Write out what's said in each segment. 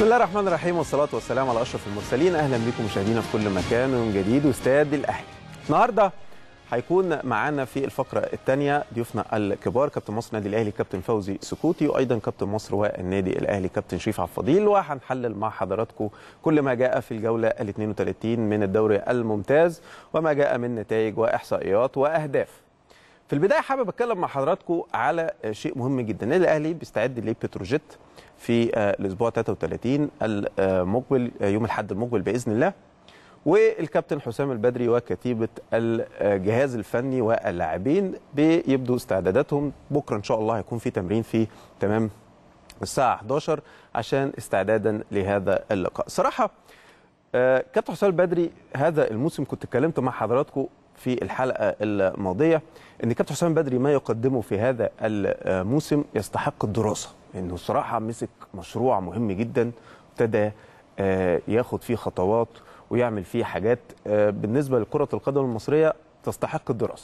بسم الله الرحمن الرحيم والصلاة والسلام على أشرف المرسلين أهلا بكم مشاهدينا في كل مكان ويوم جديد واستاد الأهلي النهاردة هيكون معانا في الفقرة الثانية ضيوفنا الكبار كابتن مصر النادي الأهلي كابتن فوزي سكوتي وأيضا كابتن مصر والنادي الأهلي كابتن شريف عبد الفضيل وهنحلل مع حضراتكم كل ما جاء في الجولة ال 32 من الدوري الممتاز وما جاء من نتائج وإحصائيات وأهداف في البدايه حابب اتكلم مع حضراتكم على شيء مهم جدا النادي الاهلي بيستعد لبتروجيت في الاسبوع 33 المقبل يوم الاحد المقبل باذن الله والكابتن حسام البدري وكتيبه الجهاز الفني واللاعبين بيبدوا استعداداتهم بكره ان شاء الله هيكون في تمرين في تمام الساعه 11 عشان استعدادا لهذا اللقاء صراحه كابتن حسام البدري هذا الموسم كنت اتكلمت مع حضراتكم في الحلقه الماضيه ان كابتن حسام بدري ما يقدمه في هذا الموسم يستحق الدراسه انه الصراحه مسك مشروع مهم جدا ابتدى ياخد فيه خطوات ويعمل فيه حاجات بالنسبه لكره القدم المصريه تستحق الدراسه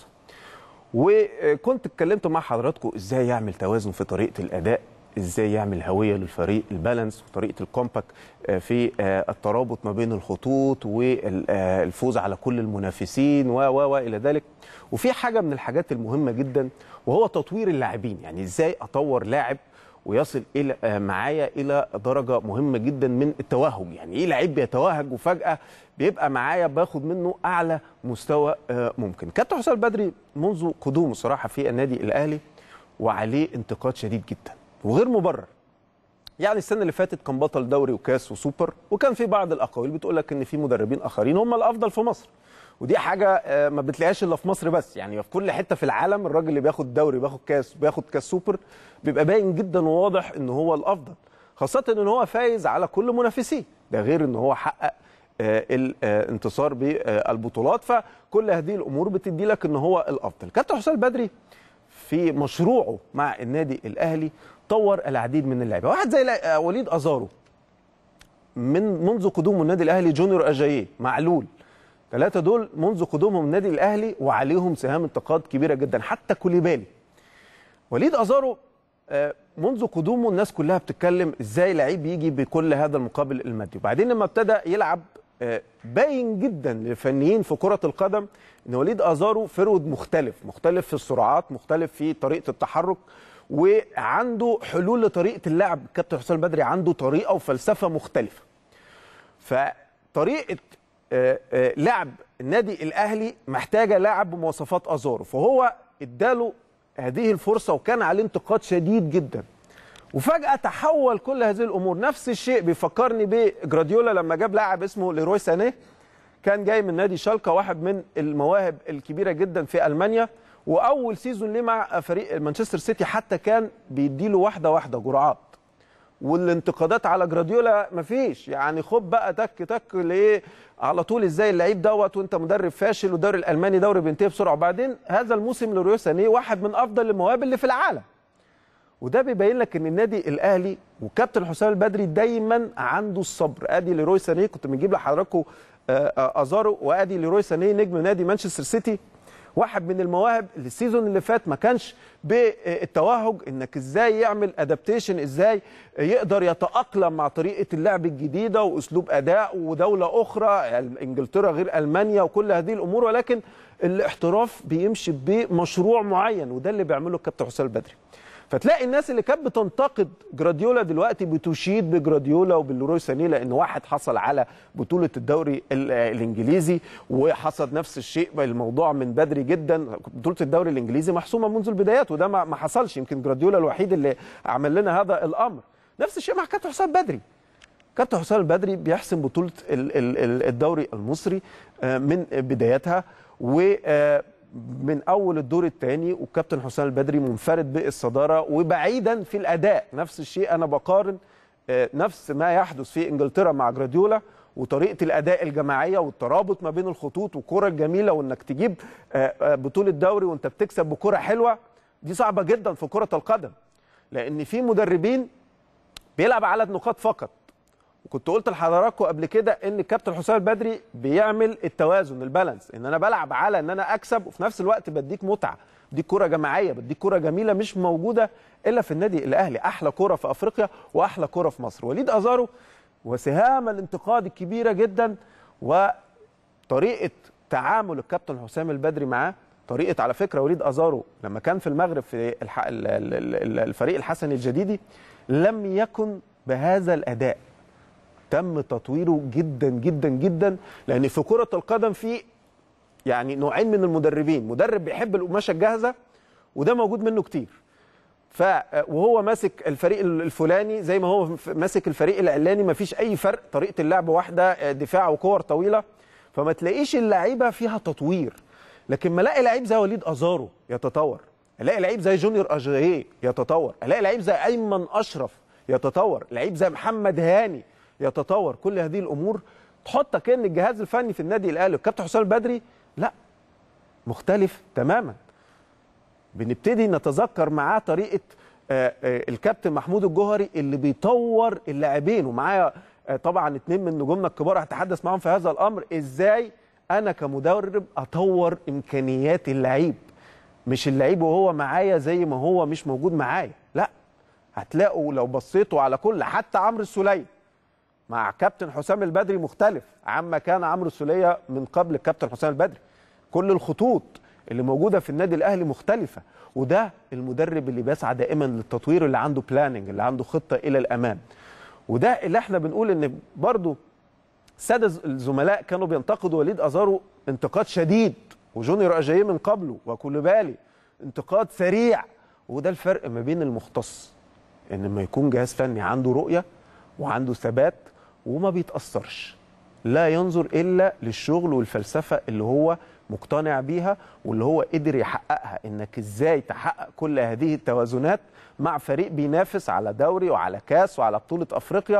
وكنت اتكلمت مع حضراتكم ازاي يعمل توازن في طريقه الاداء ازاي يعمل هويه للفريق البالانس وطريقه الكومباك في الترابط ما بين الخطوط والفوز على كل المنافسين و و الى ذلك وفي حاجه من الحاجات المهمه جدا وهو تطوير اللاعبين يعني ازاي اطور لاعب ويصل الى معايا الى درجه مهمه جدا من التوهج يعني ايه لعيب بيتوهج وفجاه بيبقى معايا باخد منه اعلى مستوى ممكن كابتن حسام البدري منذ قدومه صراحه في النادي الاهلي وعليه انتقاد شديد جدا وغير مبرر يعني السنه اللي فاتت كان بطل دوري وكاس وسوبر وكان في بعض الاقاويل بتقول لك ان في مدربين اخرين هم الافضل في مصر ودي حاجه ما بتلاقيهاش الا في مصر بس يعني في كل حته في العالم الراجل اللي بياخد دوري بياخد كاس بياخد كاس سوبر بيبقى باين جدا وواضح ان هو الافضل خاصه ان هو فايز على كل منافسيه ده غير ان هو حقق الانتصار بالبطولات فكل هذه الامور بتدي لك ان هو الافضل كابتن حسام البدري في مشروعه مع النادي الاهلي طور العديد من اللعيبه واحد زي وليد ازارو من منذ قدومه النادي الاهلي جونيور اجاييه معلول ثلاثه دول منذ قدومهم النادي الاهلي وعليهم سهام انتقاد كبيره جدا حتى كوليبالي وليد ازارو منذ قدومه الناس كلها بتتكلم ازاي لعيب يجي بكل هذا المقابل المادي وبعدين لما ابتدى يلعب باين جدا للفنيين في كره القدم ان وليد ازارو فرود مختلف مختلف في السرعات مختلف في طريقه التحرك وعنده حلول لطريقه اللعب كابتن حسام البدري عنده طريقه وفلسفه مختلفه فطريقه لعب النادي الاهلي محتاجه لاعب بمواصفات ازارو فهو اداله هذه الفرصه وكان عليه انتقاد شديد جدا وفجاه تحول كل هذه الامور نفس الشيء بيفكرني بجراديولا لما جاب لاعب اسمه ليروي سانيه كان جاي من نادي شالكا واحد من المواهب الكبيره جدا في المانيا واول سيزون ليه مع فريق مانشستر سيتي حتى كان بيديله واحده واحده جرعات والانتقادات على جراديولا مفيش يعني خد بقى تك تك ليه على طول ازاي اللعيب دوت وانت مدرب فاشل والدوري الالماني دوري بينتهي بسرعه وبعدين هذا الموسم لروي سانيه واحد من افضل المواهب اللي في العالم وده بيبين لك ان النادي الاهلي وكابتن حسام البدري دايما عنده الصبر ادي لروي سانيه كنت بنجيب لحضراتكم ازارو وادي لروي سانيه نجم نادي مانشستر سيتي واحد من المواهب اللي السيزون اللي فات ما كانش بالتوهج انك ازاي يعمل ادابتيشن ازاي يقدر يتاقلم مع طريقه اللعب الجديده واسلوب اداء ودوله اخرى انجلترا غير المانيا وكل هذه الامور ولكن الاحتراف بيمشي بمشروع معين وده اللي بيعمله الكابتن حسام البدري فتلاقي الناس اللي كانت بتنتقد جراديولا دلوقتي بتشيد بجراديولا وبالروي سانيه لان واحد حصل على بطوله الدوري الانجليزي وحصل نفس الشيء الموضوع من بدري جدا بطوله الدوري الانجليزي محسومه منذ البدايات وده ما حصلش يمكن جراديولا الوحيد اللي عمل لنا هذا الامر نفس الشيء مع كابتن حسام بدري كابتن حسام البدري بيحسم بطوله الدوري المصري من بدايتها و من اول الدور الثاني والكابتن حسام البدري منفرد بالصداره وبعيدا في الاداء نفس الشيء انا بقارن نفس ما يحدث في انجلترا مع جراديولا وطريقه الاداء الجماعيه والترابط ما بين الخطوط والكره الجميله وانك تجيب بطوله دوري وانت بتكسب بكره حلوه دي صعبه جدا في كره القدم لان في مدربين بيلعب على النقاط فقط وكنت قلت لحضراتكم قبل كده ان الكابتن حسام البدري بيعمل التوازن البالانس ان انا بلعب على ان انا اكسب وفي نفس الوقت بديك متعه بديك كره جماعيه بديك كره جميله مش موجوده الا في النادي الاهلي احلى كره في افريقيا واحلى كره في مصر وليد ازارو وسهام الانتقاد الكبيره جدا وطريقه تعامل الكابتن حسام البدري معاه طريقه على فكره وليد ازارو لما كان في المغرب في الح... ال- ال- ال- الفريق الحسن الجديدي لم يكن بهذا الاداء تم تطويره جدا جدا جدا لان في كره القدم في يعني نوعين من المدربين مدرب بيحب القماشه الجاهزه وده موجود منه كتير ف وهو ماسك الفريق الفلاني زي ما هو ماسك الفريق العلاني ما فيش اي فرق طريقه اللعب واحده دفاع وكور طويله فما تلاقيش اللعيبه فيها تطوير لكن ما الاقي لعيب زي وليد ازارو يتطور الاقي لعيب زي جونيور اجاييه يتطور الاقي لعيب زي ايمن اشرف يتطور لعيب زي محمد هاني يتطور كل هذه الامور تحطك كان الجهاز الفني في النادي الاهلي والكابتن حسام البدري لا مختلف تماما بنبتدي نتذكر معاه طريقه آه، آه، الكابتن محمود الجوهري اللي بيطور اللاعبين ومعايا آه، طبعا اتنين من نجومنا الكبار هتحدث معاهم في هذا الامر ازاي انا كمدرب اطور امكانيات اللعيب مش اللعيب وهو معايا زي ما هو مش موجود معايا لا هتلاقوا لو بصيتوا على كل حتى عمرو السوليه مع كابتن حسام البدري مختلف عما كان عمرو السوليه من قبل الكابتن حسام البدري كل الخطوط اللي موجوده في النادي الاهلي مختلفه وده المدرب اللي بيسعى دائما للتطوير اللي عنده بلاننج اللي عنده خطه الى الامام وده اللي احنا بنقول ان برضو سادة الزملاء كانوا بينتقدوا وليد ازارو انتقاد شديد وجونيور اجاييه من قبله وكولوبالي انتقاد سريع وده الفرق ما بين المختص ان لما يكون جهاز فني عنده رؤيه وعنده ثبات وما بيتاثرش لا ينظر الا للشغل والفلسفه اللي هو مقتنع بيها واللي هو قدر يحققها انك ازاي تحقق كل هذه التوازنات مع فريق بينافس على دوري وعلى كاس وعلى بطوله افريقيا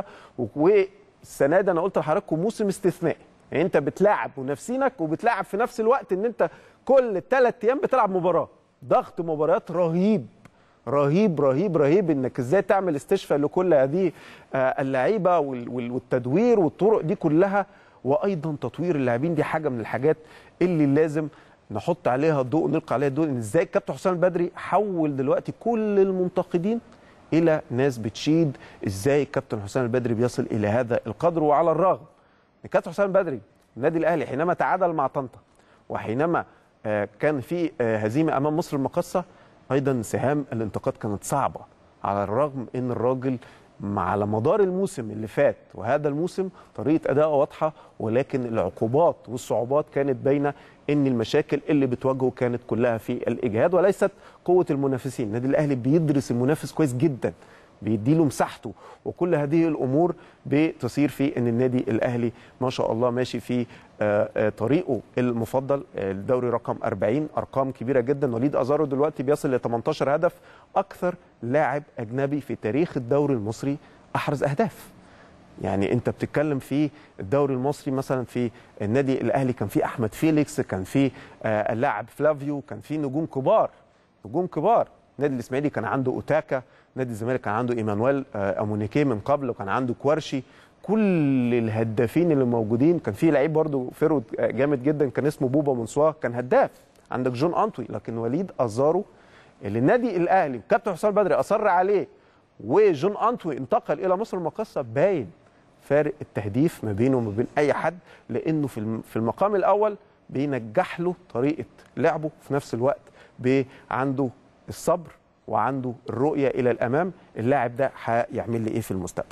والسنه دي انا قلت لحضراتكم موسم استثنائي يعني انت بتلاعب منافسينك وبتلاعب في نفس الوقت ان انت كل ثلاث ايام بتلعب مباراه ضغط مباريات رهيب رهيب رهيب رهيب انك ازاي تعمل استشفاء لكل هذه آه، اللعيبه وال- وال- والتدوير والطرق دي كلها وايضا تطوير اللاعبين دي حاجه من الحاجات اللي لازم نحط عليها الضوء نلقي عليها الضوء ان ازاي الكابتن حسام البدري حول دلوقتي كل المنتقدين الى ناس بتشيد ازاي الكابتن حسام البدري بيصل الى هذا القدر وعلى الرغم ان الكابتن حسام البدري النادي الاهلي حينما تعادل مع طنطا وحينما آه، كان في آه، هزيمه امام مصر المقاصه ايضا سهام الانتقاد كانت صعبه على الرغم ان الراجل م- على مدار الموسم اللي فات وهذا الموسم طريقه اداءه واضحه ولكن العقوبات والصعوبات كانت باينه ان المشاكل اللي بتواجهه كانت كلها في الاجهاد وليست قوه المنافسين النادي الاهلي بيدرس المنافس كويس جدا بيديله مساحته وكل هذه الامور بتصير في ان النادي الاهلي ما شاء الله ماشي في آه، آه، طريقه المفضل آه، الدوري رقم 40 ارقام كبيره جدا وليد ازارو دلوقتي بيصل ل 18 هدف اكثر لاعب اجنبي في تاريخ الدوري المصري احرز اهداف يعني انت بتتكلم في الدوري المصري مثلا في النادي الاهلي كان في احمد فيليكس كان في آه، اللاعب فلافيو كان في نجوم كبار نجوم كبار النادي الاسماعيلي كان عنده اوتاكا نادي الزمالك كان عنده ايمانويل آه، امونيكي من قبل وكان عنده كوارشي كل الهدافين اللي موجودين كان في لعيب برضو فيرود آه، جامد جدا كان اسمه بوبا منصور كان هداف عندك جون انطوي لكن وليد ازارو اللي النادي الاهلي وكابتن حسام بدري اصر عليه وجون انطوي انتقل الى مصر المقاصه باين فارق التهديف ما بينه وما بين اي حد لانه في الم- في المقام الاول بينجح له طريقه لعبه في نفس الوقت بي- عنده الصبر وعنده الرؤيه الى الامام اللاعب ده هيعمل لي ايه في المستقبل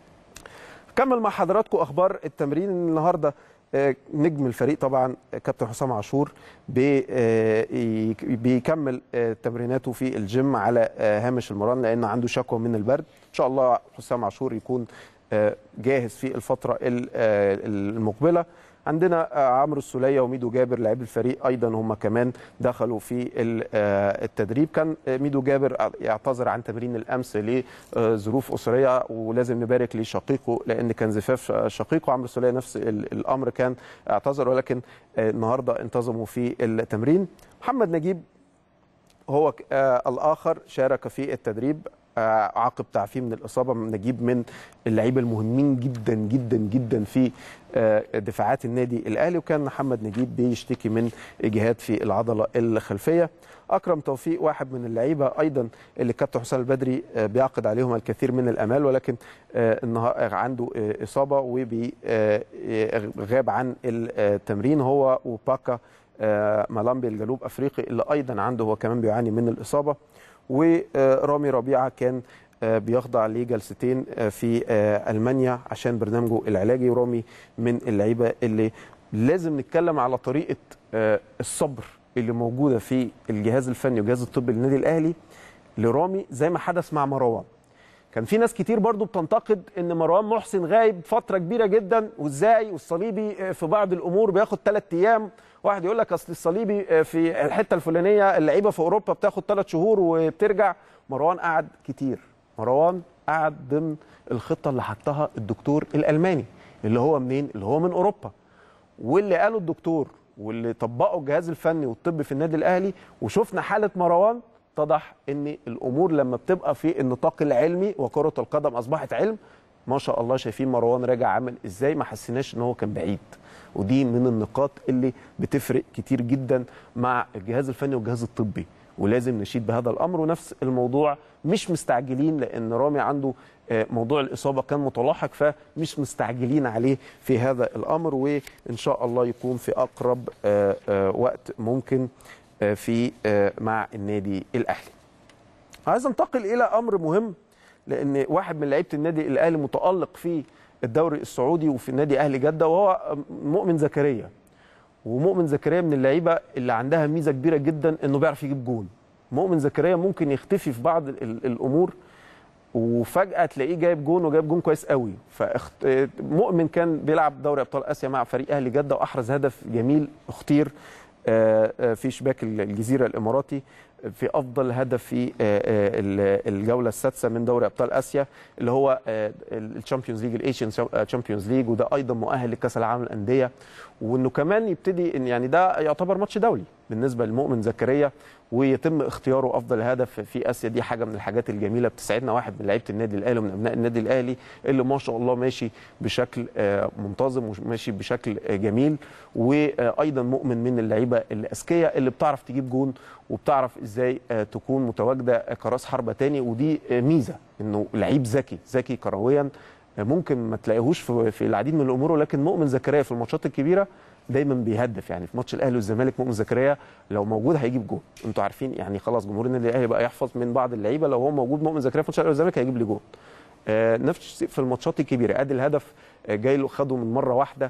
كمل مع حضراتكم اخبار التمرين النهارده آه، نجم الفريق طبعا آه، كابتن حسام عاشور بي- آه، ي- بيكمل آه، تمريناته في الجيم على آه، هامش المران لان عنده شكوى من البرد ان شاء الله حسام عاشور يكون آه، جاهز في الفتره ال- آه، المقبله عندنا آه، عمرو السوليه وميدو جابر لاعبي الفريق ايضا هم كمان دخلوا في ال- آه، التدريب كان آه، ميدو جابر يعتذر عن تمرين الامس لظروف اسريه ولازم نبارك لشقيقه لان كان زفاف شقيقه عمرو السوليه نفس ال- الامر كان اعتذر ولكن آه، النهارده انتظموا في التمرين محمد نجيب هو ك- آه الاخر شارك في التدريب آه، عقب تعافيه من الاصابه نجيب من اللعيبه المهمين جدا جدا جدا في آه، دفاعات النادي الاهلي وكان محمد نجيب بيشتكي من اجهاد في العضله الخلفيه اكرم توفيق واحد من اللعيبه ايضا اللي كابتن حسام البدري آه، بيعقد عليهم الكثير من الامال ولكن آه، النهار عنده آه، اصابه وغاب عن التمرين هو وباكا آه، مالامبي الجنوب افريقي اللي ايضا عنده هو كمان بيعاني من الاصابه ورامي ربيعه كان آه، بيخضع لجلستين آه، في آه، المانيا عشان برنامجه العلاجي ورامي من اللعيبه اللي لازم نتكلم على طريقه آه، الصبر اللي موجوده في الجهاز الفني والجهاز الطبي للنادي الاهلي لرامي زي ما حدث مع مروان كان في ناس كتير برضو بتنتقد ان مروان محسن غايب فتره كبيره جدا وازاي والصليبي في بعض الامور بياخد ثلاث ايام واحد يقول لك اصل الصليبي في الحته الفلانيه اللعيبه في اوروبا بتاخد ثلاث شهور وبترجع مروان قعد كتير مروان قعد ضمن الخطه اللي حطها الدكتور الالماني اللي هو منين اللي هو من اوروبا واللي قاله الدكتور واللي طبقه الجهاز الفني والطبي في النادي الاهلي وشفنا حاله مروان اتضح ان الامور لما بتبقى في النطاق العلمي وكره القدم اصبحت علم ما شاء الله شايفين مروان راجع عامل ازاي ما حسيناش ان هو كان بعيد ودي من النقاط اللي بتفرق كتير جدا مع الجهاز الفني والجهاز الطبي ولازم نشيد بهذا الامر ونفس الموضوع مش مستعجلين لان رامي عنده آه، موضوع الاصابه كان متلاحق فمش مستعجلين عليه في هذا الامر وان شاء الله يكون في اقرب آه، آه، وقت ممكن آه، في آه، مع النادي الاهلي. عايز انتقل الى امر مهم لان واحد من لعيبه النادي الاهلي متالق في الدوري السعودي وفي النادي اهلي جده وهو مؤمن زكريا ومؤمن زكريا من اللعيبه اللي عندها ميزه كبيره جدا انه بيعرف يجيب جون مؤمن زكريا ممكن يختفي في بعض ال- ال- الامور وفجاه تلاقيه جايب جون وجايب جون كويس قوي فاخت... مؤمن كان بيلعب دوري ابطال اسيا مع فريق اهلي جده واحرز هدف جميل اختير آه، آه، في شباك الجزيره الاماراتي في افضل هدف في آه، آه، ال- الجوله السادسه من دوري ابطال اسيا اللي هو الشامبيونز ليج الايشن تشامبيونز ليج وده ايضا مؤهل لكاس العالم للانديه وانه كمان يبتدي ان يعني ده يعتبر ماتش دولي بالنسبه لمؤمن زكريا ويتم اختياره افضل هدف في اسيا دي حاجه من الحاجات الجميله بتسعدنا واحد من لعيبه النادي الاهلي ومن ابناء النادي الاهلي اللي ما شاء الله ماشي بشكل آه، منتظم وماشي بشكل آه، جميل وايضا مؤمن من اللعيبه الاذكياء اللي بتعرف تجيب جون وبتعرف ازاي آه، تكون متواجده كراس حربه تاني ودي آه، ميزه انه لعيب ذكي ذكي كرويا آه، ممكن ما تلاقيهوش في في العديد من الامور ولكن مؤمن زكريا في الماتشات الكبيره دايما بيهدف يعني في ماتش الاهلي والزمالك مؤمن زكريا لو موجود هيجيب جول انتوا عارفين يعني خلاص جمهور النادي الاهلي بقى يحفظ من بعض اللعيبه لو هو موجود مؤمن زكريا في ماتش الاهلي والزمالك هيجيب لي جول آه، نفس الشيء في الماتشات الكبيره ادي الهدف آه، جاي له خده من مره واحده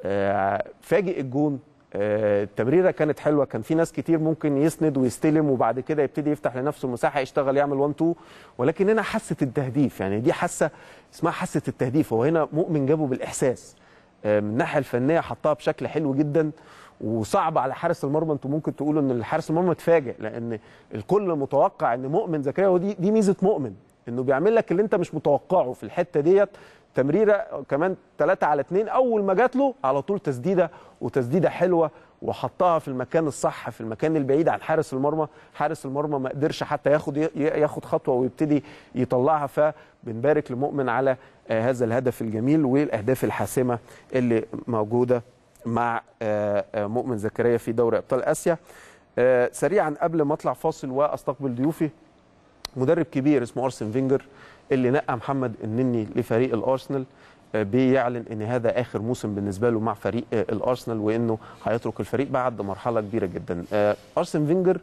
آه، فاجئ الجون آه، التمريره كانت حلوه كان في ناس كتير ممكن يسند ويستلم وبعد كده يبتدي يفتح لنفسه مساحه يشتغل يعمل 1 2 ولكن هنا حاسه التهديف يعني دي حاسه اسمها حاسه التهديف هو هنا مؤمن جابه بالاحساس آه، من الناحيه الفنيه حطها بشكل حلو جدا وصعب على حارس المرمى انتوا ممكن تقولوا ان الحارس المرمى اتفاجئ لان الكل متوقع ان مؤمن زكريا ودي دي ميزه مؤمن انه بيعمل لك اللي انت مش متوقعه في الحته ديت تمريره كمان 3 على 2 اول ما جات له على طول تسديده وتسديده حلوه وحطها في المكان الصح في المكان البعيد عن حارس المرمى حارس المرمى ما قدرش حتى ياخد ياخد خطوه ويبتدي يطلعها فبنبارك لمؤمن على آه، هذا الهدف الجميل والاهداف الحاسمه اللي موجوده مع آه، آه، مؤمن زكريا في دوري ابطال اسيا آه، سريعا قبل ما اطلع فاصل واستقبل ضيوفي مدرب كبير اسمه ارسن فينجر اللي نقى محمد النني لفريق الارسنال آه، بيعلن ان هذا اخر موسم بالنسبه له مع فريق آه، الارسنال وانه هيترك الفريق بعد مرحله كبيره جدا آه، ارسن فينجر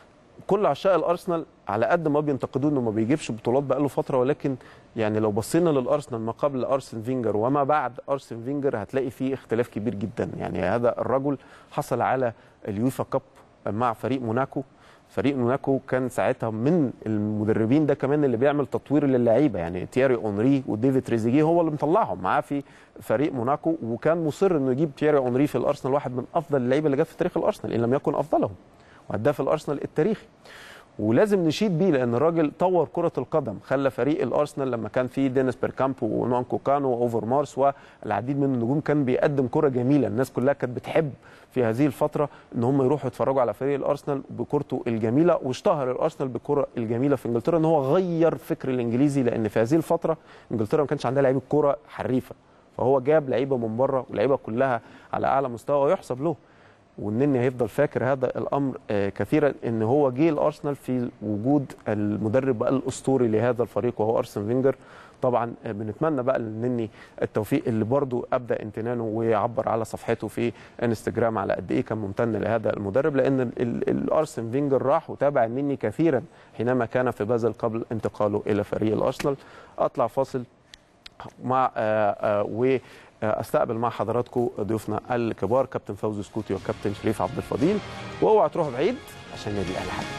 كل عشاق الارسنال على قد ما بينتقدوه انه ما بيجيبش بطولات بقاله فتره ولكن يعني لو بصينا للارسنال ما قبل ارسن فينجر وما بعد ارسن فينجر هتلاقي فيه اختلاف كبير جدا يعني هذا الرجل حصل على اليوفا كاب مع فريق موناكو فريق موناكو كان ساعتها من المدربين ده كمان اللي بيعمل تطوير للعيبه يعني تياري اونري وديفيد تريزيجيه هو اللي مطلعهم معاه في فريق موناكو وكان مصر انه يجيب تياري اونري في الارسنال واحد من افضل اللعيبه اللي جت في تاريخ الارسنال ان لم يكن افضلهم وهداف الارسنال التاريخي ولازم نشيد بيه لان الراجل طور كره القدم خلى فريق الارسنال لما كان فيه دينيس بيركامب ونوانكو كانو واوفر مارس والعديد من النجوم كان بيقدم كره جميله الناس كلها كانت بتحب في هذه الفتره ان هم يروحوا يتفرجوا على فريق الارسنال بكورته الجميله واشتهر الارسنال بالكره الجميله في انجلترا ان هو غير فكر الانجليزي لان في هذه الفتره انجلترا ما كانش عندها لعيبه كوره حريفه فهو جاب لعيبه من بره ولعيبه كلها على اعلى مستوى ويحسب له والنني هيفضل فاكر هذا الامر آه، كثيرا ان هو جه الارسنال في وجود المدرب الاسطوري لهذا الفريق وهو ارسن فينجر طبعا آه، بنتمنى بقى للنني التوفيق اللي برضو ابدا امتنانه ويعبر على صفحته في انستجرام على قد ايه كان ممتن لهذا المدرب لان ال- ال- الارسن فينجر راح وتابع النني كثيرا حينما كان في بازل قبل انتقاله الى فريق الارسنال اطلع فاصل مع آه، آه، واستقبل مع حضراتكم ضيوفنا الكبار كابتن فوزي سكوتي وكابتن شريف عبد الفضيل واوعى تروحوا بعيد عشان نادي الاهلي حبيبي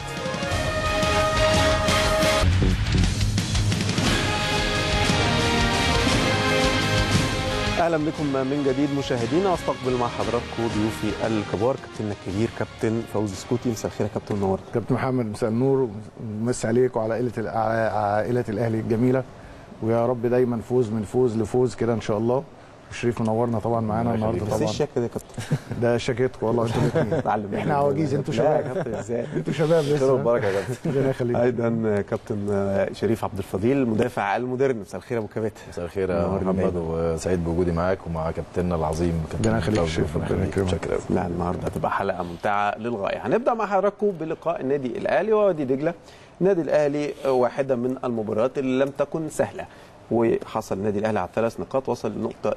اهلا بكم من جديد مشاهدينا استقبل مع حضراتكم ضيوفي الكبار كابتننا الكبير كابتن فوزي سكوتي مساء الخير يا كابتن منور كابتن محمد مساء النور ومسي عليك وعلى عائله ال- على عائله الاهلي الجميله ويا رب دايما فوز من فوز لفوز كده ان شاء الله وشريف منورنا طبعا معانا النهارده بس ايه طبعا الشكل ده يا كابتن ده شاكيتكم والله انتوا الاثنين اتعلم احنا عواجيز انتوا لا يا شباب كابتن ازاي انتوا شباب خير لسه وبركه يا كابتن ربنا يخليك ايضا كابتن شريف عبد الفضيل مدافع المودرن مساء الخير يا ابو كباتن مساء الخير يا نورني محمد دايما. وسعيد بوجودي معاك ومع كابتننا العظيم كابتن ربنا يخليك يا فوزي. شريف، ربنا ربنا يكرمك. شكرا قوي لا النهارده هتبقى حلقه ممتعه للغايه هنبدا مع حضراتكم بلقاء النادي الاهلي ووادي دجله النادي الاهلي واحده من المباريات اللي لم تكن سهله وحصل النادي الاهلي على ثلاث نقاط وصل لنقطه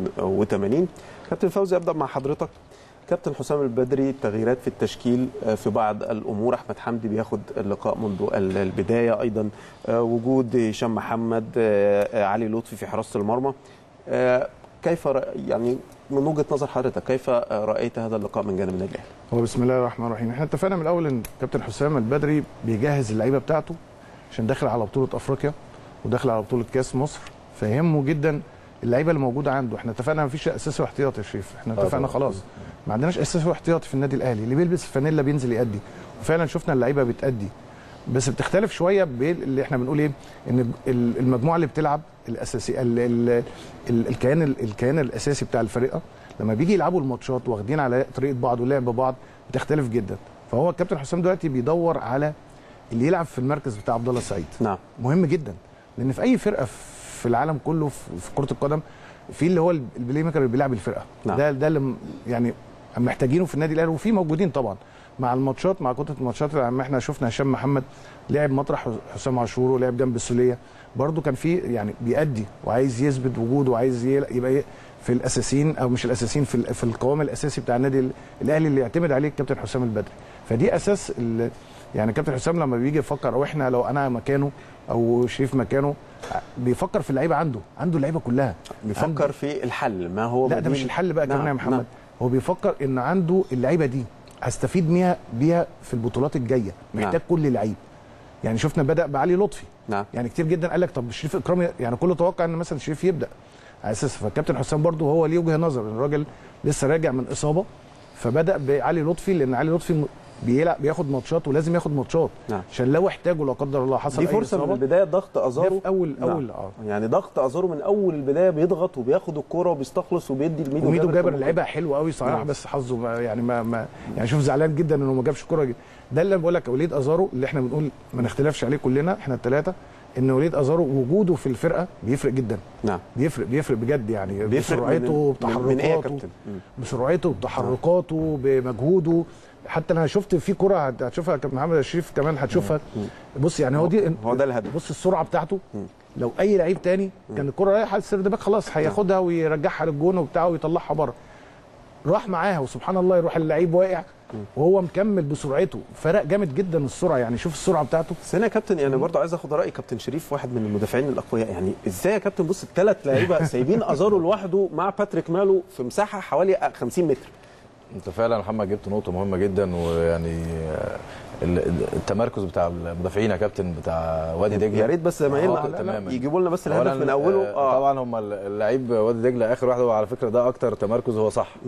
82 كابتن فوزي ابدا مع حضرتك كابتن حسام البدري تغييرات في التشكيل آه، في بعض الامور احمد حمدي بياخد اللقاء منذ ال- البدايه ايضا آه، وجود هشام محمد آه، آه، علي لطفي في حراسه المرمى آه، كيف رأ- يعني من وجهه نظر حضرتك كيف آه، رايت هذا اللقاء من جانب النادي الاهلي؟ هو بسم الله الرحمن الرحيم احنا اتفقنا من الاول ان كابتن حسام البدري بيجهز اللعيبه بتاعته عشان داخل على بطوله افريقيا وداخل على بطوله كاس مصر فيهمه جدا اللعيبه اللي موجوده عنده احنا اتفقنا مفيش اساسي واحتياطي يا شريف احنا آه اتفقنا طبعا. خلاص ما عندناش اساسي واحتياطي في النادي الاهلي اللي بيلبس فانيلا بينزل يأدي وفعلا شفنا اللعيبه بتأدي بس بتختلف شويه باللي احنا بنقول ايه ان ال- المجموعه اللي بتلعب الاساسي ال ال ال الكيان الكيان الاساسي بتاع الفرقه لما بيجي يلعبوا الماتشات واخدين على طريقه بعض ولعب بعض بتختلف جدا فهو الكابتن حسام دلوقتي بيدور على اللي يلعب في المركز بتاع عبد الله السعيد نعم مهم جدا لان في اي فرقه في العالم كله في في كره القدم في اللي هو البلاي ميكر اللي بيلعب الفرقه نعم. ده ده اللي م- يعني محتاجينه في النادي الاهلي وفي موجودين طبعا مع الماتشات مع كتله الماتشات لما احنا شفنا هشام محمد لعب مطرح حسام عاشور ولعب جنب السوليه برده كان في يعني بيأدي وعايز يثبت وجوده وعايز يل- يبقى ي- في الاساسيين او مش الاساسيين في ال- في القوام الاساسي بتاع النادي ال- الاهلي اللي يعتمد عليه الكابتن حسام البدري فدي اساس ال- يعني كابتن حسام لما بيجي يفكر او احنا لو انا مكانه او شريف مكانه بيفكر في اللعيبه عنده عنده اللعيبه كلها بيفكر في الحل ما هو لا ده بديل- مش الحل بقى كمان نعم، يا محمد نعم. هو بيفكر ان عنده اللعيبه دي هستفيد بيها بيها في البطولات الجايه محتاج نعم. كل لعيب يعني شفنا بدا بعلي لطفي نعم يعني كتير جدا قال لك طب شريف اكرامي يعني كله توقع ان مثلا شريف يبدا على اساس فالكابتن حسام برضه هو ليه وجهه نظر ان الراجل لسه راجع من اصابه فبدا بعلي لطفي لان علي لطفي م- بيلعب بياخد ماتشات ولازم ياخد ماتشات نعم. عشان لو احتاجه لا قدر الله حصل دي أي فرصه من إصابة، البدايه ضغط ده ازارو في اول نعم. اول اه يعني ضغط ازارو من اول البدايه بيضغط وبياخد الكرة وبيستخلص وبيدي لميدو وميدو جابر كان لعيبه حلوه قوي صحيح نعم. بس حظه ما يعني ما, ما يعني شوف زعلان جدا انه ما جابش كوره ده اللي بقول لك وليد ازارو اللي احنا بنقول ما نختلفش عليه كلنا احنا الثلاثه ان وليد ازارو وجوده في الفرقه بيفرق جدا نعم بيفرق بيفرق بجد يعني بيفرق بسرعته من, من, من ايه يا بتحركاته كابتن؟ مم. بسرعته بتحركاته بمجهوده حتى انا شفت في كره هت- هتشوفها يا كابتن محمد الشريف كمان هتشوفها بص يعني هو دي هو ده الهدف بص السرعه بتاعته مم. لو اي لعيب تاني كان الكره رايحه السرد باك خلاص هياخدها ويرجعها للجون وبتاعه ويطلعها بره راح معاها وسبحان الله يروح اللعيب واقع وهو مكمل بسرعته فرق جامد جدا السرعه يعني شوف السرعه بتاعته بس انا يا كابتن يعني برضه عايز اخد راي كابتن شريف واحد من المدافعين الاقوياء يعني ازاي يا كابتن بص الثلاث لعيبه سايبين ازارو لوحده مع باتريك مالو في مساحه حوالي 50 متر انت فعلا يا محمد جبت نقطه مهمه جدا ويعني آه، ال- ال- التمركز بتاع المدافعين يا كابتن بتاع وادي دجله يا ريت بس زمايلنا خاطئ تماما. يجيبوا لنا بس الهدف أولاً، من اوله آه طبعا هم اللعيب وادي دجله اخر واحد وعلى فكره ده اكتر تمركز هو صح مم.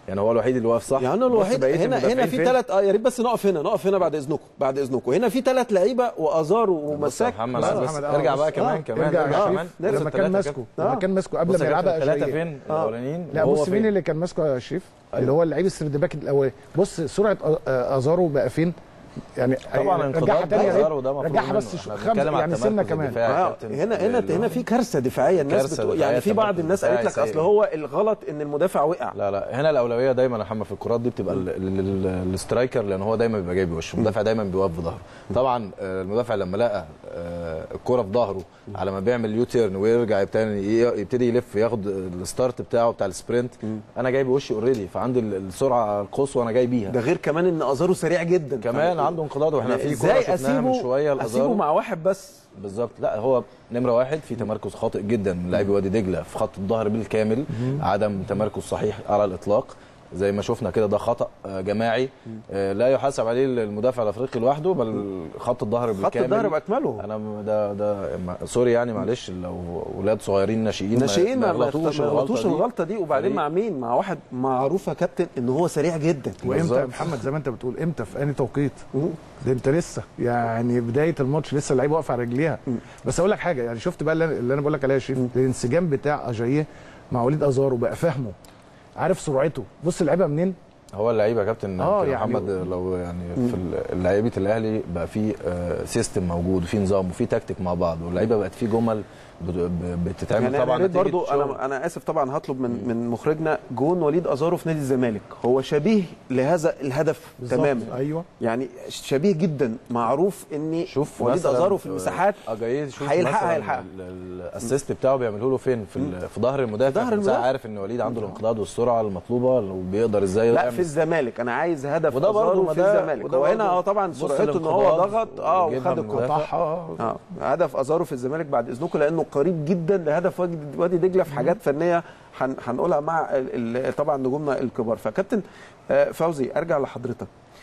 يعني هو الوحيد اللي واقف صح يعني انا بص الوحيد بقية هنا المدافعين هنا في فين؟ ثلاث اه يا ريت بس نقف هنا نقف هنا بعد اذنكم بعد اذنكم هنا في ثلاث لعيبه وازارو بص يا ومساك محمد لا، بس محمد، آه، ارجع بص، بقى آه، كمان كمان ارجع ارجع يا كمان شريف لما كان ماسكه لما كان ماسكه قبل ما يلعبها ثلاثه اشرف فين الاولانيين لا وهو بص مين فين؟ اللي كان ماسكه يا شريف اللي هو اللعيب السرد باك الاولاني بص سرعه أ- أ- ازارو بقى فين يعني طبعا رجعها انقضاض تاني يا ريت. ازارو ده مفروض رجعها منه. بس احنا خمسه بنتكلم على يعني سنه التمركز كمان الدفاعي يا آه، كابتن. هنا هنا اللي هو- هنا في كارثه دفاعيه الناس كارثة بتقول دفاعية، يعني في بعض تمركز الناس قالت لك دفاعي اصل سيء. هو الغلط ان المدافع وقع لا لا هنا الاولويه دايما يا محمد في الكرات دي بتبقى ال- ال- ال- السترايكر لان هو دايما بيبقى جاي بوشه المدافع دايما بيوقف في ظهره طبعا آه، المدافع لما لقى آه، الكره في ظهره على ما بيعمل يو تيرن ويرجع يبتدي يبتدي يلف ياخد الستارت بتاعه بتاع السبرنت انا جاي بوشي اوريدي فعندي ال- السرعه القصوى انا جاي بيها ده غير كمان ان ازارو سريع جدا كمان عنده انقضاض واحنا في كوره ازاي شفناها من اسيبه شويه اسيبه لازارو مع واحد بس بالظبط لا هو نمره واحد في تمركز خاطئ جدا من لاعبي وادي دجله في خط الظهر بالكامل عدم تمركز صحيح على الاطلاق زي ما شفنا كده ده خطا آه، جماعي آه، لا يحاسب عليه المدافع الافريقي لوحده بل خط الظهر خط بالكامل الظهر باكمله انا م- ده ده ما- سوري يعني معلش لو اولاد صغيرين ناشئين ناشئين ما ما يغلطوش ما يغلطوش دي. الغلطه دي وبعدين فريق. مع مين مع واحد معروف يا كابتن ان هو سريع جدا وامتى يا بالظبط. محمد زي ما انت بتقول امتى في انهي توقيت مم. ده انت لسه يعني بدايه الماتش لسه اللعيبه واقفه على رجليها بس اقول لك حاجه يعني شفت بقى اللي أنا- اللي انا بقول لك عليها يا شريف الانسجام بتاع اجاييه مع وليد ازارو بقى فاهمه عارف سرعته بص اللعيبه منين هو اللعيبه يا كابتن آه، يمكن يعني- محمد لو يعني في ال- لعيبه الاهلي بقى في آه، سيستم موجود وفي نظام وفي تكتيك مع بعض واللعيبه بقت في جمل بت- ب- بتتعمل يعني طبعا انا ريت نتيجة برضو شغل. انا انا اسف طبعا هطلب من من مخرجنا جون وليد ازارو في نادي الزمالك هو شبيه لهذا الهدف بالظبط. تماما ايوه يعني شبيه جدا معروف ان شوف وليد مثلاً، ازارو في آه، المساحات اجايز شوف هيلحقها مثلاً هيلحقها. ال- ال- الاسيست بتاعه بيعمله له فين في ال- في ظهر المدافع ظهر في المساحة المدافع. عارف ان وليد عنده الانقضاض والسرعه المطلوبه وبيقدر ازاي لا يعمل- في الزمالك انا عايز هدف وده برضو ازارو ما في ده- الزمالك وده وهنا برضو اه طبعا بص سرعته ان هو الانقضاض ضغط اه وجيبها وخد من الكره المدافع. قطعها اه اه هدف ازارو في الزمالك بعد اذنكم لانه قريب جدا لهدف وادي وادي دجله في حاجات فنيه هن- هنقولها مع ال- ال- طبعا نجومنا الكبار فكابتن آه، فوزي ارجع لحضرتك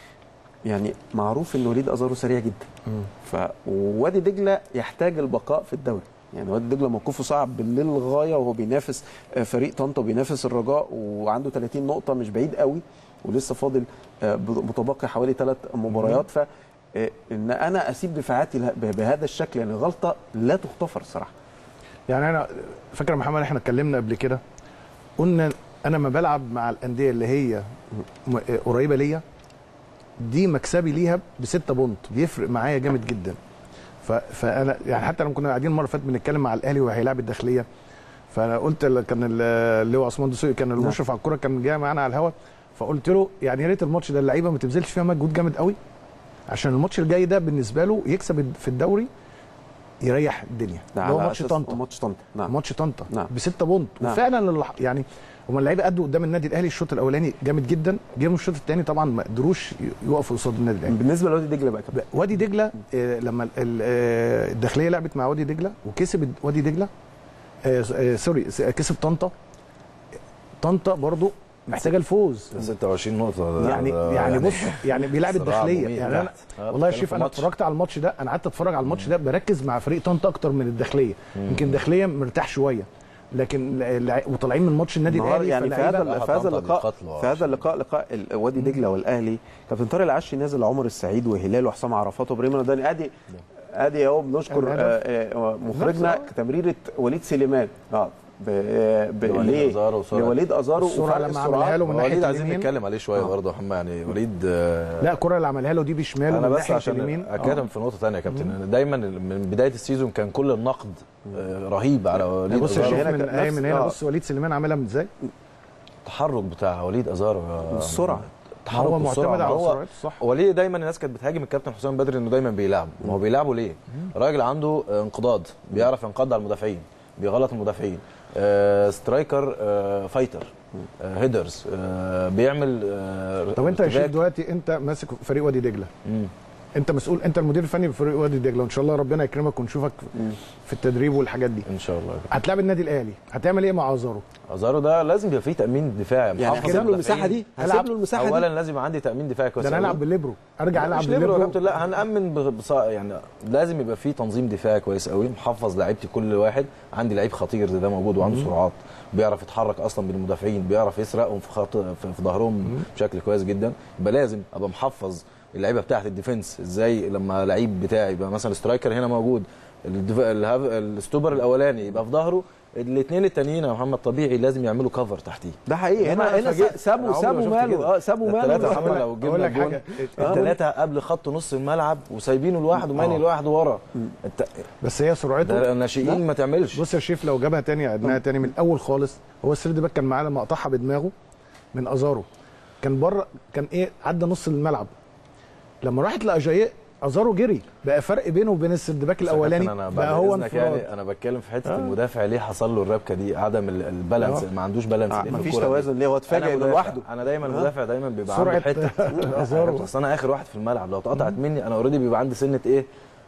يعني معروف ان وليد ازارو سريع جدا فوادي دجله يحتاج البقاء في الدوري يعني وادي دجله موقفه صعب للغايه وهو بينافس آه، فريق طنطا وبينافس الرجاء وعنده 30 نقطه مش بعيد قوي ولسه فاضل آه، متبقي حوالي ثلاث مباريات ف آه، ان انا اسيب دفاعاتي له- ب- بهذا الشكل يعني غلطه لا تغتفر الصراحه يعني انا فاكر يا محمد احنا اتكلمنا قبل كده قلنا انا ما بلعب مع الانديه اللي هي م- قريبه ليا دي مكسبي ليها بستة بونت بيفرق معايا جامد جدا ف- فانا يعني حتى لما كنا قاعدين المره اللي فاتت بنتكلم مع الاهلي وهيلاعب الداخليه فانا قلت ل- كان ال- اللي هو عثمان دسوقي كان المشرف على الكوره كان جاي معانا على الهوا فقلت له يعني يا ريت الماتش ده اللعيبه ما تبذلش فيها مجهود جامد قوي عشان الماتش الجاي ده بالنسبه له يكسب في الدوري يريح الدنيا اللي هو على ماتش أساس- طنطا ماتش طنطا نعم ماتش طنطا نعم. بستة بونت نعم. وفعلا اللي- يعني هما اللعيبه ادوا قدام النادي الاهلي الشوط الاولاني جامد جدا جيهم الشوط الثاني طبعا ما قدروش يقفوا قصاد النادي الاهلي بالنسبه لوادي دجله بقى كابتن وادي دجله آه، لما ال- ال- آه، الداخليه لعبت مع وادي دجله وكسب وادي دجله آه، آه، سوري س- كسب طنطا طنطا برضو محتاجه الفوز 26 نقطه ده- يعني ده يعني بص يعني بيلعب صراع الداخليه مميت يعني انا تحت. آه، والله يا بتتكلم شريف في انا ماتش. اتفرجت على الماتش ده انا قعدت اتفرج على الماتش ده بركز مع فريق طنطا اكتر من الداخليه يمكن الداخليه مرتاح شويه لكن الع- وطالعين من ماتش النادي النهار الاهلي يعني في فاللعيبة- هذا لا، في هذا طنطا اللقاء بيقاتلوا في هذا عشان- اللقاء لقاء ال- وادي دجله والاهلي كابتن طارق العشي نازل عمر السعيد وهلال وحسام عرفات وابراهيم الوداني ادي ادي اهو بنشكر الهدف. آه، آه، مخرجنا نفسه. تمريره وليد سليمان اه ب- آه، ب- لوليد ليه؟ أزارو وسرعة. لوليد ازارو السرعة وفرق لما السرعات. عملها له من وليد ناحية عايزين اليمين. نتكلم عليه شويه آه. برضه يا محمد يعني وليد آه، لا الكره اللي عملها له دي بشماله انا من بس ناحيه عشان اليمين اتكلم في نقطه ثانيه يا كابتن أنا دايما من بدايه السيزون كان كل النقد آه، رهيب على وليد بص يا أزارو. شريف هنا من كان ايه نفس- من هنا آه. بص وليد سليمان عاملها من ازاي التحرك بتاع وليد ازارو يا- والسرعة. التحرك هو والسرعة. معتمد على هو سرعته صح وليه دايما الناس كانت بتهاجم الكابتن حسام بدري انه دايما بيلعب ما هو بيلعبه ليه راجل عنده آه، انقضاض بيعرف ينقض على المدافعين بيغلط المدافعين آه، سترايكر آه، فايتر آه، هيدرز آه، بيعمل آه، طب انت يا شريف ارتباك. دلوقتي انت ماسك فريق وادي دجله مم. انت مسؤول انت المدير الفني بفريق وادي دجله وان شاء الله ربنا يكرمك ونشوفك في التدريب والحاجات دي ان شاء الله هتلاعب النادي الاهلي هتعمل ايه مع ازارو ازارو ده لازم يبقى فيه تامين دفاعي يعني محافظ هسيب له المساحه المدافعين. دي هسيب له المساحه اولا دي لازم يبقى عندي تامين دفاعي كويس ده انا أوي. العب بالليبرو ارجع العب مش ليبرو يا بالليبرو كابتن لا هنامن ب- بص... يعني لازم يبقى في تنظيم دفاعي كويس قوي محفظ لعيبتي كل واحد عندي لعيب خطير زي ده موجود وعنده سرعات بيعرف يتحرك اصلا بالمدافعين بيعرف يسرقهم في خط في في ظهرهم بشكل كويس جدا يبقى لازم ابقى محفظ اللعيبه بتاعه الديفنس ازاي لما لعيب بتاعي يبقى مثلا سترايكر هنا موجود الدف... الهاف... الستوبر الاولاني يبقى في ظهره الاثنين التانيين يا محمد طبيعي لازم يعملوا كفر تحتيه ده حقيقي أنا هنا هنا اتفاجئت. سابوا عمري ما سابوا شفت ماله كده. اه سابوا الثلاثه ماله محمد لو أقول جبنا لك الجون حاجة. الثلاثه قبل خط نص الملعب وسايبينه لوحده ماني لوحده ورا الت- بس هي سرعته ده الناشئين ما تعملش بص يا شيف لو جابها تاني عدناها تاني من الاول خالص هو السرد باك كان معاه لما قطعها بدماغه من ازارو كان بره كان ايه عدى نص الملعب لما راحت لاجاييه ازارو جري بقى فرق بينه وبين السرد باك الاولاني انا بقى بعد هو إذنك انفراد يعني انا بتكلم في حته المدافع ليه حصل له الربكه دي عدم ال- البالانس آه. ما عندوش بالانس آه، في مفيش الكرة دي. توازن ليه هو اتفاجئ أنا انه مدافع. لوحده انا دايما المدافع دايما بيبقى سرعة عنده حته أزارو. اصل انا اخر واحد في الملعب لو اتقطعت مني انا اوريدي بيبقى عندي سنه ايه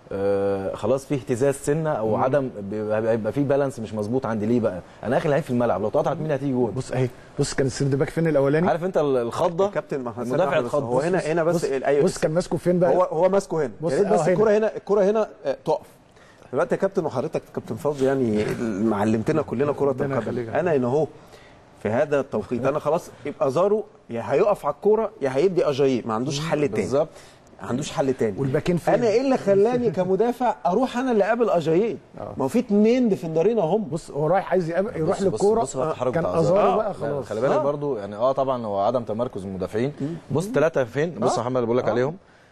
آه خلاص في اهتزاز سنه او عدم بيبقى بيبقى في بالانس مش مظبوط عندي ليه بقى انا اخر لعيب في الملعب لو اتقطعت مني هتيجي جول بص اهي بص كان السرد باك فين الاولاني عارف انت ال- الخضه كابتن ما المدافع المدافع اتخض هو هنا هنا بس بص, ايوه بص كان ماسكه فين بقى هو هو ماسكه هنا بص، يا ريت آه، بس هنا. الكره هنا الكره هنا آه، تقف دلوقتي يا كابتن وحضرتك كابتن فوزي يعني معلمتنا كلنا كره ربنا القدم يخليك. انا هنا اهو في هذا التوقيت انا خلاص يبقى زارو يا هيقف على الكوره يا هيدي اجاييه ما عندوش حل تاني بالظبط ما عندوش حل تاني والباكين فين انا ايه اللي خلاني كمدافع اروح انا اللي اقابل اجاييه ما هو في اتنين ديفندرين اهم بص هو رايح عايز يقابل- يروح بص- بص- للكوره بص بقى التحرك كان بتاع ازارو آه. بقى لا، خلاص خلي بالك آه. برضو يعني اه طبعا هو عدم تمركز المدافعين بص ثلاثه فين بص يا محمد اللي بقول لك عليهم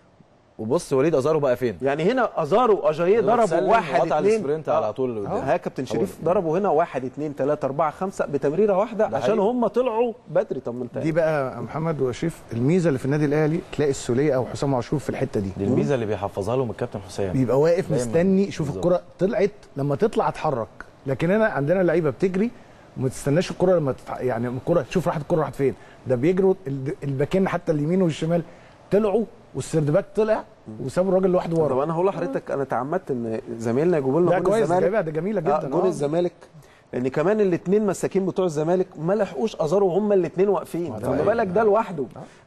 وبص وليد ازارو بقى فين يعني هنا ازارو واجاييه ضربوا سلم واحد وقطع اتنين السبرنت على طول اللي قدام. ها يا كابتن شريف ضربوا هنا واحد اتنين تلاته اربعه خمسه بتمريره واحده ده عشان حقيقي. هم طلعوا بدري طب ما انت دي بقى يا محمد وشريف الميزه اللي في النادي الاهلي تلاقي السوليه او حسام عاشور في الحته دي دي الميزه اللي بيحفظها لهم الكابتن حسام بيبقى واقف دايماً. مستني شوف بالظبط. الكره طلعت لما تطلع اتحرك لكن هنا عندنا لعيبه بتجري وما تستناش الكره لما تتح... يعني الكره تشوف راحت الكره راحت فين ده بيجروا ال- الباكين حتى اليمين والشمال طلعوا والسردباك طلع وسابوا الراجل لوحده طب ورا انا هقول لحضرتك انا تعمدت ان زمايلنا يجيبوا لنا ده جون كويس الزمالك جايبها ده جميله آه، جدا جون آه. الزمالك لان كمان الاثنين مساكين بتوع الزمالك ما لحقوش ازارو هما الاثنين واقفين ده فما حقيقي. بالك ده لوحده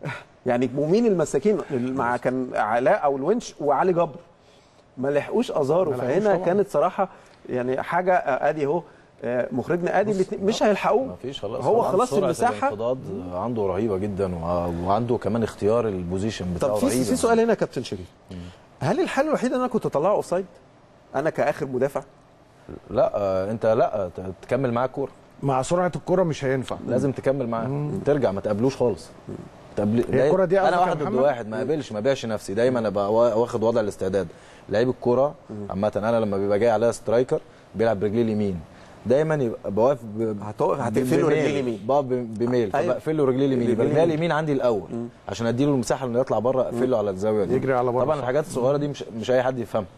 يعني ومين المساكين مع كان علاء او الونش وعلي جبر ما لحقوش ازارو ما لحقوش فهنا طبعاً. كانت صراحه يعني حاجه آه، ادي اهو آه، مخرجنا ادي الاثنين مش هيلحقوه ما فيش خلاص هو طبعاً خلاص سرعة المساحه الانقضاض عنده رهيبه جدا و- وعنده كمان اختيار البوزيشن بتاعه طب في رهيب في سؤال هنا يا كابتن شريف هل الحل الوحيد ان انا كنت اطلعه اوفسايد انا كاخر مدافع لا آه، انت لا ت- تكمل معاه الكوره مع سرعه الكره مش هينفع لازم تكمل معاه ترجع ما تقابلوش خالص تقابل هي الكرة دي انا قصدك يا واحد ضد محمد؟ واحد ما اقابلش ما بيعش نفسي دايما ابقى وا- واخد وضع الاستعداد لعيب الكوره عامه انا لما بيبقى جاي عليها سترايكر بيلعب برجليه اليمين دايما يبقى بواقف ب- هتوقف هتقفل له بميل. رجليه اليمين بقى ب- بميل أيوة. فبقفل له رجليه اليمين يبقى رجليه رجليه اليمين عندي الاول عشان اديله المساحه انه يطلع بره اقفل له على الزاويه دي يجري على بره طبعا صح. الحاجات الصغيره دي مش مش اي حد يفهمها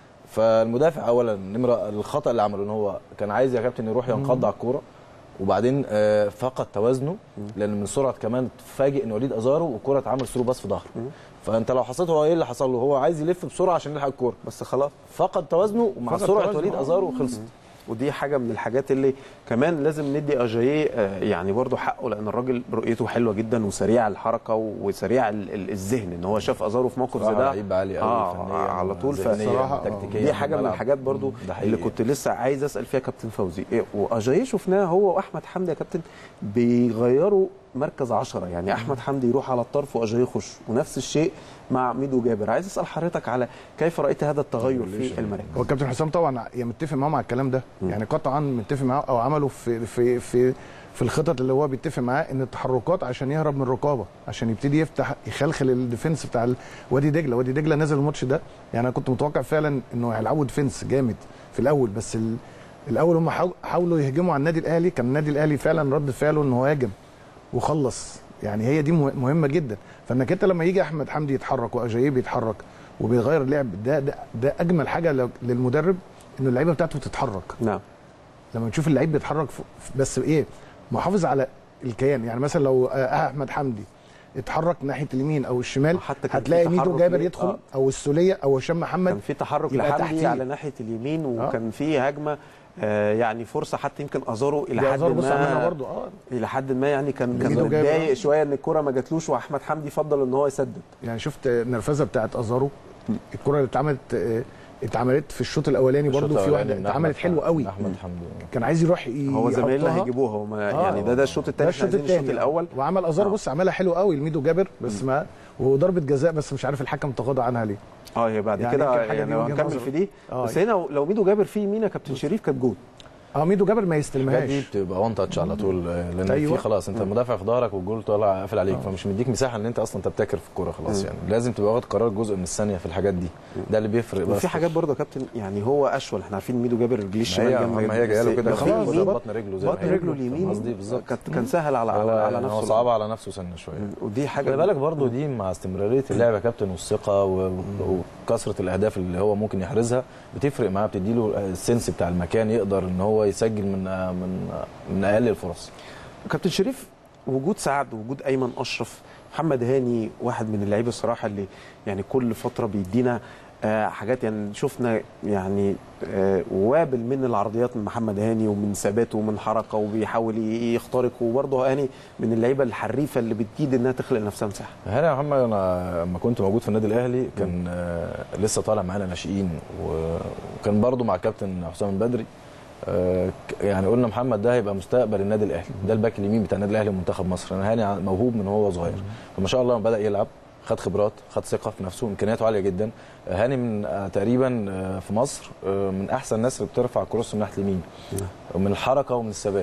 فالمدافع اولا نمره الخطا اللي عمله ان هو كان عايز يا كابتن يروح ينقض على الكوره وبعدين آه، فقد توازنه لان من سرعه كمان تفاجئ ان وليد ازارو والكوره اتعمل ثرو باس في ظهره فانت لو حصلت هو ايه اللي حصل له هو عايز يلف بسرعه عشان يلحق الكوره بس خلاص فقد توازنه ومع فقد سرعه توازنه، وليد آه. ازارو خلصت ودي حاجه من الحاجات اللي كمان لازم ندي اجاييه آه، يعني برضو حقه لان الراجل رؤيته حلوه جدا وسريع الحركه وسريع ال- ال- الذهن ان هو شاف ازارو في موقف زي صراحة ده لعيب عالي قوي آه فنيا على طول ف- ذهنياً، صراحة، آه. تكتيكيا دي في حاجه من الملعب. الحاجات برضو ده حقيقي. اللي كنت لسه عايز اسال فيها كابتن فوزي إيه، واجاييه شفناه هو واحمد حمدي يا كابتن بيغيروا مركز عشرة يعني احمد حمدي يروح على الطرف واجاييه يخش ونفس الشيء مع ميدو جابر عايز اسال حضرتك على كيف رايت هذا التغير في المراكز هو الكابتن حسام طبعا يعني متفق معاهم على الكلام ده يعني قطعا متفق معاه او عمله في في في في الخطط اللي هو بيتفق معاه ان التحركات عشان يهرب من الرقابه عشان يبتدي يفتح يخلخل الديفنس بتاع ال- وادي دجله وادي دجله نزل الماتش ده يعني انا كنت متوقع فعلا انه هيلعبوا ديفنس جامد في الاول بس ال الاول هم حاول- حاولوا يهجموا على النادي الاهلي كان النادي الاهلي فعلا رد فعله انه هاجم وخلص يعني هي دي مه- مهمه جدا فانك انت لما يجي احمد حمدي يتحرك واجاييه بيتحرك وبيغير لعب ده ده, ده اجمل حاجه لو- للمدرب انه اللعيبه بتاعته تتحرك نعم لما تشوف اللعيب بيتحرك ف- ف- بس ايه محافظ على الكيان يعني مثلا لو آه، احمد حمدي اتحرك ناحيه اليمين او الشمال حتى كان في هتلاقي ميدو تحرك جابر ليه؟ يدخل آه. او السوليه او هشام محمد كان في تحرك يبقى لحمدي تحتيه. على ناحيه اليمين وكان في هجمه آه، يعني فرصه حتى يمكن ازارو الى دي حد أزار بص عملها ما برضو اه الى حد ما يعني كان كان ميدو جايب- متضايق شويه ان الكره ما جاتلوش واحمد حمدي فضل ان هو يسدد يعني شفت النرفزه بتاعت ازارو الكره اللي اتعملت آه، اتعملت في الشوط الاولاني برضو الشوط في الأولاني واحده من اتعملت أحمد حلوه قوي احمد حمدي كان عايز يروح ي- هو زمايلنا يحطها. هيجيبوها وما آه. يعني ده ده الشوط ده الثاني الشوط الشوط الثاني الاول وعمل ازارو آه. بص عملها حلو قوي لميدو جابر بس ما وضربه جزاء بس مش عارف الحكم تغاضى عنها ليه اه هي بعد يعني كده يمكن حاجة يعني دي لو وجهة هنكمل نظر. في دي آه. بس هنا لو ميدو جابر في يمين يا كابتن شريف كانت جول اه ميدو جابر ما الحاجات دي يستلمهاش بتبقى وان تاتش على طول آه، لان أيوة. في خلاص انت المدافع في ظهرك والجول طالع قافل عليك فمش مديك مساحه ان انت اصلا تبتكر في الكوره خلاص يعني لازم تبقى واخد قرار جزء من الثانيه في الحاجات دي ده اللي بيفرق بس وفي حاجات برضه يا كابتن يعني هو اشول احنا عارفين ميدو جابر رجليه ما الشمال هي جنب ما هي جايه له كده بس خلاص، اليمين بطن بطن رجله زي ما بطن هي. رجله فاهم اليمين قصدي بالظبط كان كان سهل على على, على هو نفسه صعب على نفسه سنه شويه ودي حاجه خلي بالك برضو دي مع استمراريه اللعب يا كابتن والثقه و- وكثره الاهداف اللي هو ممكن يحرزها بتفرق معاه بتديله السنس بتاع المكان يقدر ان هو يسجل من من من اقل الفرص كابتن شريف وجود سعد وجود ايمن اشرف محمد هاني واحد من اللعيبه الصراحه اللي يعني كل فتره بيدينا آه حاجات يعني شفنا يعني آه وابل من العرضيات من محمد هاني ومن ثباته ومن حركه وبيحاول ي- يخترق وبرضه هاني من اللعيبه الحريفه اللي بتجيد انها تخلق نفسها مساحه هاني يا محمد انا لما كنت موجود في النادي الاهلي كان آه لسه طالع معانا ناشئين و- وكان برضو مع الكابتن حسام البدري آه ك- يعني قلنا محمد ده هيبقى مستقبل النادي الاهلي ده الباك اليمين بتاع النادي الاهلي ومنتخب مصر انا هاني ع- موهوب من هو صغير فما شاء الله لما بدا يلعب خد خبرات خد ثقه في نفسه امكانياته عاليه جدا آه، هاني من آه، تقريبا آه، في مصر آه، من احسن الناس اللي بترفع كروس من ناحيه اليمين ومن الحركه ومن الثبات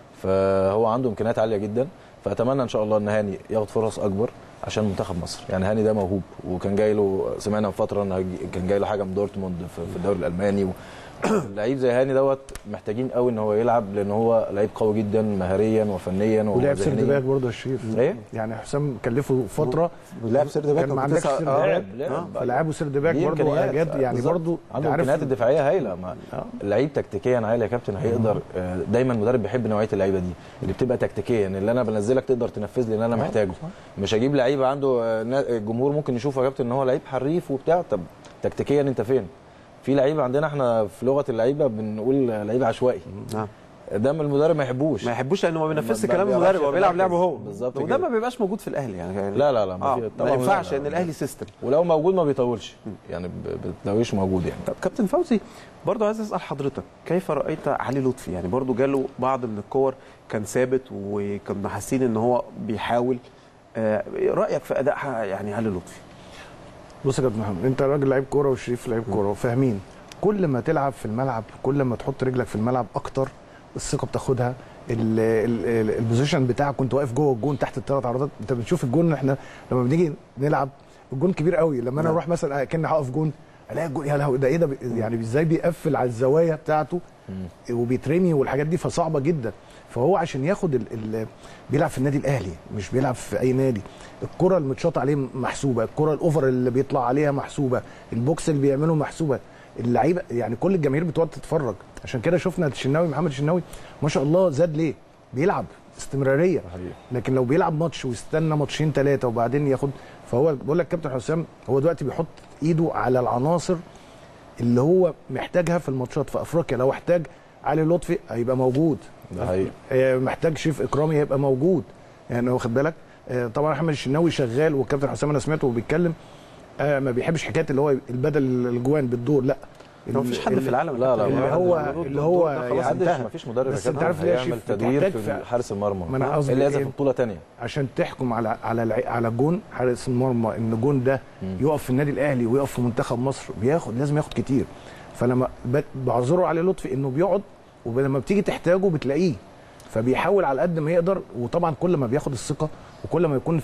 فهو عنده امكانيات عاليه جدا فاتمنى ان شاء الله ان هاني ياخد فرص اكبر عشان منتخب مصر يعني هاني ده موهوب وكان جاي له سمعنا من فتره ان هيجي- كان جاي له حاجه من دورتموند في في الدوري الالماني و... لعيب زي هاني دوت محتاجين قوي ان هو يلعب لان هو لعيب قوي جدا مهاريا وفنيا ولعب سيرد وذهنياً. باك برضه يا شريف ايه يعني حسام كلفه فتره ولعب سيرد باك كان ما كنت عندكش لسه- سيرد آه، باك لعب. فلعبه سيرد باك دي برضه إمكانيات. اجاد يعني بالظبط. برضه عنده امكانيات الدفاعيه هايله ما آه. اللعيب تكتيكيا عالي يا كابتن هيقدر آه، دايما المدرب بيحب نوعيه اللعيبه دي اللي بتبقى تكتيكيا اللي انا بنزلك تقدر تنفذ لي اللي انا محتاجه مش هجيب لعيب عنده آه، نا- الجمهور ممكن يشوفه يا كابتن ان هو لعيب حريف وبتاع طب تكتيكيا انت فين في لعيبه عندنا احنا في لغه اللعيبه بنقول لعيب عشوائي نعم ده من المدرب ما يحبوش ما يحبوش لانه ما بينفذش ما كلام بيعرفش المدرب هو بيلعب يركز. لعبه هو بالظبط وده كده. ما بيبقاش موجود في الاهلي يعني لا لا لا ما آه في- ما طبعاً ينفعش لا، ان لا. الاهلي سيستم ولو موجود ما بيطولش يعني ب- بتلاقيش موجود يعني طب كابتن فوزي برضه عايز اسال حضرتك كيف رايت علي لطفي يعني برضه جاله بعض من الكور كان ثابت وكنا حاسين ان هو بيحاول آه، رايك في اداء يعني علي لطفي بص يا كابتن محمد انت راجل لعيب كوره وشريف لعيب كوره وفاهمين كل ما تلعب في الملعب كل ما تحط رجلك في الملعب اكتر الثقه بتاخدها ال- ال- ال- البوزيشن بتاعك كنت واقف جوه الجون تحت الثلاث عرضات انت بتشوف الجون احنا لما بنيجي نلعب الجون كبير قوي لما انا نعم. اروح مثلا كاني هقف جون الاقي الجون يا لهوي ده ايه ده بي- يعني ازاي بيقفل على الزوايا بتاعته وبيترمي والحاجات دي فصعبه جدا فهو عشان ياخد ال ال بيلعب في النادي الاهلي مش بيلعب في اي نادي الكره المتشاط عليه محسوبه الكره الاوفر اللي بيطلع عليها محسوبه البوكس اللي بيعمله محسوبه اللعيبه يعني كل الجماهير بتقعد تتفرج عشان كده شفنا الشناوي محمد الشناوي ما شاء الله زاد ليه بيلعب استمراريه حقيقي. لكن لو بيلعب ماتش ويستنى ماتشين ثلاثه وبعدين ياخد فهو بقول لك كابتن حسام هو دلوقتي بيحط ايده على العناصر اللي هو محتاجها في الماتشات في افريقيا لو احتاج علي لطفي هيبقى موجود ده حقيقي آه، محتاج شريف اكرامي هيبقى موجود يعني واخد بالك آه، طبعا احمد الشناوي شغال والكابتن حسام انا سمعته وبيتكلم آه، ما بيحبش حكايه اللي هو البدل الجوان بالدور لا هو مفيش حد في العالم لا، لا، اللي ما هو- حد اللي هو ده خلاص يعني انتهى. محدش مفيش مدرب بس يا انت كابتن عارف ليه يا هيعمل شريف؟ تدوير بتحتاج في في- حارس المرمى ما أنا قصدي اللي لازم إيه؟ في بطوله ثانيه عشان تحكم على على الع- على جون حارس المرمى ان جون ده يقف في النادي الاهلي ويقف في منتخب مصر بياخد لازم ياخد كتير فلما ب- بعذره علي لطفي انه بيقعد ولما بتيجي تحتاجه بتلاقيه فبيحاول على قد ما يقدر وطبعا كل ما بياخد الثقه وكل ما يكون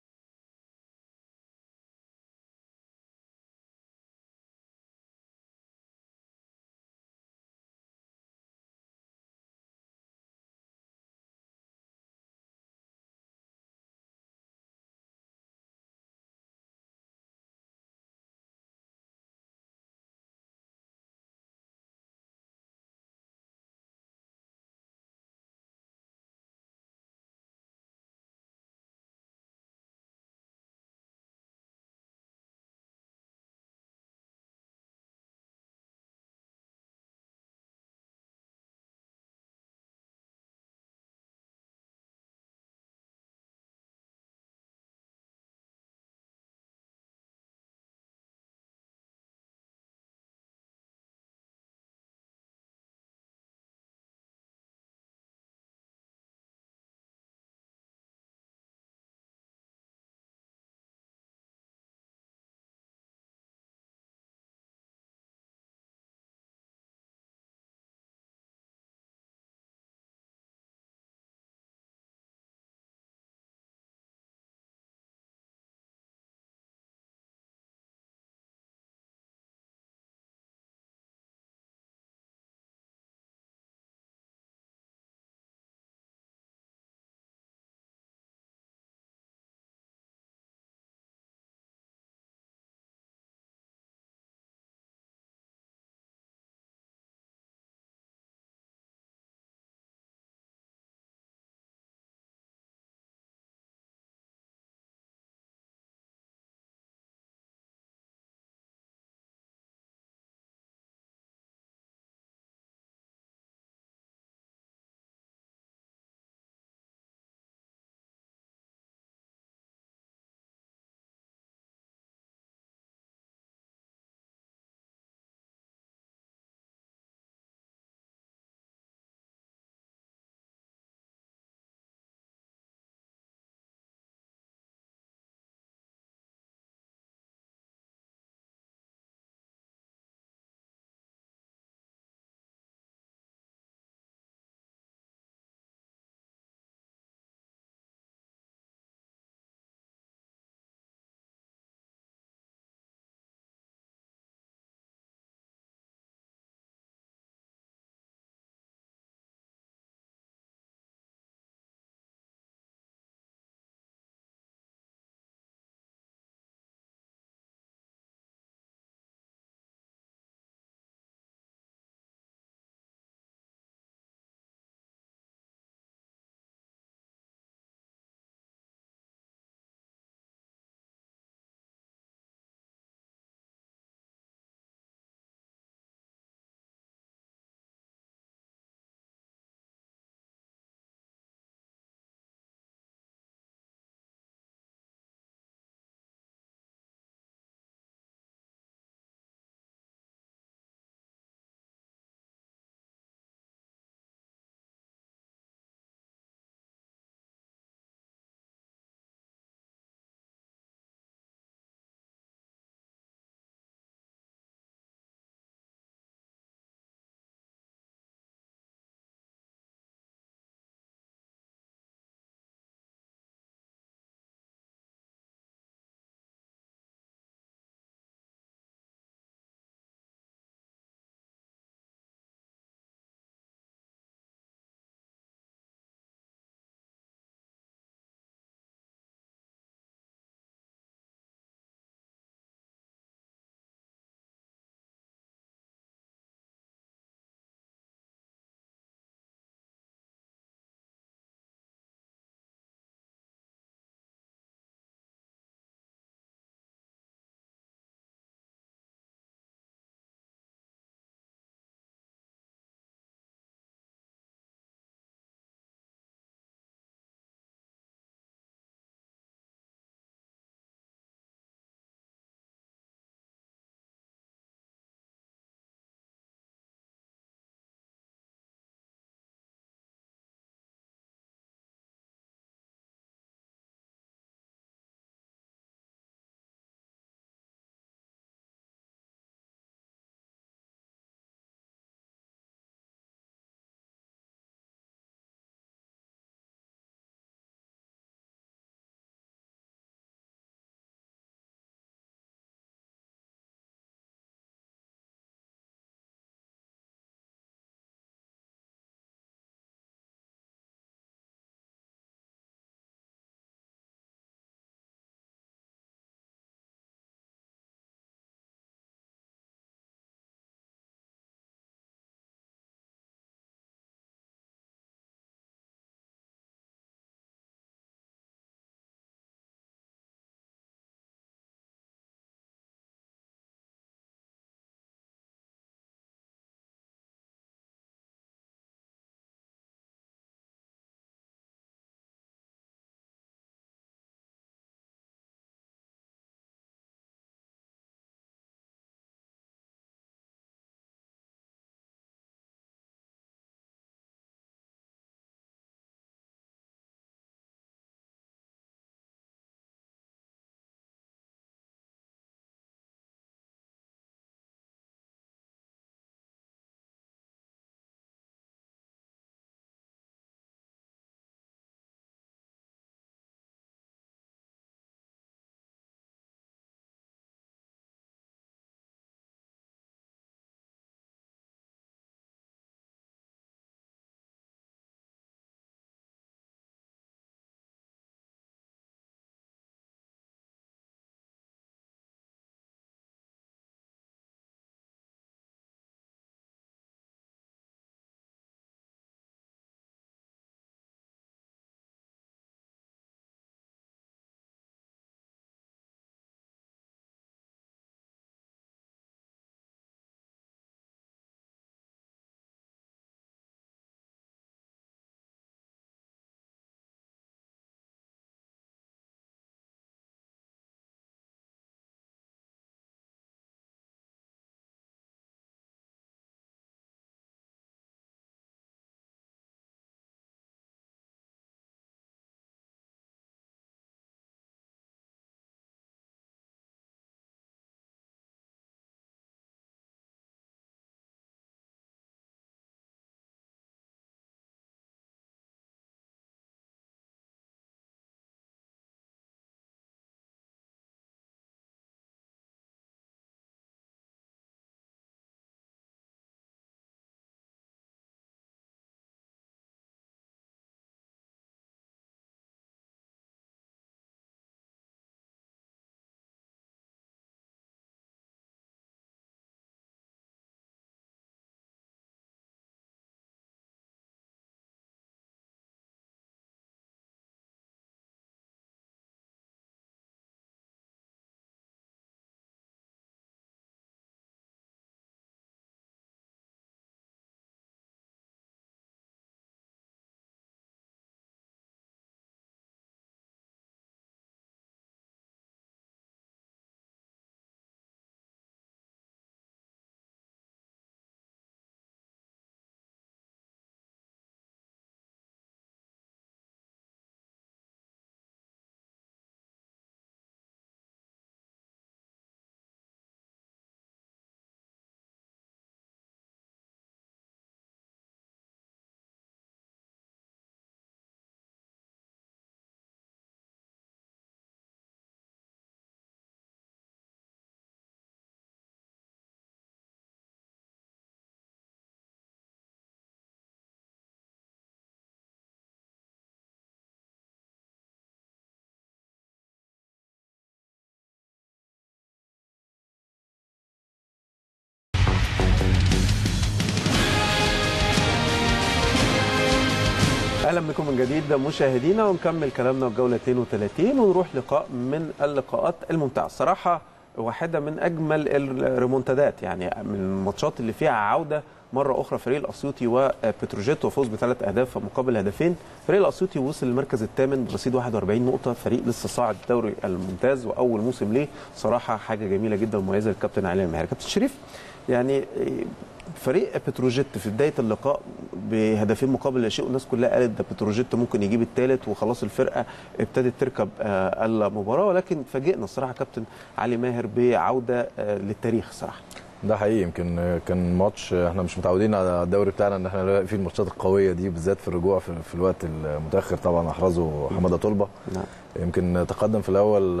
اهلا بكم من جديد مشاهدينا ونكمل كلامنا في جوله 32 ونروح لقاء من اللقاءات الممتعه الصراحه واحده من اجمل الريمونتادات يعني من الماتشات اللي فيها عوده مره اخرى فريق الاسيوطي وبتروجيت وفوز بثلاث اهداف مقابل هدفين فريق الاسيوطي وصل للمركز الثامن برصيد 41 نقطه فريق لسه صاعد الدوري الممتاز واول موسم ليه صراحه حاجه جميله جدا ومميزه للكابتن علي المهري كابتن شريف يعني فريق بتروجيت في بدايه اللقاء بهدفين مقابل لا شيء والناس كلها قالت ده بتروجيت ممكن يجيب الثالث وخلاص الفرقه ابتدت تركب آه المباراه ولكن فاجئنا الصراحه كابتن علي ماهر بعوده آه للتاريخ الصراحه ده حقيقي يمكن كان ماتش احنا مش متعودين على الدوري بتاعنا ان احنا نلاقي فيه الماتشات القويه دي بالذات في الرجوع في, في الوقت المتاخر طبعا احرزه حماده طلبه نعم. يمكن تقدم في الاول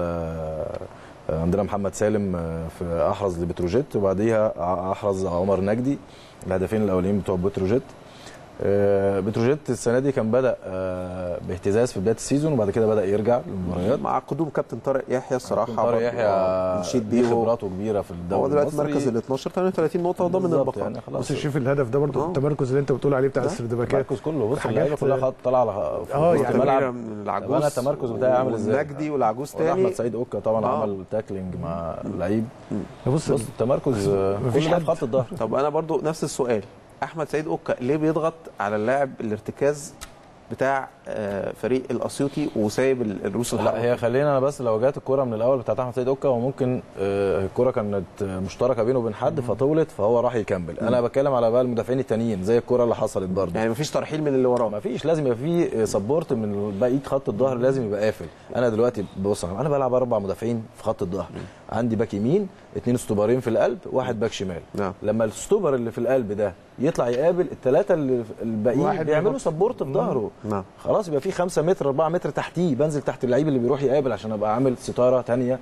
عندنا محمد سالم في احرز لبتروجيت وبعديها احرز عمر نجدي الهدفين الاولين بتوع بتروجيت بتروجيت السنه دي كان بدا باهتزاز في بدايه السيزون وبعد كده بدا يرجع للمباريات مع قدوم كابتن طارق يحيى الصراحه طارق يحيى نشيد دي بيه خبراته كبيره في الدوري هو دلوقتي المصري. مركز ال 12 38 نقطه وضامن بالظبط البقاء يعني خلاص بص شوف الهدف ده برضه آه. التمركز اللي انت بتقول عليه بتاع السردباكات المركز كله بص حاجات- اللعيبه كلها خط طالعه على آه، وسط يعني الملعب من العجوز أنا التمركز بتاعي عامل إزاي؟ والنجدي والعجوز وده تاني احمد سعيد اوكا طبعا آه. عمل تاكلينج مع اللعيب بص بص التمركز مفيش كل ده حد. في خط الظهر طب انا برضو نفس السؤال احمد سعيد اوكا ليه بيضغط على اللاعب الارتكاز بتاع آه، فريق الاسيوطي وسايب ال- الروس لا الحرب هي خلينا انا بس لو جت الكوره من الاول بتاعت احمد سيد اوكا وممكن آه، الكوره كانت مشتركه بينه وبين حد فطولت فهو راح يكمل انا بتكلم على بقى المدافعين التانيين زي الكوره اللي حصلت برضه يعني مفيش ترحيل من اللي وراه ما فيش لازم يبقى في سبورت من بقيه خط الظهر لازم يبقى قافل انا دلوقتي بص انا بلعب اربع مدافعين في خط الظهر عندي باك يمين اثنين استوبرين في القلب واحد باك شمال نعم. لما الاستوبر اللي في القلب ده يطلع يقابل الثلاثه اللي الباقيين واحد بيعملوا بيحط- سبورت في ظهره نعم خلاص يبقى في 5 متر 4 متر تحتيه بنزل تحت اللعيب اللي بيروح يقابل عشان ابقى عامل ستاره ثانيه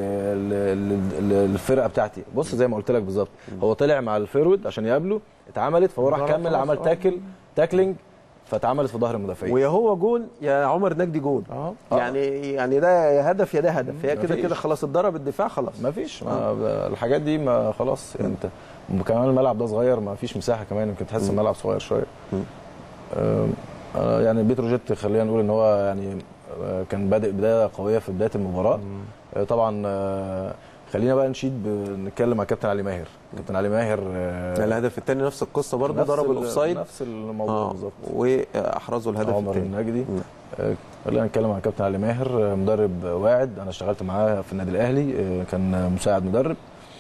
للفرقه بتاعتي بص زي ما قلت لك بالظبط هو طلع مع الفيرود عشان يقابله اتعملت فهو راح ضرب كمل خلاص، عمل آه. تاكل تاكلينج فاتعملت في ظهر المدافعين ويا هو جون يا عمر نجدي جون اه يعني يعني ده يا هدف يا ده هدف هي كده مفيش. كده خلاص اتضرب الدفاع خلاص ما فيش ما الحاجات دي ما خلاص يعني انت كمان الملعب ده صغير ما فيش مساحه كمان يمكن تحس الملعب صغير شويه مم. آم، آه، يعني بتروجيت خلينا نقول ان هو يعني آه، كان بادئ بدايه قويه في بدايه المباراه آه، طبعا آه، خلينا بقى نشيد ب- نتكلم مع كابتن علي ماهر كابتن علي ماهر آه، الهدف الثاني نفس القصه برضه نفس ضرب ال- الاوفسايد نفس الموضوع اه بالظبط واحرزوا الهدف عمر الثاني النجدي مم. آه، خلينا نتكلم عن كابتن علي ماهر آه، مدرب واعد انا اشتغلت معاه في النادي الاهلي آه، كان مساعد مدرب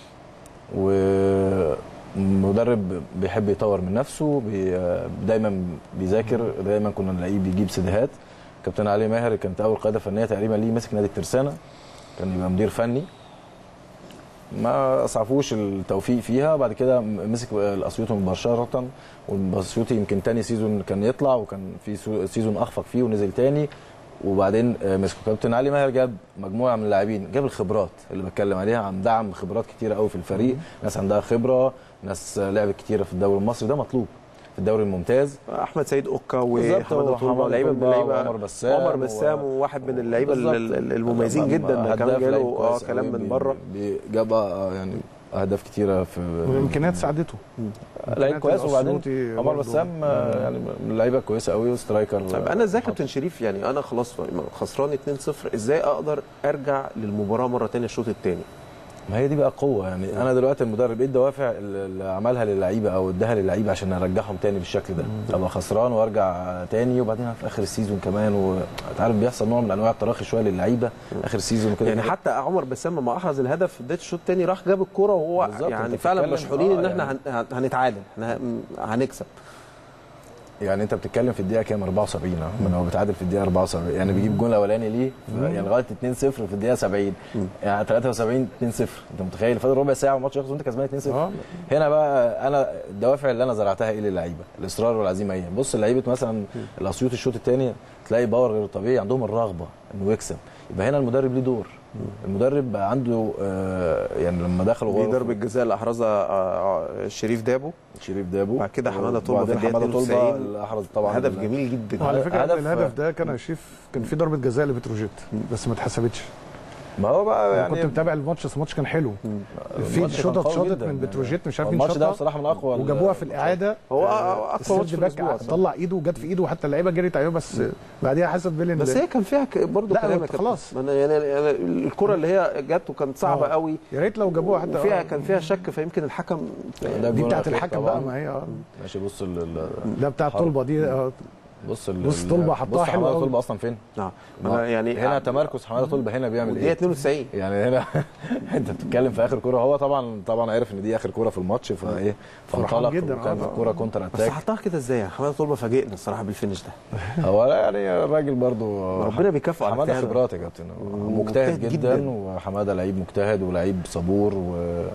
ومدرب بيحب يطور من نفسه بي آه، دايما بيذاكر دايما كنا نلاقيه بيجيب سيديهات كابتن علي ماهر كانت اول قياده فنيه تقريبا ليه مسك نادي الترسانه كان يبقى مدير فني ما اسعفوش التوفيق فيها بعد كده مسك الاسيوطي مباشره والاسيوطي يمكن تاني سيزون كان يطلع وكان في سو- سيزون اخفق فيه ونزل تاني وبعدين آه، مسكه كابتن علي ماهر جاب مجموعه من اللاعبين جاب الخبرات اللي بتكلم عليها عن دعم خبرات كتيره قوي في الفريق ناس عندها خبره ناس آه، لعبت كتيره في الدوري المصري ده مطلوب في الدوري الممتاز احمد سيد اوكا بالظبط، وحمد وحمد طلبه لعيبه من طلبة اللعيبه وعمر بسام عمر و- بسام وواحد من اللعيبه بالظبط. ال- ال- المميزين طبعاً جدا هداف كمان لعيب جاله اه كويس كلام قوي، من بي- بره بي- جاب آه، يعني اهداف كتيره في والامكانيات ساعدته لعيب كويس وبعدين الأسيوطي عمر برضه. بسام آه، يعني من اللعيبه كويسه قوي وسترايكر طيب انا ازاي كابتن شريف يعني انا خلاص خسران 2-0 ازاي اقدر ارجع للمباراه مره ثانيه الشوط الثاني ما هي دي بقى قوه يعني انا دلوقتي المدرب ايه الدوافع اللي عملها للعيبه او اداها للعيبه عشان ارجعهم تاني بالشكل ده ابقى خسران وارجع تاني وبعدين في اخر السيزون كمان وانت عارف بيحصل نوع من انواع التراخي شويه للعيبه اخر السيزون وكده يعني حتى عمر بسام لما احرز الهدف في بدايه الشوط الثاني راح جاب الكوره وهو بالظبط، يعني أنت فعلا بتتكلم- مشحونين ان آه، احنا يعني- هن- هن- هنتعادل احنا هن- هنكسب يعني انت بتتكلم في الدقيقه كام 74 اهو من هو بيتعادل في الدقيقه 74 يعني بيجيب الجون الاولاني ليه يعني لغايه 2-0 في الدقيقه 70 يعني 73 2-0 انت متخيل فاضل ربع ساعه والماتش يخلص وانت كسبان 2-0 اه هنا بقى انا الدوافع اللي انا زرعتها ايه للعيبه الاصرار والعزيمه ايه بص لعيبه مثلا الاسيوط الشوط الثاني تلاقي باور غير طبيعي عندهم الرغبه انه يكسب يبقى هنا المدرب ليه دور المدرب بقى عنده آه يعني لما دخلوا دي غرف ضربه جزاء اللي احرزها آه، آه، شريف دابو شريف دابو وبعد كده حمادة طلبة في وبعدين الدقيقة حماده طلبه 92 اللي احرز طبعا هدف جميل جدا وعلى فكره هدف- هدف الهدف ده كان يا شريف كان في ضربه جزاء لبتروجيت بس ما اتحسبتش ما هو بقى انا يعني كنت متابع الماتش بس الماتش كان حلو في الماتش كان شوطه قوي اتشاطت جدا من يعني. بتروجيت مش عارف مين الماتش ده شاطها بصراحه من اقوى ال- وجابوها في الاعاده هو آه، أقوى ماتش في السيرد باك الأسبوع طلع ايده وجت في ايده وحتى اللعيبه جريت عليه بس بعديها حسب بيلين بس هي كان فيها ك- برضه لا، كلام يا كابتن. خلاص. ما أنا يعني يعني الكره اللي هي جت وكانت صعبه آه. قوي يا ريت لو جابوها حتى وفيها آه. كان فيها شك فيمكن الحكم ده دي الجول بتاعت الأخير الحكم طبعاً. بقى ما هي اه ماشي بص ال- ال- لا بتاع الطلبه دي آه، بص ال- بص ال- طلبة حطها بص حلو حماده قوي. طلبه اصلا فين؟ اه ما أنا يعني هنا تمركز حماده طلبه هنا بيعمل ودي ايه؟ 92 يعني هنا انت بتتكلم في اخر كوره هو طبعا طبعا عارف ان دي اخر كوره في الماتش فايه فرحان فانطلق جدا، وكان آه. الكوره كونتر بس اتاك حطها كده ازاي يعني حماده طلبه فاجئنا الصراحه بالفينش ده هو لا يعني الراجل برضو ربنا بيكافئه على حماده اجتهاده. خبرات يا كابتن ومجتهد مجتهد جداً. جدا وحماده لعيب مجتهد ولعيب صبور و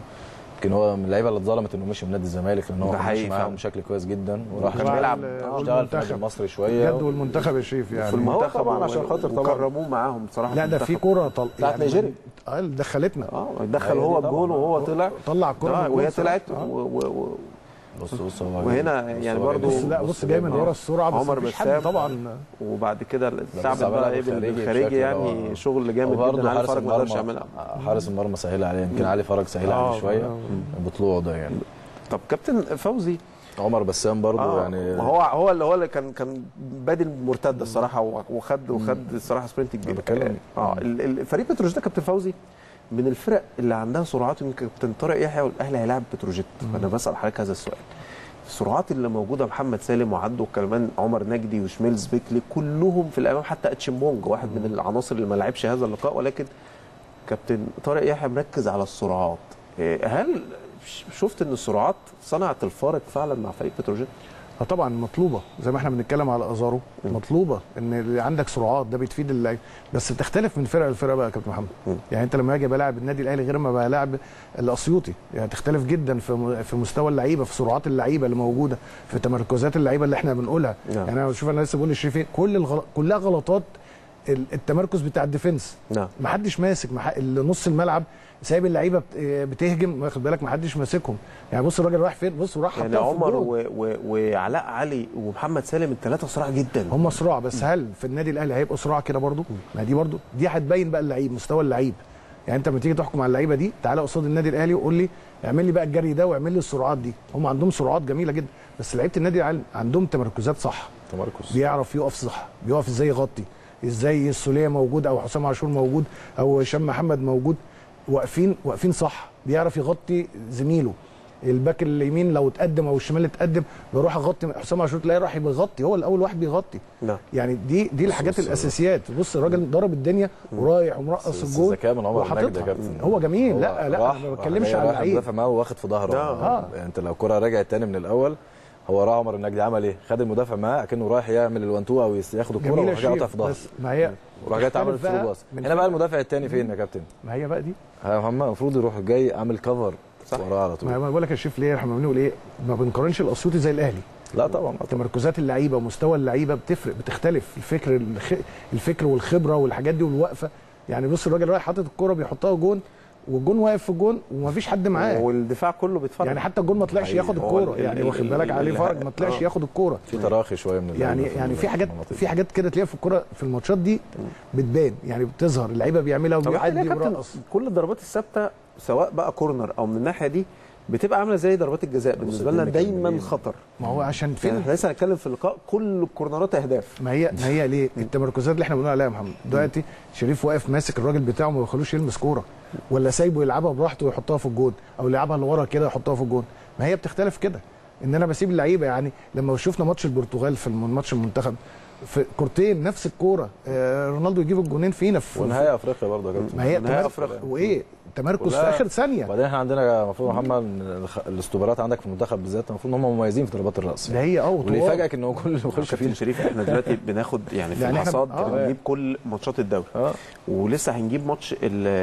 يمكن هو من اللعيبه اللي اتظلمت انه مشي من نادي الزمالك لان هو ده كان حقيقي ماشي معاهم فعلا. بشكل كويس جدا وراح كان مع بيلعب ال- اشتغل في النادي والمنتخب. المصري شويه جد والمنتخب يا شريف في يعني ما هو المنتخب طبعاً و- عشان خاطر طبعاً. وكرموه معاهم بصراحه لا ده في المنتخب. كوره طل... بتاعت نيجيريا. اه اللي دخلتنا اه دخل هي دي هو طبعاً. الجول وهو طلع طلع الكوره آه من الجول وهي صح. طلعت آه. و... و... و... بص بص هو وهنا بص يعني هو برضو- بص لا بص جاي من ورا السرعه بس عمر مفيش بسام. حد طبعا وبعد كده الثعبت بس عملها بقى ايه بالخارجي بالخارجي بشكل يعني هو- شغل جامد وبرضه جدا علي حارس فرج ما قدرش المرمى يعملها حارس المرمى سهل عليه يمكن علي فرج سهل آه، عليه شويه آه. بطلوعه ده يعني طب كابتن فوزي عمر بسام برضه آه يعني هو هو اللي هو اللي كان كان بادي المرتده الصراحه وخد وخد الصراحه سبرنت كبير بتكلم. اه ال- ال- فريق بتروجيت ده كابتن فوزي من الفرق اللي عندها سرعات يمكن كابتن طارق يحيى والاهلي هيلاعب بتروجيت فانا بسال حضرتك هذا السؤال السرعات اللي موجوده محمد سالم وعبده وكمان عمر نجدي وشميلز بيكلي كلهم في الامام حتى اتشيمونج واحد من العناصر اللي ما لعبش هذا اللقاء ولكن كابتن طارق يحيى مركز على السرعات إيه، هل ش- شفت ان السرعات صنعت الفارق فعلا مع فريق بتروجيت؟ اه طبعا مطلوبه زي ما احنا بنتكلم على ازارو مطلوبه ان اللي عندك سرعات ده بتفيد اللعيب بس بتختلف من فرقه لفرقه بقى يا كابتن محمد مم. يعني انت لما اجي بلاعب النادي الاهلي غير ما بلاعب الاسيوطي يعني تختلف جدا في م- في مستوى اللعيبه في سرعات اللعيبه اللي موجوده في تمركزات اللعيبه اللي احنا بنقولها نعم. يعني انا بشوف انا لسه بقول لشريف كل الغل... كلها غلطات ال- التمركز بتاع الديفنس نعم ما حدش ماسك مح... نص الملعب سايب اللعيبه بت... بتهجم واخد بالك ما حدش ماسكهم يعني بص الراجل راح فين بص وراح يعني حطها في عمر الجول. و... و... وعلاء علي ومحمد سالم الثلاثه صراع جدا هم صراع بس هل في النادي الاهلي هيبقوا صراع كده برضو ما دي برضو دي هتبين بقى اللعيب مستوى اللعيب يعني انت لما تيجي تحكم على اللعيبه دي تعالى قصاد النادي الاهلي وقول لي اعمل لي بقى الجري ده واعمل لي السرعات دي هم عندهم سرعات جميله جدا بس لعيبه النادي الاهلي عندهم تمركزات صح تمركز بيعرف يقف صح بيقف ازاي يغطي ازاي السوليه موجود او حسام عاشور موجود او هشام محمد موجود واقفين واقفين صح بيعرف يغطي زميله الباك اليمين لو اتقدم او الشمال اتقدم بروح اغطي حسام عاشور تلاقيه راح بيغطي هو الاول واحد بيغطي نعم يعني دي دي الحاجات بص- الاساسيات بص الراجل ضرب الدنيا ورايح ومرقص بس الجول ذكاء من عمر نجدي يا وحاططها. كابتن هو جميل هو لا لا راح- انا ما راح بتكلمش جاي على رايح اللعيب مدافع معاه واخد في ظهره آه. يعني انت لو الكره رجعت تاني من الاول هو راح عمر النجدي عمل ايه؟ خد المدافع معاه اكنه رايح يعمل الوان تو او يس- ياخد الكوره جميله وراح جاي قاطع شيف في ظهره بس ما هي وراح جاي اتعمل تختلف ثرو بقى باص من هنا بقى فرقة- المدافع الثاني فين يا كابتن؟ ما هي بقى دي ها هم المفروض يروح جاي عامل كفر صح. وراه على طول ما انا بقول لك يا شيف ليه احنا بنقول ايه ما بنقارنش الاسيوطي زي الاهلي لا طبعا تمركزات اللعيبه ومستوى اللعيبه بتفرق بتختلف الفكر الخ... الفكر والخبره والحاجات دي والوقفه يعني بص الراجل رايح حاطط الكوره بيحطها جون والجون واقف في الجون ومفيش حد معاه والدفاع كله بيتفرج يعني حتى الجون ما طلعش حقيقي. ياخد هو الكوره ال- يعني ال- واخد بالك ال- عليه ال- فرج ما طلعش آه. ياخد الكوره في تراخي شويه من يعني اللعيبة يعني في حاجات المناطق دي. في حاجات كده تلاقيها في الكوره في الماتشات دي بتبان يعني بتظهر اللعيبه بيعملها طب يعني وبيعدي يا كابتن ويرقص كل الضربات الثابته سواء بقى كورنر او من الناحيه دي بتبقى عامله زي ضربات الجزاء بالنسبه لنا الدنيا دايما كانت خطر ما هو عشان يعني فين احنا لسه هنتكلم في اللقاء كل الكورنرات اهداف ما هي ما هي ليه التمركزات اللي احنا بنقول عليها يا محمد دلوقتي شريف واقف ماسك الراجل بتاعه ما بيخلوش يلمس كوره ولا سايبه يلعبها براحته ويحطها في الجون او يلعبها لورا كده يحطها في الجون ما هي بتختلف كده ان انا بسيب اللعيبه يعني لما شفنا ماتش البرتغال في الم- ماتش المنتخب في كورتين نفس الكوره آه رونالدو يجيب الجونين فينا في ونهايه افريقيا برضه يا كابتن ما هي نهائي تمركز أفريقيا. وايه تمركز في كلها- اخر ثانيه وبعدين احنا عندنا المفروض يا محمد إن الخ- الاستوبرات عندك في المنتخب بالذات المفروض ان هم مميزين في ضربات الراس ده هي اه واللي وطوال. يفاجئك ان هو كل اللي بيخش كابتن فيه شريف احنا دلوقتي بناخد يعني في يعني إحنا- الحصاد آه. بنجيب كل ماتشات الدوري اه ولسه هنجيب ماتش ال-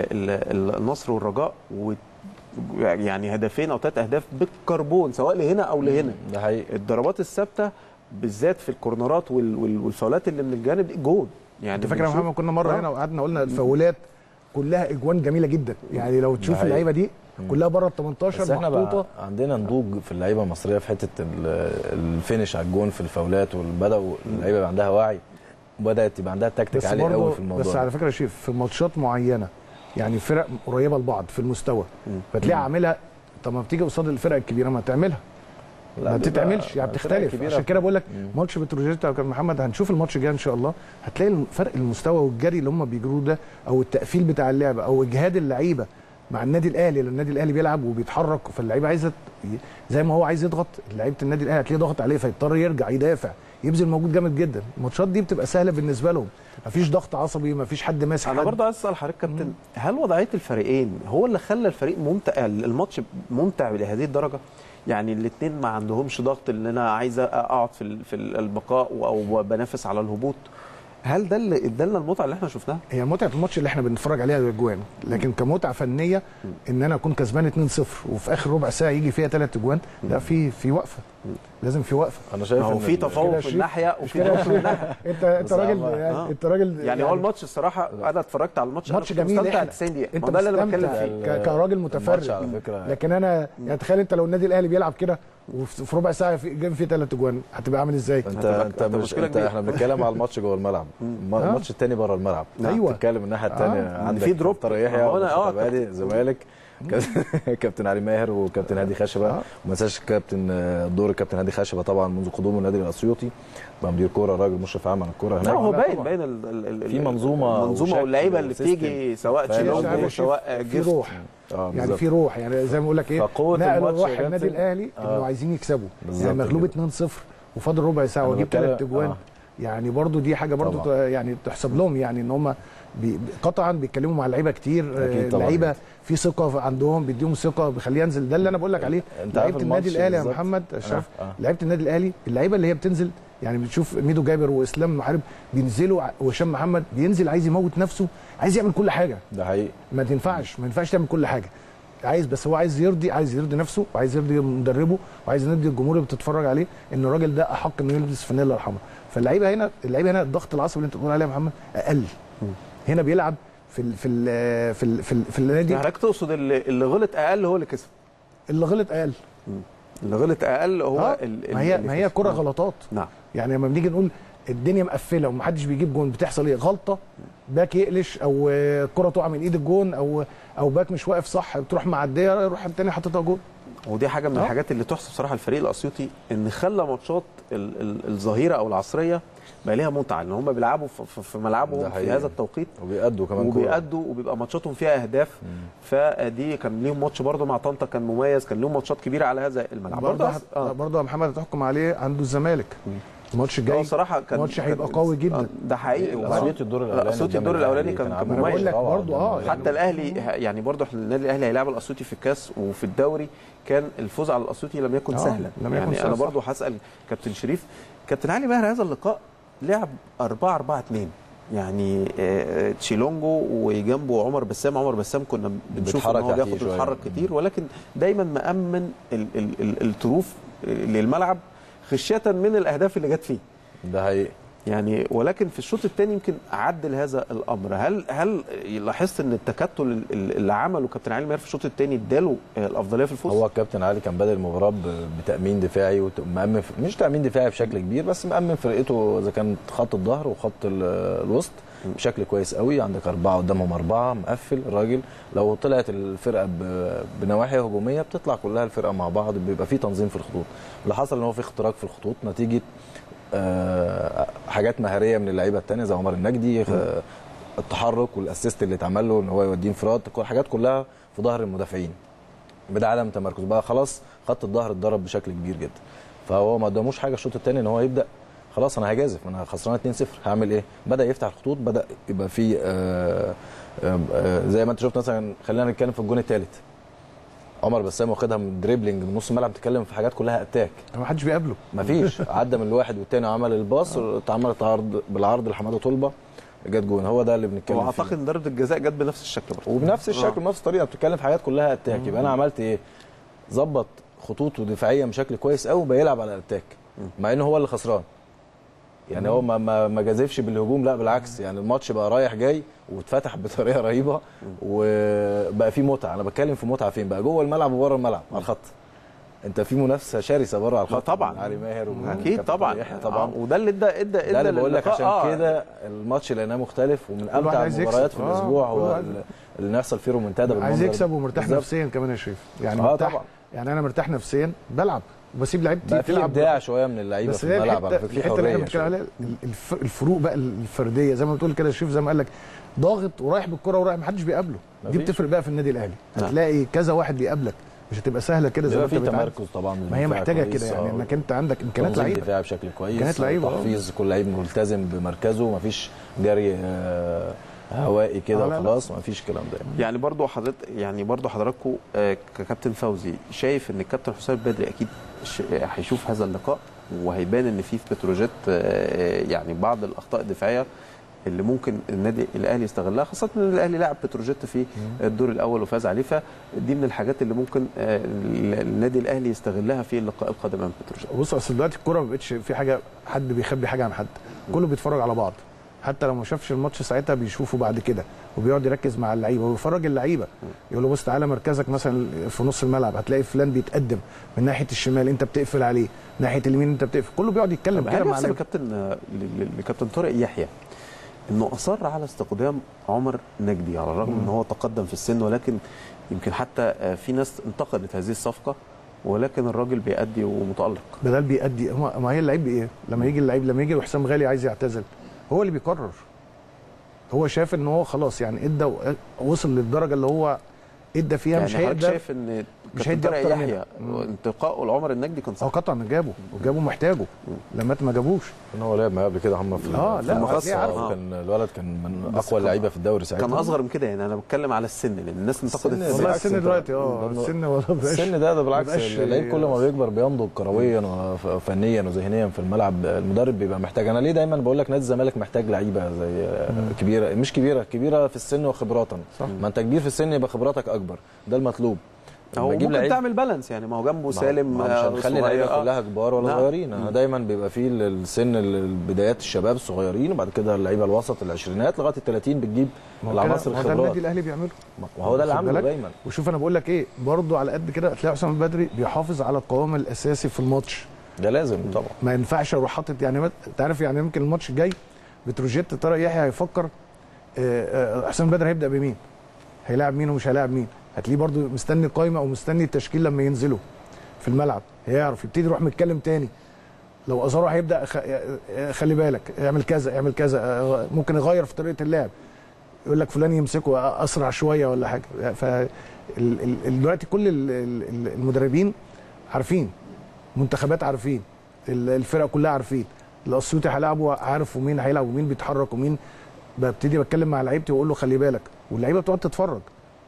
ال- النصر والرجاء و يعني هدفين او ثلاث اهداف بالكربون سواء لهنا او لهنا ده حقيقي الضربات الثابته بالذات في الكورنرات وال- وال- والفاولات اللي من الجانب دي جون يعني انت فاكر يا بنشوف- محمد كنا مره آه. هنا وقعدنا قلنا الفاولات كلها اجوان جميله جدا يعني لو تشوف حقيقي. اللعيبه دي كلها بره ال 18 بس احنا محطوطه بقى عندنا نضوج في اللعيبه المصريه في حته ال- الفينش على الجون في الفاولات وبداوا اللعيبه يبقى عندها وعي وبدات يبقى عندها تكتيك بس عالي قوي برضه في الموضوع بس ده. على فكره يا شيف في ماتشات معينه يعني فرق قريبه لبعض في المستوى فتلاقي عاملها طب ما بتيجي قصاد الفرق الكبيره ما تعملها لا، ما بيبقى- تتعملش يعني الفرق بتختلف الكبيرة عشان كده بقول لك ماتش بتروجيت او كان محمد هنشوف الماتش الجاي ان شاء الله هتلاقي فرق المستوى والجري اللي هم بيجروه ده او التقفيل بتاع اللعبه او اجهاد اللعيبه مع النادي الاهلي لان النادي الاهلي بيلعب وبيتحرك فاللعيبه عايزه ت- زي ما هو عايز يضغط لعيبه النادي الاهلي هتلاقيه ضغط عليه فيضطر يرجع يدافع يبذل مجهود جامد جدا الماتشات دي بتبقى سهله بالنسبه لهم مفيش ضغط عصبي مفيش حد ماسك انا حد. برضه عايز اسال حضرتك كابتن هل وضعيه الفريقين هو اللي خلى الفريق ممتع الماتش ممتع لهذه الدرجه يعني الاثنين ما عندهمش ضغط ان انا عايز اقعد في ال- في البقاء او بنافس على الهبوط هل ده اللي ادالنا المتعه اللي احنا شفناها هي متعه الماتش اللي احنا بنتفرج عليها الاجوان لكن كمتعه فنيه ان انا اكون كسبان 2-0 وفي اخر ربع ساعه يجي فيها ثلاث اجوان لا في في وقفه لازم في وقفه انا شايف ما هو إن في ال- تفوق كده في شيء- الناحيه مش وفي كده تفوق في الناحيه انت انت بس راجل الله- يعني آه. انت راجل يعني هو الماتش الصراحه انا اتفرجت على الماتش ماتش أنا كنت جميل مستمتع إحنا- 90 دقيقه انت ما ده اللي انا بتكلم مستمتع فيه ك- كراجل الماتش متفرج على فكره لكن انا يعني تخيل انت لو النادي الاهلي بيلعب كده وفي في ربع ساعه في جاب فيه ثلاث اجوان هتبقى عامل ازاي؟ انت هتبقى- انت هتبقى مش مشكلة انت كبيرة. احنا بنتكلم على الماتش جوه الملعب الم- آه. الماتش الثاني بره الملعب أيوة. بتتكلم الناحيه الثانيه آه. عندك في دروب. طارق يحيى ما هو أنا- آه، ومصطفى بادي زمالك كابتن- كابتن علي ماهر وكابتن هادي خشبه آه. وما ننساش كابتن آه، دور الكابتن هادي خشبه طبعا منذ قدومه النادي الاسيوطي بقى مدير كوره راجل مشرف عام على الكوره لا هو هناك باين طبعاً. باين ال- ال- ال- في منظومة منظومه وشكل واللعيبه اللي وسيستم. بتيجي سواء فاهم. تشيلومبو يعني سواء في جيفت روح اه يعني بالظبط. في روح يعني زي ما بقول لك ايه فقوة نقلوا الماتش روح يا النادي كابتن. الاهلي آه. انه عايزين يكسبوا بالظبط يعني مغلوب كده. 2-0 وفاضل ربع ساعه أنا واجيب بتكلم- ثلاث اجوان آه. يعني برضو دي حاجه برضو طبعاً. ت- يعني تحسب لهم يعني ان هم بي قطعا بيتكلموا مع اللعيبه كتير أكيد آه، طبعاً. اللعيبه في ثقه عندهم بيديهم ثقه بيخليه ينزل ده اللي انا بقول لك عليه أنت عارف لعيبه النادي الماتش الاهلي يا بالظبط. محمد اشرف آه، آه. لعيبه النادي الاهلي اللعيبه اللي هي بتنزل يعني بتشوف ميدو جابر واسلام محارب بينزلوا ع- وهشام محمد بينزل عايز يموت نفسه عايز يعمل كل حاجه ده حقيقي ما تنفعش ما ينفعش تعمل كل حاجه عايز بس هو عايز يرضي عايز يرضي نفسه وعايز يرضي مدربه وعايز يرضي الجمهور اللي بتتفرج عليه ان الراجل ده احق انه يلبس فانيلا الحمراء فاللعيبه هنا اللعيبه هنا الضغط العصبي اللي انت بتقول عليه يا محمد اقل هنا بيلعب في ال في ال في ال في, ال في النادي حضرتك تقصد اللي, اللي غلط اقل هو اللي كسب اللي غلط اقل اللي غلط اقل هو آه، ال- ما هي اللي ما هي كسب. كره آه. غلطات نعم يعني لما بنيجي نقول الدنيا مقفله ومحدش بيجيب جون بتحصل ايه غلطه باك يقلش او آه، كره تقع من ايد الجون او او باك مش واقف صح بتروح معديه يروح التاني حاططها جون ودي حاجه من آه. الحاجات اللي تحسب صراحه الفريق الاسيوطي ان خلى ماتشات ال- ال- الظهيره او العصريه بقى ليها متعه ان هم بيلعبوا في- في في ملعبهم ده في حقيقي. هذا التوقيت وبيأدوا كمان كورة. وبيأدوا وبيبقى ماتشاتهم فيها اهداف فدي كان ليهم ماتش برضه مع طنطا كان مميز كان لهم ماتشات كبيره على هذا الملعب برضه برضه هت- اه برضه يا محمد هتحكم عليه عنده الزمالك الماتش هو الجاي صراحه كان ماتش هيبقى كان- قوي جدا. آه، ده حقيقي وبعدين اسيوطي الدور الاولاني اسيوطي قدام الدور الاولاني الأهلي كان كان عامل أنا بقول مميز لك روعة برضو، قدام آه، الأهلي. حتى الاهلي يعني برضه احنا النادي الاهلي هيلعب الاسيوطي في الكاس وفي الدوري كان الفوز على الاسيوطي لم يكن آه، سهلا لم يكن يعني سهل، انا صح. برضه هسال كابتن شريف كابتن علي ماهر هذا اللقاء لعب 4 4 2 يعني آه، تشيلونجو وجنبه عمر بسام عمر بسام كنا بنشوف ان بيتحرك هو تحتيه بياخد شوية. يتحرك كتير ولكن دايما مأمن ال- ال- ال- الطروف للملعب خشيه من الاهداف اللي جت فيه ده حقيقي يعني ولكن في الشوط الثاني يمكن عدل هذا الامر هل هل لاحظت ان التكتل اللي عمله كابتن علي ماهر في الشوط الثاني اداله الافضليه في الفوز هو الكابتن علي كان بادئ المباراه ب- بتامين دفاعي ومأمن مش تامين دفاعي بشكل كبير بس مأمن فرقته اذا كان خط الظهر وخط ال- الوسط بشكل كويس قوي عندك اربعه قدامهم اربعه مقفل الراجل لو طلعت الفرقه ب- بنواحي هجوميه بتطلع كلها الفرقه مع بعض بيبقى في تنظيم في الخطوط اللي حصل ان هو في اختراق في الخطوط نتيجه آه، حاجات مهاريه من اللعيبه الثانيه زي عمر النجدي آه، التحرك والاسيست اللي اتعمل له ان هو يوديه انفراد كل حاجات كلها في ظهر المدافعين بدا عدم تمركز بقى خلاص خط الظهر اتضرب بشكل كبير جدا فهو ما قداموش حاجه الشوط الثاني ان هو يبدا خلاص انا هجازف انا خسران 2-0 هعمل ايه بدا يفتح الخطوط بدا يبقى في آه آه آه زي ما انت شفت مثلا خلينا نتكلم في الجون الثالث عمر بسام واخدها من دريبلينج من نص الملعب بتتكلم في حاجات كلها اتاك ما حدش بيقابله مفيش عدى من الواحد والتاني وعمل الباص اتعملت عرض بالعرض لحماده طلبه جت جون هو ده اللي بنتكلم فيه واعتقد ان ضربه الجزاء جت بنفس الشكل برضه وبنفس الشكل بنفس الطريقه بتتكلم في حاجات كلها اتاك يبقى انا عملت ايه ظبط خطوطه دفاعيا بشكل كويس قوي بيلعب على الاتاك مع ان هو اللي خسران يعني هو ما ما ما جازفش بالهجوم لا بالعكس يعني الماتش بقى رايح جاي واتفتح بطريقه رهيبه وبقى في متعه انا بتكلم في متعه فين بقى جوه الملعب وبره الملعب على الخط انت في منافسه شرسه بره على الخط طبعا. علي ماهر وكابتن اكيد طبعا يحيى طبعا آه، وده اللي ادى ادى ادى ده اللي بقول لك للقاء، عشان آه، كده الماتش لقيناه مختلف ومن واحد امتع عايز المباريات يكسب. في آه، الاسبوع كل هو واحد. اللي يحصل فيه رومنتادا عايز بالمنظر يكسب ده. ومرتاح بالظبط. نفسيا كمان يا شريف يعني آه، مرتاح طبعا. يعني انا مرتاح نفسيا بلعب وبسيب لعيبتي بقى في تلعب ابداع شويه من اللعيبه بس في هي الملعب على الحته فكره في الحته اللي احنا حريه بنتكلم شوية. عليها الف- الفروق بقى الفرديه زي ما بتقول كده شريف زي ما قال لك ضاغط ورايح بالكره ورايح محدش بيقابله دي مفيش. بتفرق بقى في النادي الاهلي نعم. هتلاقي كذا واحد بيقابلك مش هتبقى سهله كده زي ما بيبقى انت في بتعرف تمركز طبعا ما هي للدفاع محتاجه كويس، كده يعني آه. انك انت عندك امكانيات تنظيم لعيبه دفاعي بشكل كويس إمكانيات لعيبة، آه. تحفيظ كل لعيب ملتزم بمركزه مفيش جري آه، هوائي كده آه، لا، لا. وخلاص مفيش كلام ده يعني برضو حضرتك يعني برضو حضراتكم آه، ككابتن فوزي شايف ان الكابتن حسام بدري اكيد ش- هيشوف هذا اللقاء وهيبان ان في في بتروجيت آه، يعني بعض الاخطاء الدفاعيه اللي ممكن النادي الاهلي يستغلها خاصه ان الاهلي لعب بتروجيت في الدور الاول وفاز عليه فدي من الحاجات اللي ممكن آه، النادي الاهلي يستغلها في اللقاء القادم امام بتروجيت بص اصل دلوقتي الكوره ما بقتش في حاجه حد بيخبي حاجه عن حد كله بيتفرج على بعض حتى لو ما شافش الماتش ساعتها بيشوفه بعد كده وبيقعد يركز مع اللعيبه وبيفرج اللعيبه يقول له بص تعالى مركزك مثلا في نص الملعب هتلاقي فلان بيتقدم من ناحيه الشمال انت بتقفل عليه ناحيه اليمين انت بتقفل كله بيقعد يتكلم طب كده هل مع يحسب اللعيبه كابتن آه، ل- ل- لكابتن طارق يحيى انه اصر على استقدام عمر نجدي على الرغم ان هو تقدم في السن ولكن يمكن حتى آه، في ناس انتقدت هذه الصفقه ولكن الراجل بيأدي ومتألق بدل بيأدي هو- ما هي اللعيب بايه لما يجي اللعيب لما يجي حسام غالي عايز يعتزل هو اللي بيقرر هو شاف ان هو خلاص يعني ادى و- وصل للدرجه اللي هو ادى فيها يعني مش حضرتك هيقدر شايف ان مش كابتن هيدي طارق أكتر يحيى منها. مم. انتقائه لعمر النجدي كان اه صح قطعا جابه وجابه محتاجه لما ما جابوش ان هو لعب معاه قبل كده هم في آه، في لا، المخصص هتلاقيه عارف. آه، كان الولد كان من بس اقوى كان- اللعيبه في الدوري ساعتها كان اصغر من كده يعني انا بتكلم على السن لان الناس انتقدت السن السن. والله بالعكس السن انت- دلوقتي اه لأنه- السن والله ما بقاش- السن ده ده بالعكس ما بقاش- اللعيب كل ما بيكبر بينضج كرويا وفنيا وذهنيا في الملعب المدرب بيبقى محتاج انا ليه دايما بقول لك نادي الزمالك محتاج لعيبه زي كبيره مش كبيره كبيره في السن وخبراتا صح. ما انت كبير في السن يبقى خبراتك اكبر ده المطلوب هو بجيب ممكن لعيب- تعمل بالانس يعني ما هو جنبه ما هو- سالم ما هو آه، مش هنخلي صغير. اللعيبه آه. كلها كبار ولا نعم. صغيرين انا دايما بيبقى فيه السن ال- بدايات الشباب الصغيرين وبعد كده اللعيبه الوسط العشرينات لغايه ال 30 بتجيب ما هو كده- العناصر ما هو ده الخبرات النادي الاهلي بيعمله وهو ده اللي واخد عامله بالك؟ دايما وشوف انا بقول لك ايه برضه على قد كده هتلاقي حسام البدري بيحافظ على القوام الاساسي في الماتش ده لازم طبعا ما ينفعش اروح حاطط يعني ما- انت عارف يعني يمكن الماتش الجاي بتروجيت طارق يحيى هيفكر آه، آه، حسام البدري هيبدا بمين هيلاعب مين ومش هيلاعب مين هتلاقيه برضو مستني قائمه او مستني التشكيل لما ينزلوا في الملعب هيعرف يبتدي يروح متكلم تاني لو ازارو هيبدا خ... آه، خلي بالك اعمل كذا اعمل كذا آه، ممكن يغير في طريقه اللعب يقول لك فلان يمسكه اسرع شويه ولا حاجه ف ال- ال- ال- دلوقتي كل ال- ال- المدربين عارفين منتخبات عارفين ال- الفرق كلها عارفين الاسيوطي هيلعبوا عارف ومين هيلعب ومين بيتحرك ومين ببتدي بتكلم مع لعيبتي واقول له خلي بالك واللعيبه بتقعد تتفرج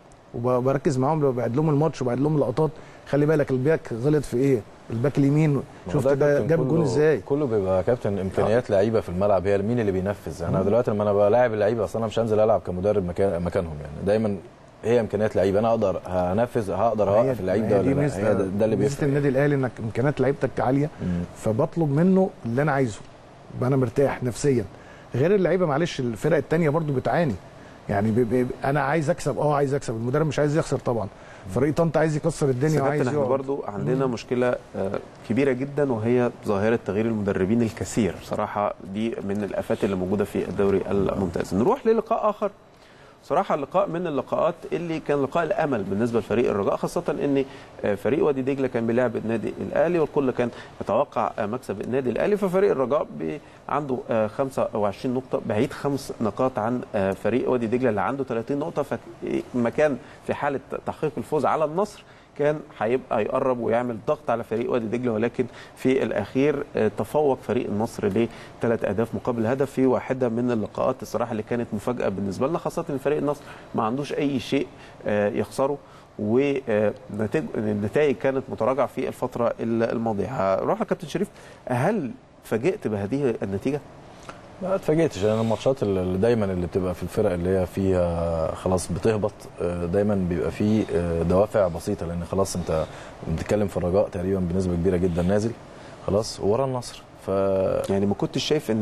وبركز معاهم وبعد لهم الماتش وبعد لهم اللقطات خلي بالك الباك غلط في ايه الباك اليمين ما هو شفت ده كابتن جاب الجون كله- ازاي كله بيبقى كابتن امكانيات لعيبه في الملعب هي مين اللي بينفذ انا دلوقتي لما انا بلاعب اللعيبه اصلا انا مش هنزل العب كمدرب مكان مكانهم يعني دايما هي امكانيات لعيبه انا اقدر هنفذ هقدر ما هي- اوقف اللعيب ما ده هي ولا دي لا ميزة- هي ده, ده اللي ميزة بيفرق النادي الاهلي انك امكانيات لعيبتك عاليه مم. فبطلب منه اللي انا عايزه يبقى انا مرتاح نفسيا غير اللعيبه معلش الفرق التانية برضو بتعاني يعني بي بي انا عايز اكسب اه عايز اكسب المدرب مش عايز يخسر طبعا فريق طنطا عايز يكسر بس الدنيا يا وعايز كابتن احنا يقعد برضو عندنا مشكله آه، كبيره جدا وهي ظاهره تغيير المدربين الكثير بصراحه دي من الافات اللي موجوده في الدوري الممتاز نروح للقاء اخر صراحة اللقاء من اللقاءات اللي كان لقاء الأمل بالنسبة لفريق الرجاء خاصة أن آه، فريق وادي دجلة كان بيلعب النادي الأهلي والكل كان يتوقع آه، مكسب النادي الأهلي ففريق الرجاء بي- عنده آه، 25 نقطة بعيد خمس نقاط عن آه، فريق وادي دجلة اللي عنده 30 نقطة فما كان في حالة تحقيق الفوز على النصر كان هيبقى يقرب ويعمل ضغط على فريق وادي دجله ولكن في الاخير آه، تفوق فريق النصر لثلاث اهداف مقابل هدف في واحده من اللقاءات الصراحه اللي كانت مفاجاه بالنسبه لنا خاصه ان فريق النصر ما عندوش اي شيء آه، يخسره والنتائج كانت متراجعه في الفتره الماضيه هروح لكابتن شريف هل فاجئت بهذه النتيجه؟ ما اتفاجئتش انا الماتشات اللي دايما اللي بتبقى في الفرق اللي هي فيها خلاص بتهبط آه، دايما بيبقى فيه آه، دوافع بسيطه لان خلاص انت بتتكلم في الرجاء تقريبا بنسبه كبيره جدا نازل خلاص ورا النصر ف يعني ما كنتش شايف ان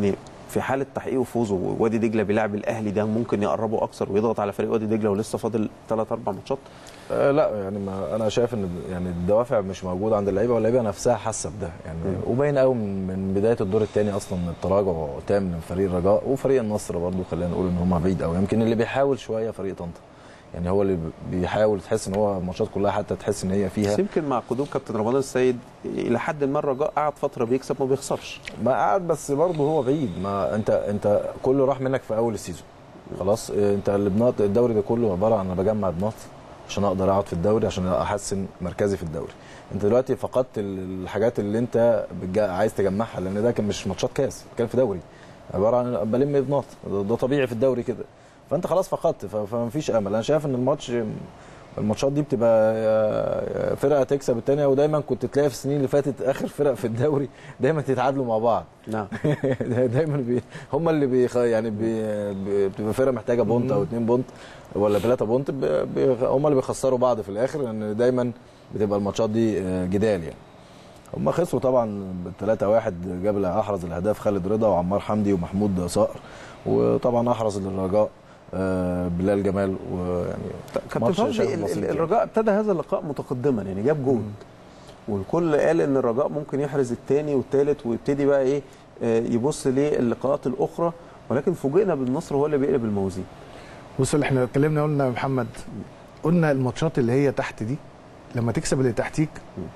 في حاله تحقيقه فوزه وادي دجله بيلعب الاهلي ده ممكن يقربه اكثر ويضغط على فريق وادي دجله ولسه فاضل ثلاث اربع ماتشات آه لا يعني ما انا شايف ان يعني الدوافع مش موجوده عند اللعيبه واللعيبه نفسها حاسه بده يعني وباين قوي من, من بدايه الدور الثاني اصلا التراجع تام من فريق الرجاء وفريق النصر برضو خلينا نقول ان هم بعيد قوي يمكن اللي بيحاول شويه فريق طنطا يعني هو اللي بيحاول تحس ان هو الماتشات كلها حتى تحس ان هي فيها بس يمكن مع قدوم كابتن رمضان السيد الى حد ما الرجاء قعد فتره بيكسب ما بيخسرش ما قعد بس برضه هو بعيد ما انت انت كله راح منك في اول السيزون خلاص اه، انت اللي بناط الدوري ده كله عباره عن انا بجمع بناط عشان اقدر اقعد في الدوري عشان احسن مركزي في الدوري انت دلوقتي فقدت ال- الحاجات اللي انت بتجا- عايز تجمعها لان ده كان مش ماتشات كاس كان في دوري عباره عن بلم بناط ده ده طبيعي في الدوري كده فانت خلاص فقدت ف- فمفيش امل انا شايف ان الماتش الماتشات دي بتبقى آه، فرقه تكسب الثانيه ودايما كنت تلاقي في السنين اللي فاتت اخر فرق في الدوري دايما تتعادلوا مع بعض نعم دايما بي هم اللي بيخ... يعني بي... بي... بتبقى فرقه محتاجه بونت او اتنين بونت ولا ثلاثه بونت بي... بي... هم اللي بيخسروا بعض في الاخر لان دايما بتبقى الماتشات دي آه، جدال يعني هم خسروا طبعا 3 1 جاب احرز الاهداف خالد رضا وعمار حمدي ومحمود صقر وطبعا احرز للرجاء آه، بلال جمال ويعني كابتن ماتش فوزي شايف ال- بسيط ال- يعني. الرجاء ابتدى هذا اللقاء متقدما يعني جاب جول والكل قال ان الرجاء ممكن يحرز الثاني والثالث ويبتدي بقى ايه آه، يبص للقاءات الاخرى ولكن فوجئنا بالنصر هو اللي بيقلب الموازين بص اللي احنا اتكلمنا قلنا يا محمد قلنا الماتشات اللي هي تحت دي لما تكسب اللي تحتيك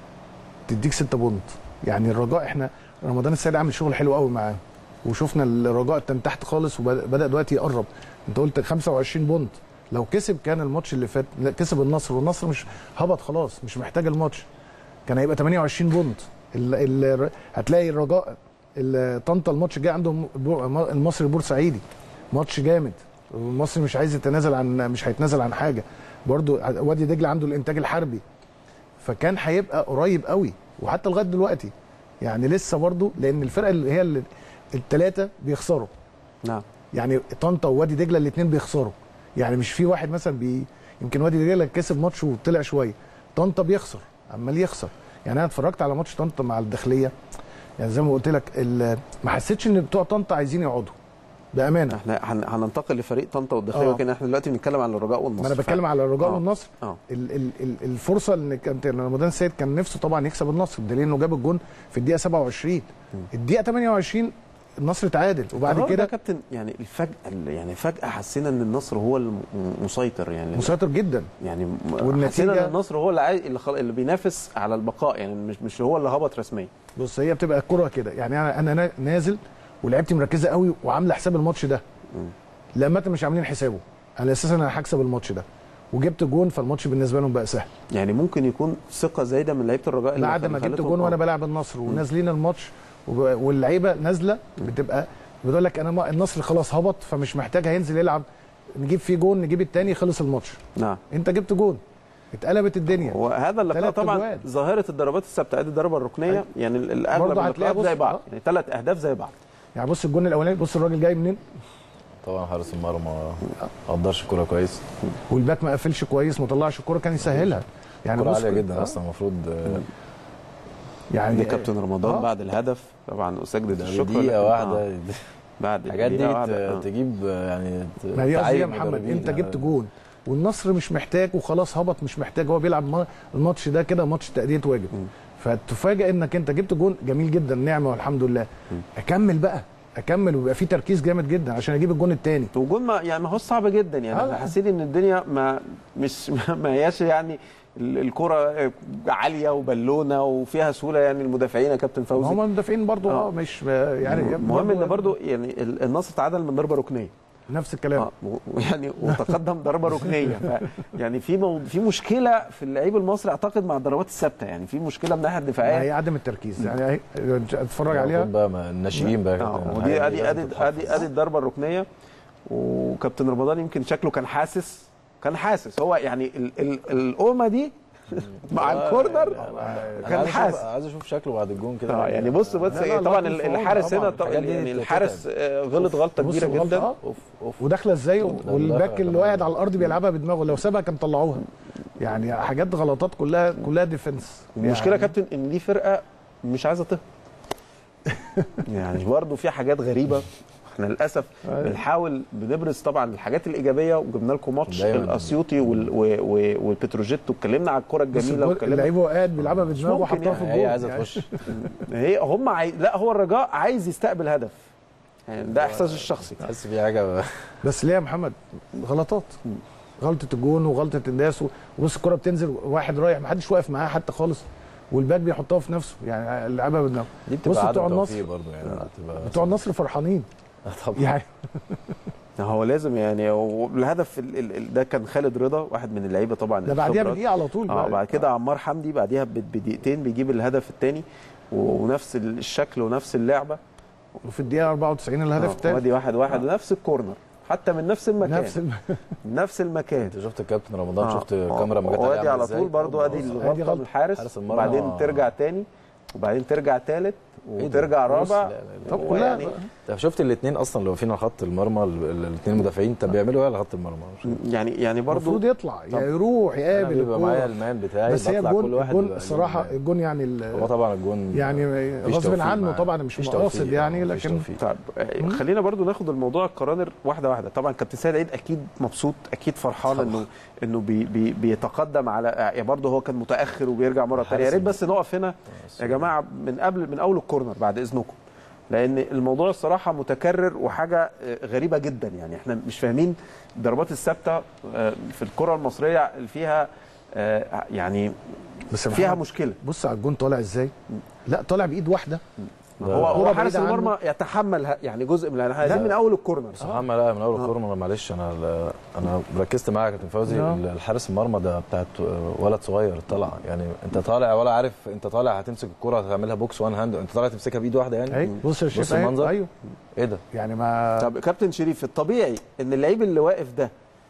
تديك 6 بونت يعني الرجاء احنا رمضان السيد عامل شغل حلو قوي معاه وشفنا الرجاء كان تحت خالص وبدا دلوقتي يقرب انت قلت 25 بونت لو كسب كان الماتش اللي فات لا، كسب النصر والنصر مش هبط خلاص مش محتاج الماتش كان هيبقى 28 بونت ال ال هتلاقي الرجاء ال- طنطا الماتش الجاي عنده بو- المصري البورسعيدي ماتش جامد المصري مش عايز يتنازل عن مش هيتنازل عن حاجه برضو وادي دجله عنده الانتاج الحربي فكان هيبقى قريب قوي وحتى لغايه دلوقتي يعني لسه برضو لان الفرقه اللي هي اللي الثلاثه بيخسروا نعم يعني طنطا ووادي دجله الاثنين بيخسروا يعني مش في واحد مثلا بي يمكن وادي دجله كسب ماتش وطلع شويه طنطا بيخسر عمال يخسر يعني انا اتفرجت على ماتش طنطا مع الداخليه يعني زي ما قلت لك ال- ما حسيتش ان بتوع طنطا عايزين يقعدوا بامانه احنا هن- هننتقل لفريق طنطا والداخليه آه. ولكن احنا دلوقتي بنتكلم عن الرجاء والنصر ما انا بتكلم على الرجاء آه. والنصر اه ال ال ال الفرصه ان كانت إن رمضان السيد كان نفسه طبعا يكسب النصر بدليل انه جاب الجون في الدقيقه 27 الدقيقه 28 النصر تعادل وبعد القرار ده كده يا كابتن يعني الفجأة يعني فجأة حسينا ان النصر هو المسيطر يعني مسيطر جدا يعني والنتيجة- حسينا ان النصر هو اللي عايز اللي, خل... اللي بينافس على البقاء يعني مش مش هو اللي هبط رسميا بص هي بتبقى الكره كده يعني انا انا نا- نازل ولعبتي مركزه قوي وعامله حساب الماتش ده لما انت مش عاملين حسابه على اساس انا هكسب الماتش ده وجبت جون فالماتش بالنسبه لهم بقى سهل يعني ممكن يكون ثقة زايدة من لعيبة الرجاء اللي بعد ما خلتهم- جبت جون وانا آه. بلعب النصر ونازلين الماتش وب- واللعيبه نازله بتبقى بتقول لك انا ما- النصر خلاص هبط فمش محتاج هينزل يلعب نجيب فيه جون نجيب التاني خلص الماتش نعم انت جبت جون اتقلبت الدنيا وهذا اللقاء تلات طبعا أجوال. ظاهرة الضربات الثابتة ادي الضربة الركنية يعني ال- الاغلب برضه هتلاقي اللقاءات زي بص- بعض آه. يعني ثلاث اهداف زي بعض يعني بص الجون الاولاني بص الراجل جاي منين طبعا حارس المرمى ما قدرش الكوره كويس والباك ما قفلش كويس ما طلعش الكوره كان يسهلها يعني الكوره بص عاليه جدا آه. اصلا المفروض آه، يعني ده كابتن رمضان آه. بعد الهدف طبعا اسجد ده الشكر دقيقه لكن- واحده آه. بعد الحاجات دي دقيقة واحدة، ت- آه. تجيب آه، يعني ت- ما هي قصدي تعين يا محمد مدربين. انت جبت جون والنصر مش محتاج وخلاص هبط مش محتاج هو بيلعب ما- الماتش ده كده ماتش تأدية واجب فتفاجئ انك انت جبت جون جميل جدا نعمه والحمد لله اكمل بقى اكمل ويبقى في تركيز جامد جدا عشان اجيب الجون الثاني وجود ما يعني ما هو صعب جدا يعني آه. انا حسيت ان الدنيا ما مش ما هياش يعني ال- الكرة عالية وبالونة وفيها سهولة يعني المدافعين يا كابتن ما فوزي هم المدافعين برضو آه. اه مش يعني مهم ان برضو يعني ال- النصر تعادل من ضربة ركنية نفس الكلام اه و- يعني وتقدم ضربة ركنية ف يعني في مو... في مشكلة في اللعيب المصري اعتقد مع الضربات الثابتة يعني في مشكلة من الناحية هي الدفاعية عدم التركيز يعني اهي اتفرج خد عليها بقى ما- الناشئين بقى اه كابتن. ودي الحاجات ادي دي ادي لازم تتحفظ. ادي ادي الضربة الركنية وكابتن رمضان يمكن شكله كان حاسس كان حاسس هو يعني ال... ال... القومة دي مع الكورنر أنا كان عايز أشوف- حاسس عايز اشوف شكله بعد الجون كده اه يعني بص بص لا، لا، طبعا الله يكون في الحارس عونه هنا طبعاً. طبعا الحاجات دي يعني تتعب. الحارس آه، غلط غلطه بص كبيره الغلطة، جدا آه. اوف اوف وداخله ازاي والباك دخل- اللي قاعد على الارض بيلعبها بدماغه لو سابها كان طلعوها يعني حاجات غلطات كلها كلها ديفنس المشكله يا كابتن ان دي فرقه مش عايزه تهبط يعني برضه في حاجات غريبه احنا للاسف بنحاول بنبرز طبعا الحاجات الايجابيه وجبنا لكم ماتش دايماً. الاسيوطي وال- و- و- والبتروجيت واتكلمنا على الكره بص الجميله الجول- واتكلمنا اللعيب هو قاعد بيلعبها بدماغه ممكن وحطها في يعني. الجول هي عايزه يعني تخش هي هم عاي... لا هو الرجاء عايز يستقبل هدف يعني ده احساسي الشخصي تحس في حاجه بس ليه يا محمد غلطات غلطه الجون وغلطه الناس وبص الكره بتنزل واحد رايح ما حدش واقف معاه حتى خالص والباك بيحطها في نفسه يعني لعبها بدماغه دي بص بتبقى بتوع عدم النصر توفيق برضه يعني بتبقى بتوع النصر فرحانين طبعا يعني هو لازم يعني هو الهدف ال... ال... ال- ده كان خالد رضا واحد من اللعيبه طبعا ده بعديها الخبرات. بدقيقه على طول اه بعد كده عمار حمدي بعديها ب- بدقيقتين بيجيب الهدف الثاني ونفس الشكل ونفس اللعبه وفي الدقيقه 94 الهدف آه، الثاني وادي واحد واحد ونفس الكورنر حتى من نفس المكان نفس الم... نفس المكان انت شفت الكابتن رمضان آه. شفت الكاميرا لما جت وادي عاملة على إزاي؟ طول برضو ادي أوبا. الغلطه غلطة. من الحارس حارس المرمى. وبعدين ترجع تاني وبعدين ترجع تالت إيه ده؟ وترجع بص، رابع لا، لا، لا. طب كلها ويعني- طب شفت الاثنين اصلا لو فينا خط المرمى الاثنين مدافعين طب بيعملوا ايه على خط المرمى يعني يعني المفروض برضو يطلع طب. يا يروح انا يقابل بيبقى معايا الكوره المان بتاعي بس هي بطلع كل الجون واحد الجون بيبقى الصراحه ليه الجون يعني ال- هو طبعا الجون يعني مفيش غصب توفيق عنه معاه. طبعا مش مفيش مقاصد توفيق، يعني مفيش لكن توفيق. طيب آه، خلينا برضو ناخد الموضوع الكرانر واحده واحده طبعا كابتن سيد عيد اكيد مبسوط اكيد فرحان طبعا. انه انه بي بي بيتقدم على آه، برضه هو كان متاخر وبيرجع مره ثانيه يا ريت بس نقف هنا يا جماعه من قبل من اول الكورنر بعد اذنكم لان الموضوع الصراحه متكرر وحاجه آه، غريبه جدا يعني احنا مش فاهمين الضربات الثابته آه، في الكره المصريه اللي فيها آه، يعني بس يا فيها محمد، مشكله بص على الجون طالع ازاي لا طالع بايد واحده ده هو كرة هو حارس بعيدة عنه. المرمى يتحمل ه- يعني جزء من احنا عايزين لا. من اول الكورنر بس محمد لا من اول الكورنر معلش انا انا ركزت معاك يا كابتن فوزي آه. الحارس المرمى ده بتاعت ولد صغير طلع يعني انت طالع ولا عارف انت طالع هتمسك الكرة هتعملها بوكس وان هاند انت طالع تمسكها بايد واحده يعني اهي بص يا شيخ بص أهي. المنظر. ايوه ايه ده يعني ما طب كابتن شريف الطبيعي ان اللعيب اللي واقف ده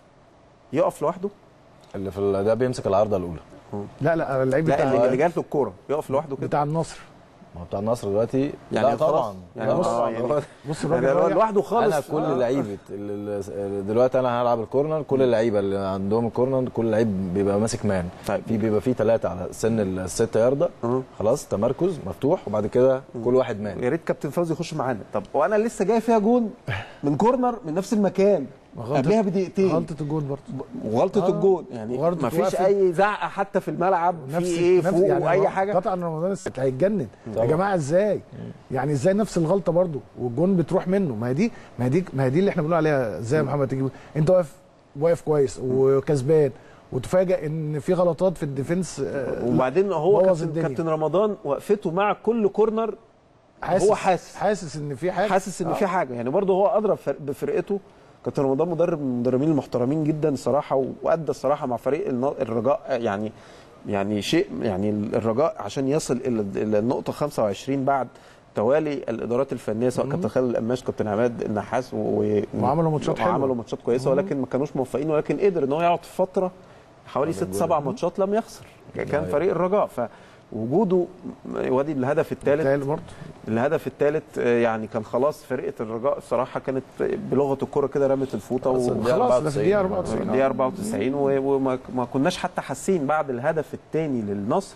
يقف لوحده اللي في ال- ده بيمسك العارضه الاولى لا لا اللعيب لا بتاع اللي اللي جات له الكوره يقف لوحده كده بتاع النصر ما هو بتاع النصر دلوقتي يعني لا خلاص. طبعا يعني لا بص- طبعا. يعني- هو- بص يعني الراجل رايح- لوحده خالص انا كل آه. لعيبه ال- ال- دلوقتي انا هلعب الكورنر كل اللعيبه اللي عندهم الكورنر كل لعيب بيبقى ماسك مان طيب. في بيبقى في ثلاثه على سن الستة ياردة أه. خلاص تمركز مفتوح وبعد كده كل واحد مان يا ريت كابتن فوزي يخش معانا طب وانا لسه جاي فيها جون من كورنر من نفس المكان ما غلطة- قبلها بدقيقتين غلطه الجون برضه وغلطه آه. الجون يعني وغلطة ما فيش وقفت. اي زعقه حتى في الملعب في ايه فوق واي حاجه قطع رمضان الست هيتجنن يا طبعا. جماعه ازاي يعني ازاي نفس الغلطه برضو والجون بتروح منه ما هي دي ما هي دي ما هي دي اللي احنا بنقول عليها ازاي يا محمد تجيب انت واقف واقف كويس وكسبان وتفاجئ ان في غلطات في الديفنس آه، وبعدين هو بوظ كابتن, الدنيا. كابتن رمضان وقفته مع كل كورنر هو حاسس. حاسس ان في حاجه حاسس ان آه. في حاجه يعني برضه هو ادرى بفرق- بفرقته كابتن رمضان مدرب من المدربين المحترمين جدا الصراحه وادى الصراحه مع فريق النا- الرجاء يعني يعني شيء يعني الرجاء عشان يصل الى إلى النقطه 25 بعد توالي الادارات الفنيه سواء كابتن خالد القماش كابتن عماد النحاس و... و... وعملوا ماتشات حلوة. وعملوا ماتشات كويسه ولكن ما كانوش موفقين ولكن قدر ان هو يقعد في فتره حوالي ست سبع ماتشات لم يخسر كان فريق الرجاء فوجوده وادي الهدف الثالث تالي برضه الهدف الثالث يعني كان خلاص فرقه الرجاء الصراحه كانت بلغه الكره كده رمت الفوطه خلاص و... الدقيقة خلاص ده في الدقيقه 94. 94 دقيقه 94 و- وما ما كناش حتى حاسين بعد الهدف الثاني للنصر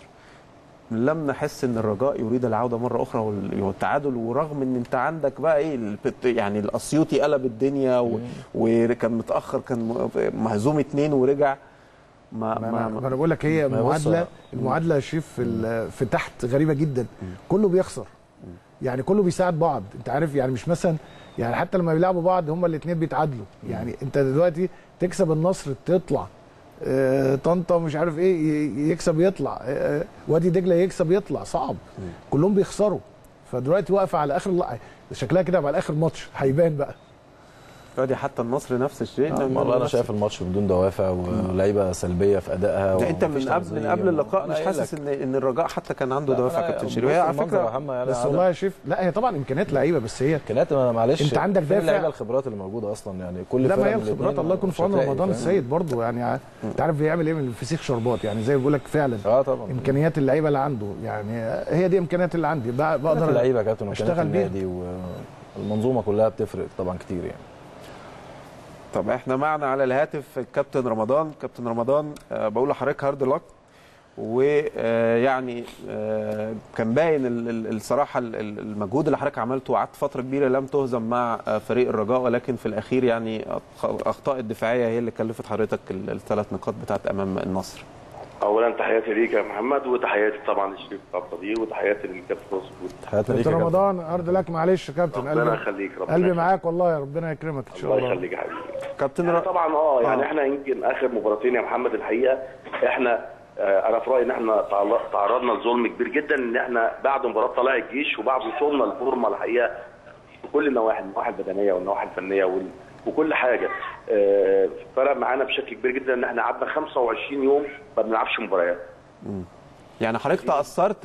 لم نحس ان الرجاء يريد العوده مره اخرى وال- والتعادل ورغم ان انت عندك بقى ايه البت- يعني الاسيوطي قلب الدنيا و... وكان متاخر كان م- مهزوم اتنين ورجع ما ما, ما, ما, ما انا بقول لك هي ما بص- معادله المعادله يا شريف في, ال- في تحت غريبه جدا كله بيخسر يعني كله بيساعد بعض انت عارف يعني مش مثلا يعني حتى لما بيلعبوا بعض هما الاثنين بيتعادلوا يعني انت دلوقتي تكسب النصر تطلع آه، طنطا مش عارف ايه ي- يكسب يطلع آه، وادي دجله يكسب يطلع صعب كلهم بيخسروا فدلوقتي واقفه على اخر لا- شكلها كده على اخر ماتش هيبان بقى دي حتى النصر نفس الشيء والله انا شايف الماتش بدون دوافع ولعيبه سلبيه في ادائها لا انت ومفيش من قبل من تنظيم. قبل اللقاء أنا مش قايل حاسس لك. ان ان الرجاء حتى كان عنده لا، دوافع لا، كابتن بص شريف هي على المنظر يا فكره محمد، يعني بس عدد- والله يا شريف لا هي طبعا امكانيات لعيبه بس هي امكانيات ما- معلش أنت عندك فين دافع. اللعيبه الخبرات اللي موجوده اصلا يعني كل لا ما فرقة هي من الخبرات الاتنين الله يكون مش في عون هتلاقي، رمضان فاهم؟ السيد برضه يعني انت عارف بيعمل ايه من الفسيخ شربات يعني زي ما بقول لك فعلا اه طبعا امكانيات اللعيبه اللي عنده يعني هي دي امكانيات اللي عندي بق- بقدر بقدر اللعيبه يا كابتن اشتغل اشتغل بيها. النادي والمنظومه كلها بتفرق طبعا كتير يعني طب احنا معنا على الهاتف الكابتن رمضان كابتن رمضان آه، بقول لحضرتك هارد لك ويعني كان باين ال- ال- الصراحه ال- ال- المجهود اللي حضرتك عملته وقعدت فتره كبيره لم تهزم مع آه، فريق الرجاء ولكن في الاخير يعني أخ- اخطاء الدفاعيه هي اللي كلفت حضرتك ال- الثلاث نقاط بتاعت امام النصر اولا تحياتي ليك يا محمد وتحياتي طبعا لشريف القبطي وتحياتي للكابتن مظبوط حياتنا ليك كابتن يا كابتن. رمضان ارض لك معلش يا كابتن ربنا قلبي يخليك ربنا قلبي يخليك. معاك والله يا ربنا يكرمك ان شاء الله الله يخليك يا حبيبي كابتن يعني ر... طبعا اه يعني آه. احنا يمكن اخر مباراتين يا محمد الحقيقه احنا آه، انا في رايي ان احنا تعل- تعرضنا لظلم كبير جدا ان احنا بعد مباراه طلائع الجيش وبعد وصولنا للفورمه الحقيقه في كل النواحي النواحي البدنيه والنواحي الفنيه وال... وكل حاجه آه، فرق معانا بشكل كبير جدا ان احنا قعدنا 25 يوم ما بنلعبش مباريات يعني حضرتك تاثرت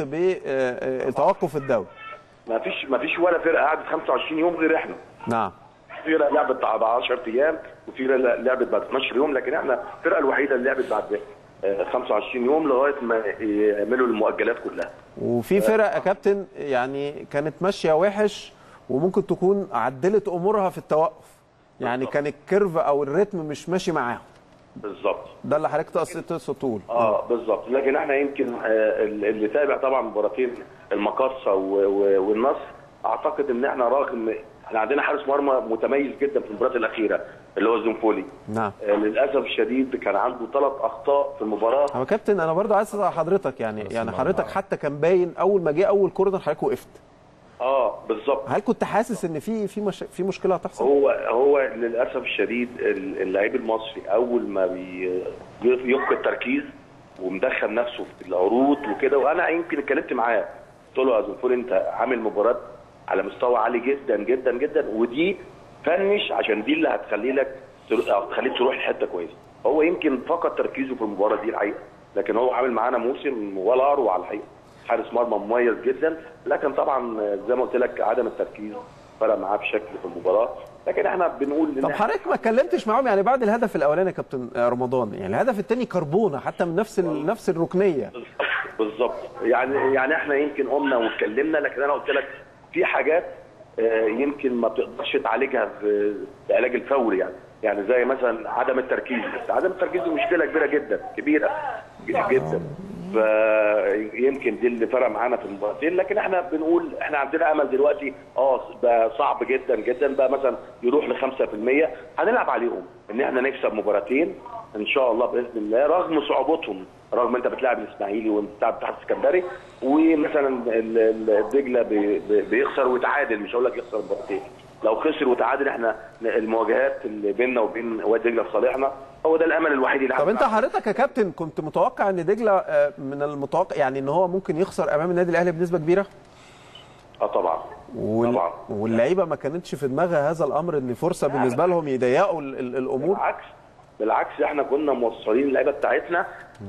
بتوقف الدوري ما فيش ما فيش ولا فرقه قعدت 25 يوم غير احنا نعم فرقه لعبت بعد 10 ايام وفي فرقه لعبت بعد 12 يوم لكن احنا الفرقه الوحيده اللي لعبت بعد آه، 25 يوم لغايه ما يعملوا المؤجلات كلها وفي فرق يا كابتن يعني كانت ماشيه وحش وممكن تكون عدلت امورها في التوقف يعني بالظبط. كان الكيرف او الريتم مش ماشي معاهم بالظبط ده اللي حضرتك تقصد تقصد تقول اه بالظبط لكن احنا يمكن آه، اللي تابع طبعا مباراتين المقاصه و- و- والنصر اعتقد ان احنا رغم احنا عندنا حارس مرمى متميز جدا في المباراه الاخيره اللي هو الزنفولي نعم آه، للاسف الشديد كان عنده ثلاث اخطاء في المباراه هو كابتن انا برضو عايز اسال حضرتك يعني يعني الله حضرتك معاك. حتى كان باين اول ما جه اول كورنر حضرتك وقفت اه بالظبط هل كنت حاسس ان في في مش... في مشكله هتحصل؟ هو هو للاسف الشديد ال- اللعيب المصري اول ما بي- يفقد تركيز ومدخل نفسه في العروض وكده وانا يمكن اتكلمت معاه قلت له يا زنفور انت عامل مباراه على مستوى عالي جدا جدا جدا ودي فنش عشان دي اللي هتخلي لك تر- أو تخليك تروح لحته كويسه هو يمكن فقد تركيزه في المباراه دي الحقيقه لكن هو عامل معانا موسم ولا اروع الحقيقه حارس مرمى مميز جدا لكن طبعا زي ما قلت لك عدم التركيز فرق معاه بشكل في المباراه لكن احنا بنقول ان طب إحنا- حضرتك ما اتكلمتش معاهم يعني بعد الهدف الاولاني يا كابتن رمضان يعني الهدف الثاني كربونه حتى من نفس ال... نفس الركنيه بالظبط يعني يعني احنا يمكن قمنا واتكلمنا لكن انا قلت لك في حاجات آه، يمكن ما بتقدرش تعالجها في العلاج الفوري يعني يعني زي مثلا عدم التركيز بس عدم التركيز دي مشكله كبيره جدا كبيره جدا فيمكن دي اللي فرق معانا في المباراتين لكن احنا بنقول احنا عندنا امل دلوقتي اه بقى صعب جدا جدا بقى مثلا يروح ل 5% هنلعب عليهم ان احنا نكسب مباراتين ان شاء الله باذن الله رغم صعوبتهم رغم انت بتلعب الاسماعيلي وانت بتلعب الاتحاد السكندري ومثلا ال- ال- الدجله بي- بي- بيخسر ويتعادل مش هقول لك يخسر مباراتين لو خسر وتعادل احنا المواجهات اللي بيننا وبين وادي دجله في صالحنا هو ده الامل الوحيد اللي طب احنا انت حضرتك يا كابتن كنت متوقع ان دجله آه، من المتوقع يعني ان هو ممكن يخسر امام النادي الاهلي بنسبه كبيره اه طبعا وال... طبعا. واللعيبه ما كانتش في دماغها هذا الامر ان فرصه بالنسبه لهم يضيقوا ال... ال... الامور بالعكس بالعكس احنا كنا موصلين اللعيبه بتاعتنا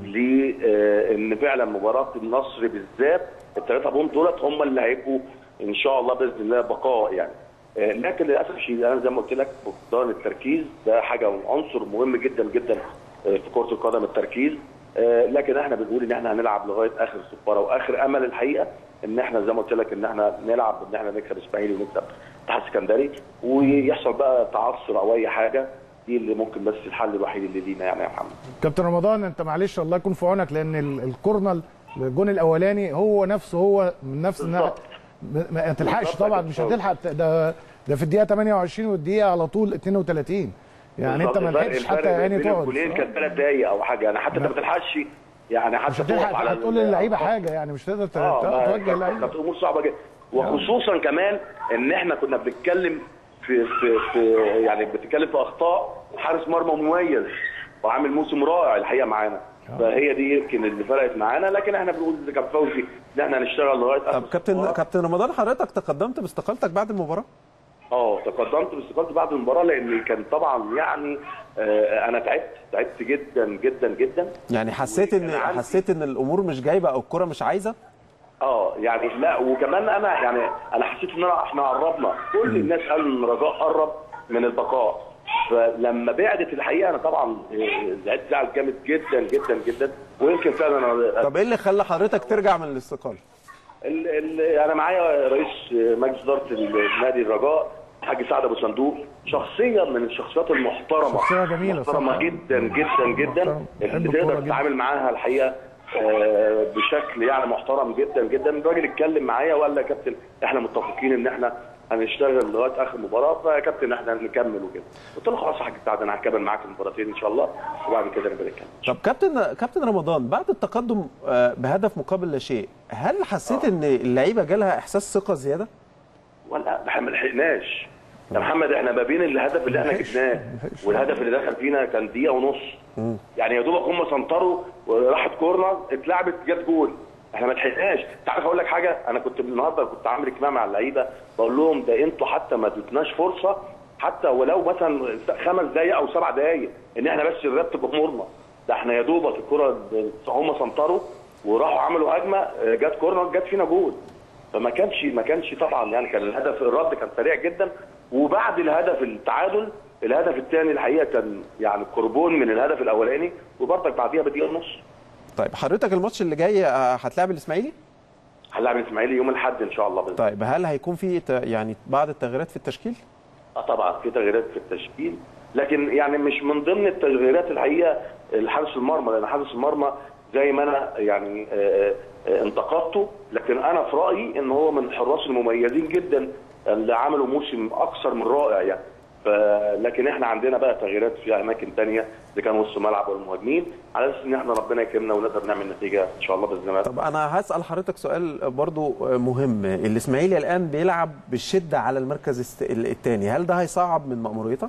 لان فعلا مباراه النصر بالذات الثلاثه بونت دولت هم اللي هيبقوا ان شاء الله باذن الله بقاء يعني آه، لكن للاسف الشديد انا زي ما قلت لك فقدان التركيز ده حاجه عنصر مهم جدا جدا آه، في كره القدم التركيز آه، لكن احنا بنقول ان احنا هنلعب لغايه اخر الصفاره واخر امل الحقيقه ان احنا زي ما قلت لك ان احنا نلعب ان احنا نكسب اسماعيلي ونكسب اتحاد السكندري ويحصل بقى تعثر او اي حاجه دي اللي ممكن بس الحل الوحيد اللي لينا يعني يا محمد كابتن رمضان انت معلش الله يكون في عونك لان ال- الكورنر الجون الاولاني هو نفسه هو من نفس الناحيه بالظبط. ما تلحقش بالظبط طبعا يا مش كابتن. هتلحق ده ده في الدقيقه 28 والدقيقه على طول 32 يعني انت ما بالظبط. لحقتش الفرق حتى يعني بين تقعد الجولين كان ثلاث دقايق او حاجه يعني حتى انت ما تلحقش يعني حتى مش هتلحق تقف على ال- هتقول للعيبه حاجه يعني مش تقدر ت- اه ما- توجه كانت اللعيبه كانت امور صعبه جدا وخصوصا كمان ان احنا كنا بنتكلم في في في يعني بنتكلم في اخطاء حارس مرمى مميز وعامل موسم رائع الحقيقه معانا فهي دي يمكن اللي فرقت معانا لكن احنا بنقول لكابتن فوزي ان احنا هنشتغل لغايه طب آخر كابتن الصفارة. كابتن رمضان حضرتك تقدمت باستقالتك بعد المباراه اه تقدمت باستقالتي بعد المباراه لان كان طبعا يعني آه انا تعبت تعبت جدا جدا جدا يعني حسيت ان وكان عندي- حسيت ان الامور مش جايبه او الكره مش عايزه اه يعني لا وكمان انا يعني انا حسيت ان أنا- احنا قربنا كل الناس قالوا ان رجاء قرب من البقاء فلما بعدت الحقيقه انا طبعا آه، زعلت زعل جامد جدا جدا جدا ويمكن فعلا انا طب ايه اللي خلى حضرتك ترجع من الاستقاله ال ال انا معايا رئيس مجلس اداره النادي الرجاء حاج سعد ابو صندوق شخصيه من الشخصيات المحترمه شخصية جميلة محترمه صح. جدا جدا جدا محترم. بحب اللي الكورة تقدر جدا. تتعامل معاها الحقيقه آه، بشكل يعني محترم جدا جدا الراجل اتكلم معايا وقال لي يا كابتن احنا متفقين ان احنا هنشتغل لغايه اخر مباراه فيا كابتن احنا هنكمل وكده قلت له خلاص يا حاج سعد انا هكمل معاك المباراتين ان شاء الله وبعد كده نبقى نتكلم طب كابتن كابتن رمضان بعد التقدم آه، بهدف مقابل لا شيء هل حسيت ان اللعيبه جالها احساس ثقه زياده؟ ولا احنا ما لحقناش يا محمد احنا ما بين الهدف اللي احنا جبناه والهدف اللي دخل فينا كان دقيقه ونص يعني يا دوبك هم سنطروا وراحت كورنر اتلعبت جت جول احنا ما لحقناش انت عارف اقول لك حاجه انا كنت النهارده كنت عامل اجتماع مع اللعيبه بقول لهم ده انتوا حتى ما ادتناش فرصه حتى ولو مثلا خمس دقائق او سبع دقائق ان احنا بس نرتب امورنا ده احنا يا دوبك الكره هم سنطروا وراحوا عملوا هجمه اه، جت كورنر جت فينا جول فما كانش ما كانش طبعا يعني كان الهدف الرد كان سريع جدا وبعد الهدف التعادل الهدف الثاني الحقيقه كان يعني قربون من الهدف الاولاني وبرضك بعديها بدقيقه ونص طيب حضرتك الماتش اللي جاي آه، هتلاعب الاسماعيلي؟ هنلعب الاسماعيلي يوم الاحد ان شاء الله باذن الله طيب هل هيكون في ت- يعني بعض التغييرات في التشكيل؟ اه طبعا في تغييرات في التشكيل لكن يعني مش من ضمن التغييرات الحقيقه الحارس المرمى لان حارس المرمى زي ما انا يعني آه، آه، انتقدته لكن انا في رايي ان هو من الحراس المميزين جدا اللي عملوا موسم اكثر من رائع يعني ف- لكن احنا عندنا بقى تغييرات في اماكن تانية اللي كان وسط الملعب والمهاجمين على اساس ان احنا ربنا يكرمنا ونقدر نعمل نتيجه ان شاء الله باذن الله طب انا هسال حضرتك سؤال برضو مهم الاسماعيلي الان بيلعب بالشده على المركز الثاني هل ده هيصعب من مأموريتك؟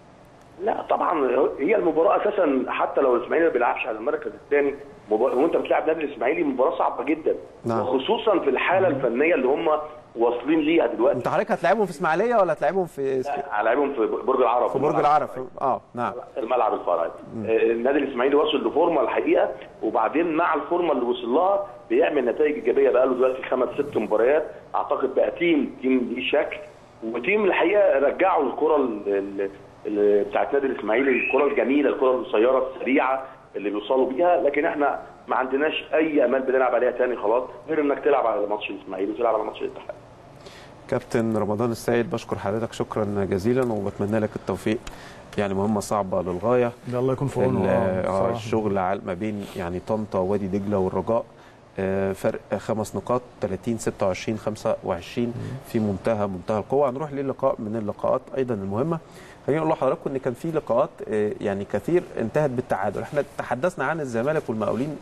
لا طبعا هي المباراه اساسا حتى لو الاسماعيلي ما بيلعبش على المركز الثاني وانت بتلعب نادي الاسماعيلي مباراه صعبه جدا نعم. وخصوصا في الحاله الفنيه اللي هم واصلين ليها دلوقتي انت حضرتك هتلاعبهم في اسماعيليه ولا هتلاعبهم في هلاعبهم في برج العرب في برج العرب اه نعم الملعب الفرعي آه، النادي الاسماعيلي وصل لفورمه الحقيقه وبعدين مع الفورمه اللي وصل لها بيعمل نتائج ايجابيه بقى له دلوقتي خمس ست مباريات اعتقد بقى تيم تيم ليه شكل وتيم الحقيقه رجعوا الكره ال- ال- ال- بتاعت نادي الاسماعيلي الكره الجميله الكره القصيره السريعه اللي بيوصلوا بيها لكن احنا ما عندناش اي امال بنلعب عليها تاني خلاص غير انك تلعب على ماتش الاسماعيلي وتلعب على ماتش الاتحاد كابتن رمضان السيد بشكر حضرتك شكرا جزيلا وبتمنى لك التوفيق يعني مهمه صعبه للغايه ده الله يكون في ال- عونه آه، بصراحة. الشغل على ما بين يعني طنطا ووادي دجله والرجاء آه، فرق خمس نقاط 30 26 25 في منتهى منتهى القوه هنروح للقاء من اللقاءات ايضا المهمه خليني اقول لحضراتكم ان كان في لقاءات آه، يعني كثير انتهت بالتعادل احنا تحدثنا عن الزمالك والمقاولين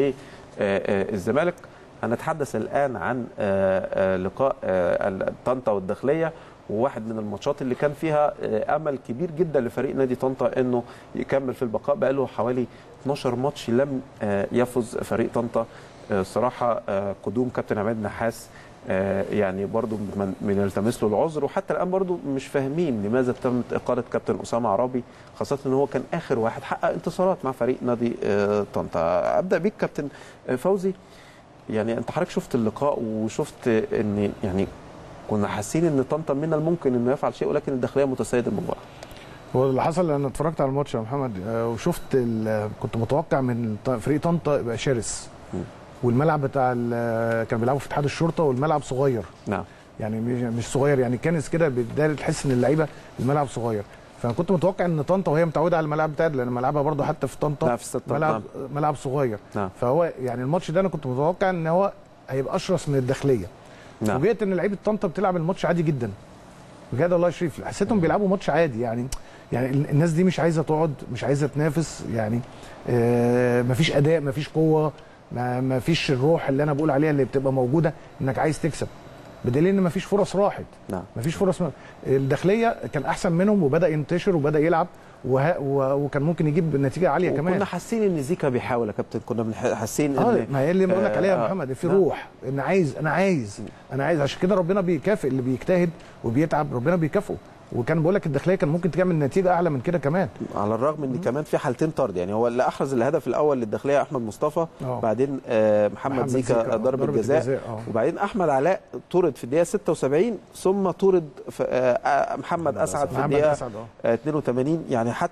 للزمالك هنتحدث الان عن آه، آه، لقاء آه، ال- طنطا والداخليه وواحد من الماتشات اللي كان فيها آه، امل كبير جدا لفريق نادي طنطا انه يكمل في البقاء بقاله حوالي 12 ماتش لم آه، يفز فريق طنطا آه، الصراحه آه، قدوم كابتن عماد نحاس آه، يعني برضو من من يلتمس له العذر وحتى الان برضو مش فاهمين لماذا تمت اقاله كابتن اسامه عرابي خاصه ان هو كان اخر واحد حقق انتصارات مع فريق نادي آه، طنطا ابدا بيك كابتن آه، فوزي يعني انت حضرتك شفت اللقاء وشفت ان يعني كنا حاسين ان طنطا من الممكن انه يفعل شيء ولكن الداخليه متسيد المباراه هو اللي حصل انا اتفرجت على الماتش يا محمد آه، وشفت ال- كنت متوقع من ط- فريق طنطا يبقى شرس والملعب بتاع ال- كانوا بيلعبوا في اتحاد الشرطه والملعب صغير نعم يعني مش مش صغير يعني كانس كده بدايه تحس ان اللعيبه الملعب صغير فانا كنت متوقع ان طنطا وهي متعوده على الملاعب بتاعتها لان ملعبها برضه حتى في طنطا لا، في استاد طنطا، ملعب ملعب صغير نعم. فهو يعني الماتش ده انا كنت متوقع ان هو هيبقى اشرس من الداخليه نعم. فوجئت ان لعيبه طنطا بتلعب الماتش عادي جدا بجد والله يا شريف حسيتهم بيلعبوا ماتش عادي يعني يعني ال- الناس دي مش عايزه تقعد مش عايزه تنافس يعني آه مفيش اداء مفيش قوه ما مفيش الروح اللي انا بقول عليها اللي بتبقى موجوده انك عايز تكسب بدليل ان مفيش فرص راحت نعم. مفيش فرص م... الداخليه كان احسن منهم وبدا ينتشر وبدا يلعب وه... و... وكان ممكن يجيب نتيجه عاليه وكنا كمان حاسين ان زيكا بيحاول يا كابتن كنا بنح- حاسين اه ان ما هي اللي بقول لك عليها يا آه، محمد في نعم. روح ان عايز انا عايز انا عايز عشان كده ربنا بيكافئ اللي بيجتهد وبيتعب ربنا بيكافئه وكان بقول لك الداخليه كان ممكن تعمل نتيجه اعلى من كده كمان على الرغم ان كمان في حالتين طرد يعني هو اللي احرز الهدف الاول للداخليه احمد مصطفى آه. بعدين آه، محمد, محمد زيكا, زيكا، آه، ضربه ضربة جزاء جزاء، آه. وبعدين احمد علاء طرد في الدقيقه 76 ثم طرد في آه، آه، محمد اسعد في محمد الدقيقه أسعد، آه، 82 يعني حتى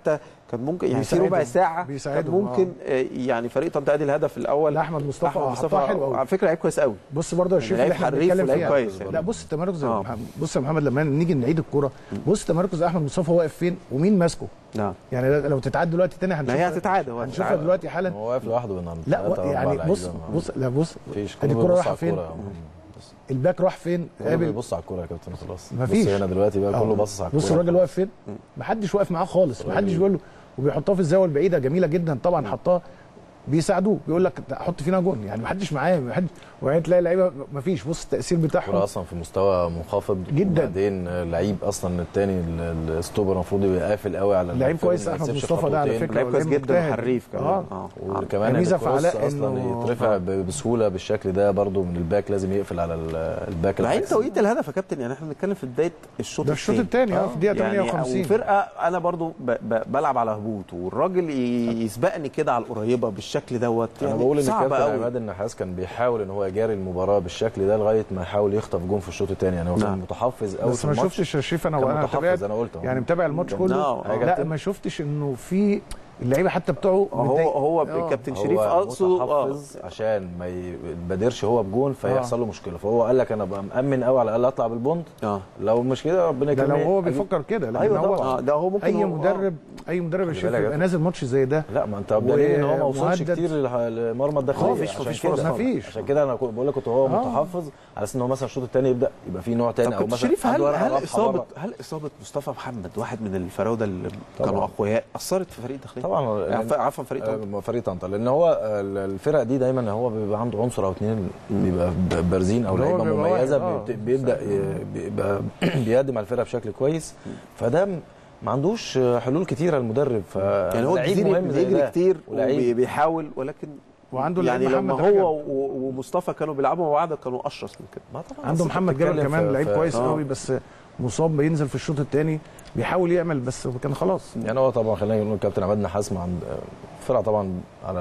كان ممكن يعني في بيساعدهم. ربع ساعه كان بيساعدهم، ممكن آه. يعني فريق طنطا ادي الهدف الاول لا احمد مصطفى احمد مصطفى حطها حلو قوي على فكره لعيب كويس قوي بص برضه يا شريف لعيب اللي احنا حريف بنتكلم ولعيب فيها كويس يعني. لا بص التمركز يا آه. محمد بص يا محمد لما نيجي نعيد الكوره بص تمركز احمد مصطفى واقف فين ومين ماسكه نعم يعني لو تتعاد دلوقتي تاني ما هنشوف هي هتتعادل هو هنشوفها هتتعادل. دلوقتي حالا هو واقف لوحده النهارده لا ثلاثة، و- أربعة يعني لعيبة. بص ما- بص لا بص مفيش ادي كله الكوره بيبص رايحه على فين الكورة يا محمد. بس الباك راح فين كله قابل بيبص على الكوره يا كابتن خلاص مفيش. بص هنا دلوقتي بقى كله آه. باصص على الكوره بص الراجل واقف فين محدش واقف معاه خالص محدش بيقول له وبيحطها في الزاويه البعيده جميله جدا طبعا حطها بيساعدوه بيقول لك حط فينا جون يعني محدش معاه محدش وبعدين تلاقي اللعيبه مفيش بص التاثير الكوره بتاعهم اصلا في مستوى منخفض جدا. وبعدين لعيب اصلا الثاني الستوبر المفروض يبقى قافل قوي على لعيب الفريق، كويس ما احمد يسيبش مصطفى ده على خطوتين. فكره لعيب كويس ولعيب جدا مجتهد. وحريف كمان اه اه وكمان ميزة الكروس في علاء اصلا إنه- يترفع ب- بسهوله بالشكل ده برضو من الباك لازم يقفل على ال- الباك بعدين العكسي. توقيت الهدف يا كابتن يعني احنا بنتكلم في بدايه الشوط ده الشوط الثاني اه في الدقيقه يعني 58 وفرقه انا برضو ب ب بلعب على هبوط والراجل ي- يسبقني كده على القريبه بالشكل دوت انا يعني بقول ان صعب كابتن قوي عماد النحاس كان بيحاول ان هو يجاري المباراه بالشكل ده لغايه ما يحاول يخطف جون في الشوط الثاني يعني هو كان نعم. متحفظ قوي بس في ما الماتش. شفتش يا شريف انا كان وانا متحفظ تابعت انا قلت أهو. يعني متابع الماتش نعم. كله آه. لا ما شفتش انه في اللعيبه حتى بتوعه هو متضايق. هو آه. كابتن شريف هو اقصد اه متحفظ عشان ما يبادرش هو بجون فيحصل له مشكله فهو قال لك انا ابقى مامن قوي على الاقل اطلع بالبونت اه لو مش كده ربنا ده يكرمني لو هو أجيب- بيفكر كده لكن أيوة هو طبعاً. اه ده هو ممكن اي هو- آه. مدرب اي مدرب يا خلي شريف بالك يا يبقى نازل ماتش زي ده لا ما انت بدليل ان هو ما وصلش ومهدد. كتير للح- لمرمى الداخليه مفيش- عشان مفيش كده. فرص. مفيش. عشان كده انا كنت بقول لك كنت هو آه. متحفظ على اساس ان هو مثلا الشوط الثاني يبدا يبقى في نوع طب تاني او كابتن مثلا شريف هل عنده ورقة هل رابحة اصابه بره. هل اصابه مصطفى محمد واحد من الفراوده اللي طبعاً. كانوا اقوياء اثرت في فريق الداخليه؟ طبعا يعني عفوا فريق طنطا. آه، فريق طنطا لان هو آه، الفرق دي دايما هو بيبقى عنده عنصر او اثنين بيبقى ب- بارزين او اللي هو لعيبه بيبقى مميزه واحد، آه. بيبت- بيبدا ي- بيبقى بيقدم على الفرقه بشكل كويس فده م- ما عندوش آه، حلول كتيره المدرب ف يعني هو لعيب كتير مهم زي بيجري ده. كتير ولعيب وبيحاول ولكن وعنده يعني لعيب لما محمد رجب. هو و- ومصطفى كانوا بيلعبوا مع بعض كانوا اشرس من كده ما طبعا عنده بس محمد بتتكلم جابر كمان في- لعيب في- كويس آه. قوي بس مصاب بينزل في الشوط الثاني بيحاول يعمل بس كان خلاص يعني هو طبعا خلينا نقول الكابتن عماد نحاس ما عند فرقه طبعا على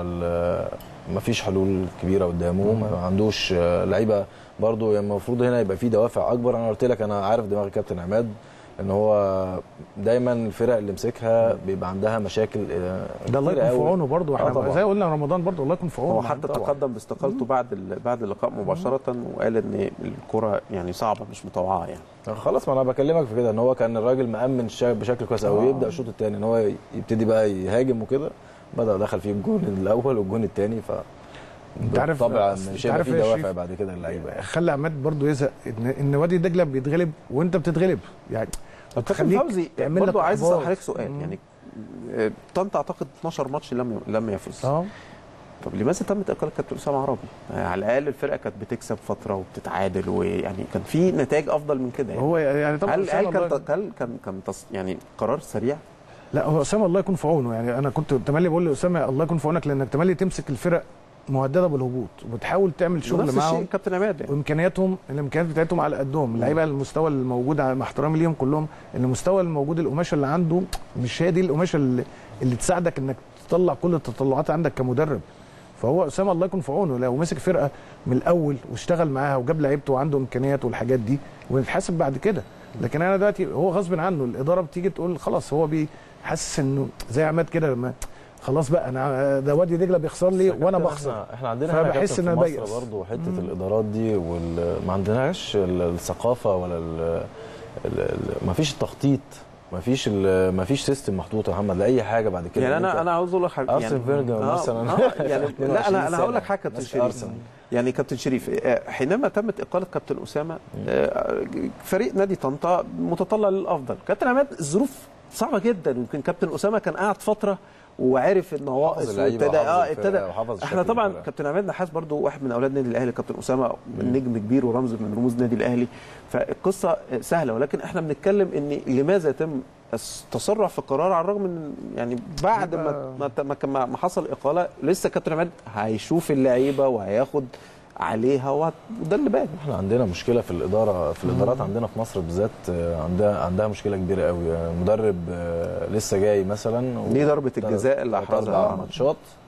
ما فيش حلول كبيره قدامه ما عندوش آه، لعيبه برضو يعني المفروض هنا يبقى في دوافع اكبر انا قلت لك انا عارف دماغ الكابتن عماد ان هو دايما الفرق اللي مسكها بيبقى عندها مشاكل آه، ده الله كتيرة يكون في قوي. عونه برضه آه احنا طبعاً. زي قلنا رمضان برضه الله يكون في عونه هو حتى طبعاً. تقدم باستقالته بعد ال- بعد اللقاء مباشره وقال ان الكره يعني صعبه مش مطوعه يعني خلاص ما انا بكلمك في كده ان هو كان الراجل مامن شا- بشكل كويس قوي آه. يبدا الشوط الثاني ان هو يبتدي بقى يهاجم وكده بدا دخل فيه الجون الاول والجون الثاني ف انت عارف طبعا أصل مش انت هيبقى عارف في إيه يا دوافع شريف؟ بعد كده اللعيبه يعني خلي عماد برضه يزهق ان ان وادي دجله بيتغلب وانت بتتغلب يعني طب كابتن تخليك فوزي تعمل برضه لك عايز اسال إحباط. حضرتك سؤال مم. يعني آه، طنطا اعتقد 12 ماتش لم لم يفز اه طب لماذا تمت اقاله كابتن اسامه عرابي؟ آه، على الاقل الفرقه كانت بتكسب فتره وبتتعادل ويعني كان في نتائج افضل من كده يعني هو يعني طبعا هل أسامة هل كان الله- هل كان كان تص- يعني قرار سريع؟ لا هو اسامه الله يكون في عونه يعني انا كنت تملي بقول لاسامه الله يكون في عونك لانك تملي تمسك الفرق مهدده بالهبوط وبتحاول تعمل شغل ونفس الشيء معاهم كابتن عماد يعني وامكانياتهم الامكانيات بتاعتهم على قدهم اللعيبه المستوى الموجود على- مع احترامي ليهم كلهم ان المستوى الموجود القماشه اللي عنده مش هي دي القماشه اللي, اللي تساعدك انك تطلع كل التطلعات عندك كمدرب فهو اسامه الله يكون في عونه لو مسك فرقه من الاول واشتغل معاها وجاب لعيبته وعنده امكانيات والحاجات دي ونتحاسب بعد كده لكن انا دلوقتي هو غصب عنه الاداره بتيجي تقول خلاص هو بيحسس انه زي عماد كده لما خلاص بقى انا ده وادي دجله بيخسر لي وانا كابتن بخسر احنا, احنا عندنا هنا فبحس كابتن إن في أنا مصر بيأس. برضه حته الادارات دي وما عندناش ال- الثقافه ولا ال ال- ال- ما فيش التخطيط ما فيش ال- ما فيش سيستم محطوط يا محمد لاي حاجه بعد كده يعني انا أنت- انا عاوز اقول لك حاجه أرسن فينجر آه، مثلاً. آه يعني لا 22 انا انا هقول لك سنة. حاجه كابتن ماسك شريف أرسنال. يعني كابتن شريف آه، حينما تمت اقاله كابتن اسامه آه، فريق نادي طنطا متطلع للافضل كابتن عماد الظروف صعبه جدا يمكن كابتن اسامه كان قاعد فتره وعرف النواقص حافظ اللعيبة وابتدى وحافظ اه الفرقة ابتدى وحافظ احنا شكل طبعا الفرقة. كابتن عماد نحاس برضو واحد من اولاد نادي الاهلي كابتن اسامه نجم كبير ورمز من رموز نادي الاهلي فالقصه سهله ولكن احنا بنتكلم ان لماذا يتم التسرع في القرار على الرغم من يعني بعد ما ما ما, ما, ما حصل اقاله لسه كابتن عماد هيشوف اللعيبه وهياخد عليها وهت- وده اللي باين احنا عندنا مشكله في الاداره في الادارات عندنا في مصر بالذات آه، عندها عندها مشكله كبيره قوي آه، مدرب آه، لسه جاي مثلا دي ضربة تلات- الجزاء اللي تلات أحرزها. اربع ماتشات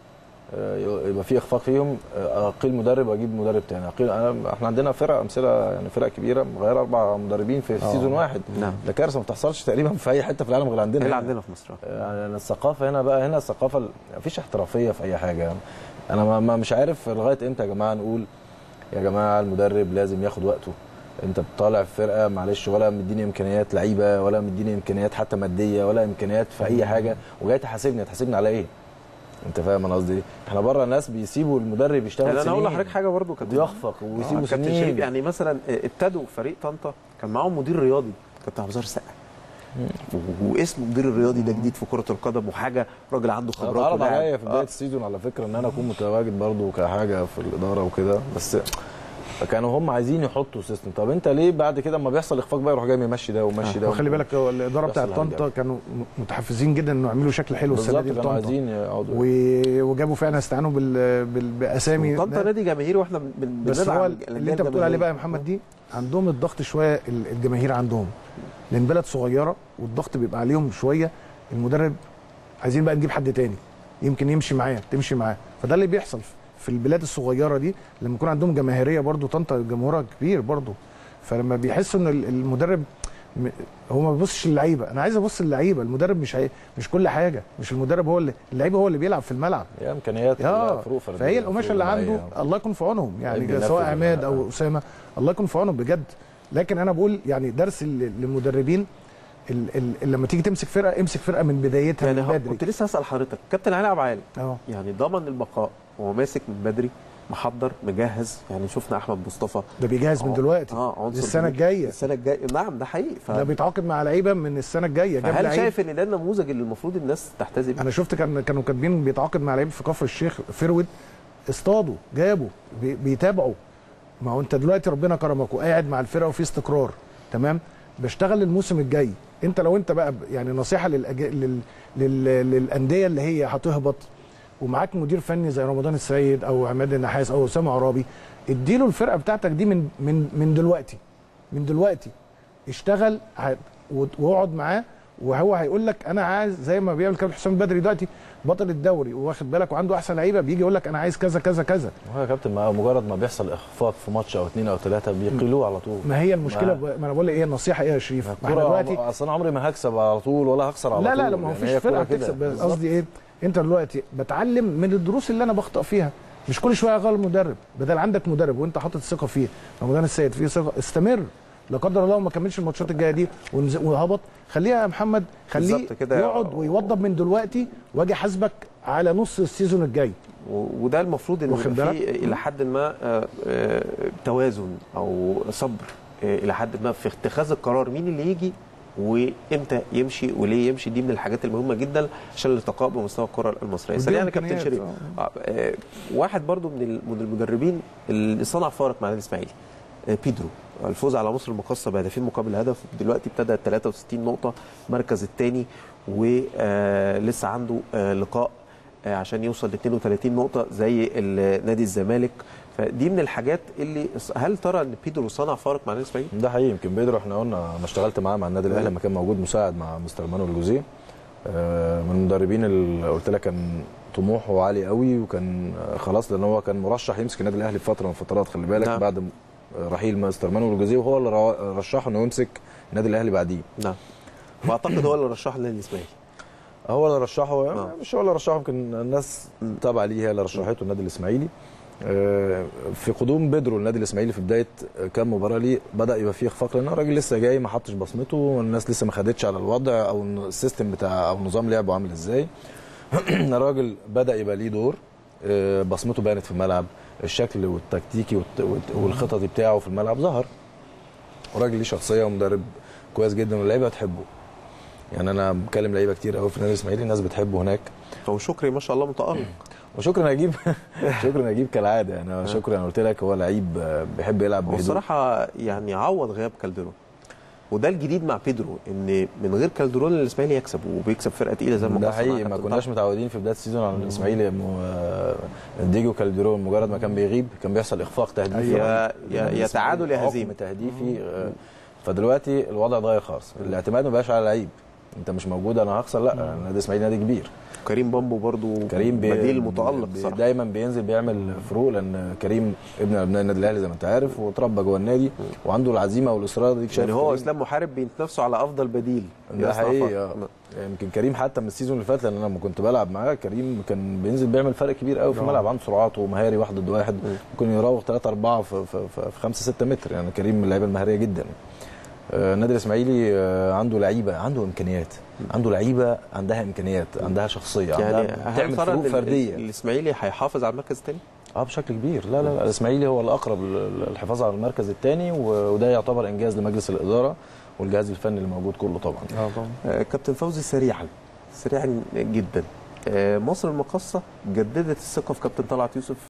آه، يبقى في اخفاق فيهم آه، اقيل مدرب واجيب مدرب تاني اقيل أنا احنا عندنا فرق امثله يعني فرق كبيره مغيره اربع مدربين في آه. سيزون واحد نعم. ده كارثه ما بتحصلش تقريبا في اي حته في العالم غير عندنا اللي هنا. عندنا في مصر يعني الثقافه هنا بقى هنا الثقافه مفيش احترافيه في اي حاجه انا ما ما- مش عارف لغايه امتى يا جماعه نقول يا جماعه المدرب لازم ياخد وقته انت بتطالع في فرقه معلش ولا مديني امكانيات لعيبه ولا مديني امكانيات حتى ماديه ولا امكانيات في اي حاجه وجاي تحاسبني تحاسبني على ايه انت فاهم انا قصدي ايه احنا بره الناس بيسيبوا المدرب يشتغل يعني انا هقول سنين. لحضرتك حاجه برضو كابتن بيخفق ويسيبوا آه، كابتن سنين شريف يعني مثلا ابتدوا فريق طنطا كان معاهم مدير رياضي كابتن عبد السقا واسم المدير الرياضي ده جديد في كره القدم وحاجه راجل عنده خبرات اتعرض ولاعب. عليا في بدايه آه. السيزون على فكره ان انا اكون متواجد برضو كحاجه في الاداره وكده بس كانوا هم عايزين يحطوا سيستم طب انت ليه بعد كده اما بيحصل اخفاق بقى يروح جاي ممشي ده ومشي ده وخلي بالك هو الاداره بتاعت بيحصل طنطا حاجة. كانوا م- متحفزين جدا انه يعملوا شكل حلو السنه بالظبط دي كانوا لطنطا عايزين يقعدوا و- وجابوا فعلا استعانوا بال... بال... باسامي طنطا نادي جماهيري واحنا بن- بن- بس بندعم هو الأندية اللي انت بتقول عليه بقى يا الجماهيرية. محمد دي عندهم الضغط شويه ال- الجماهير عندهم لان بلد صغيره والضغط بيبقى عليهم شويه المدرب عايزين بقى نجيب حد تاني يمكن يمشي معاه تمشي معاه فده اللي بيحصل في البلاد الصغيره دي لما يكون عندهم جماهيريه برضو طنطا جمهورها كبير برضو فلما بيحسوا ان ال- المدرب م- هو ما بيبصش للعيبه انا عايز ابص للعيبه المدرب مش هي... مش كل حاجه مش المدرب هو اللي اللعيبه هو اللي بيلعب في الملعب هي امكانيات اه فروق فردية، فهي القماشه فروق اللي عنده جماعية. الله يكون في عونهم لعيب يعني بينفذ سواء ولا عماد لا. او اسامه الله يكون في عونهم بجد لكن انا بقول يعني درس لل- للمدربين ال- ال- لما تيجي تمسك فرقه امسك فرقه من بدايتها يعني من ه- بدري كنت لسه هسال حضرتك كابتن علي عبد العال اه يعني ضمن البقاء وهو ماسك من بدري محضر مجهز يعني شفنا احمد مصطفى ده بيجهز من آه، دلوقتي اه عنصر للسنه كبير. الجايه السنه الجايه نعم ده حقيقي ف... ده بيتعاقد مع لعيبه من السنه الجايه جاب فهل لعيب شايف ان ده النموذج اللي المفروض الناس تحتذي بيه؟ انا شفت كان كانوا كاتبين بيتعاقد مع لعيب في كفر الشيخ فيرود اصطادوا جابوا بي- بيتابعوا ما هو انت دلوقتي ربنا كرمك وقاعد مع الفرقه وفي استقرار تمام بشتغل الموسم الجاي انت لو انت بقى ب- يعني نصيحه للأج... لل... لل... للانديه اللي هي هتهبط ومعاك مدير فني زي رمضان السيد او عماد النحاس او اسامه عرابي اديله الفرقه بتاعتك دي من من من دلوقتي من دلوقتي اشتغل ع- وت- واقعد معاه وهو هيقول لك انا عايز زي ما بيعمل كابتن حسام بدري دلوقتي بطل الدوري واخد بالك وعنده احسن لعيبه بيجي يقول لك انا عايز كذا كذا كذا هو يا كابتن ما مجرد ما بيحصل اخفاق في ماتش او اثنين او ثلاثه بيقيلوه على طول ما هي المشكله ما- ب... ما انا بقول لك ايه النصيحه ايه يا شريف ما احنا الكرة دلوقتي اصل انا عمري ما هكسب على طول ولا هخسر على لا طول لا لا ما هو يعني فيش هي فرقه كرة كده. هتكسب بس بالظبط. قصدي ايه انت دلوقتي بتعلم من الدروس اللي انا بخطأ فيها مش كل شويه اغير المدرب بدل عندك مدرب وانت حاطط ثقه فيه رمضان السيد فيه ثقه استمر لا قدر الله ما كملش الماتشات الجايه دي ونز- وهبط خليها يا محمد خليه بالظبط كده. يقعد ويوضب من دلوقتي واجي احاسبك على نص السيزون الجاي و- وده المفروض ان واخد يبقى بالك؟ فيه الى حد ما آه، آه، توازن او صبر آه، الى حد ما في اتخاذ القرار مين اللي يجي وامتى يمشي وليه يمشي دي من الحاجات المهمه جدا عشان الارتقاء بمستوى الكره المصريه ودي سريعا يا كابتن إمكانيات، شريف آه، آه، واحد برضو من ال- من المدربين اللي صنع فارق مع النادي الاسماعيلي آه، بيدرو الفوز على مصر المقاصه بهدفين مقابل هدف دلوقتي ابتدى 63 نقطه المركز الثاني ولسه عنده آه، لقاء آه، عشان يوصل ل 32 نقطه زي ال- نادي الزمالك فدي من الحاجات اللي هل ترى ان بيدرو صنع فارق مع النادي الاسماعيلي؟ ده حقيقي يمكن بيدرو احنا قلنا انا اشتغلت معاه مع النادي الاهلي لما كان موجود مساعد مع مستر مانويل جوزيه آه، من المدربين اللي قلت لك كان طموحه عالي قوي وكان آه، خلاص لان هو كان مرشح يمسك النادي الاهلي في فتره من الفترات خلي بالك نعم. بعد م- رحيل مستر مانويل جوزيه وهو اللي را- رشحه انه يمسك النادي الاهلي بعديه نعم واعتقد هو اللي رشح للنادي الاسماعيلي هو اللي رشحه آه. مش هو اللي رشحه يمكن الناس تابعه ليه هي اللي رشحته النادي الاسماعيلي آه، في قدوم بيدرو النادي الاسماعيلي في بدايه كام مباراه ليه بدا يبقى فيه اخفاق لان الراجل لسه جاي ما حطش بصمته والناس لسه ما خدتش على الوضع او السيستم بتاع او نظام لعبه عامل ازاي الراجل بدا يبقى ليه دور آه، بصمته بانت في الملعب الشكل والتكتيكي والت- والت- والخططي بتاعه في الملعب ظهر وراجل ليه شخصيه ومدرب كويس جدا واللعيبه بتحبه يعني انا بكلم لعيبه كتير قوي في النادي الاسماعيلي الناس بتحبه هناك هو شكري ما شاء الله متالق وشكرا نجيب شكرا نجيب كالعاده يعني شكرا انا قلت لك هو لعيب آه، بيحب يلعب هو بهدوء الصراحه يعني عوض غياب كالدرون وده الجديد مع بيدرو ان من غير كالدرون الاسماعيلي يكسب وبيكسب فرقه تقيله زي ما ده قصة مع حقيقي ما كابتن كناش طارق. متعودين في بدايه السيزون على الاسماعيلي م- آه، ديجو كالديرون مجرد ما كان بيغيب كان بيحصل اخفاق تهديفي يا يا يا تعادل يا هزيمه عقم تهديفي آه، فدلوقتي الوضع اتغير خالص الاعتماد ما بقاش على لعيب انت مش موجود انا هخسر لا النادي الاسماعيلي نادي كبير وكريم بامبو برضو كريم بي بديل متالق بي صراحه دايما بينزل بيعمل فروق لان كريم ابن ابناء النادي الاهلي زي ما انت عارف وتربى جوه النادي وعنده العزيمه والاصرار دي يعني هو اسلام محارب بيتنافسوا على افضل بديل ده يصنع حقيقي فرق. آه. يمكن كريم حتى من السيزون اللي فات لان انا لما كنت بلعب معاه كريم كان بينزل بيعمل فرق كبير قوي في الملعب عنده سرعات ومهاري واحد ضد واحد ممكن يراوغ 3 4 في في, في, في 5 6 متر يعني كريم من اللعيبه المهاريه جدا آه، النادي الاسماعيلي آه، عنده لعيبه عنده امكانيات عنده لعيبه عندها امكانيات عندها شخصيه يعني عندها هل بتعمل ترى فروق إن فرديه الاسماعيلي هيحافظ على المركز الثاني؟ اه بشكل كبير لا لا لا الاسماعيلي هو الاقرب للحفاظ على المركز الثاني وده يعتبر انجاز لمجلس الاداره والجهاز الفني اللي موجود كله طبعا اه طبعا آه، كابتن فوزي سريعا سريعا جدا آه، مصر المقاصه جددت الثقه في كابتن طلعت يوسف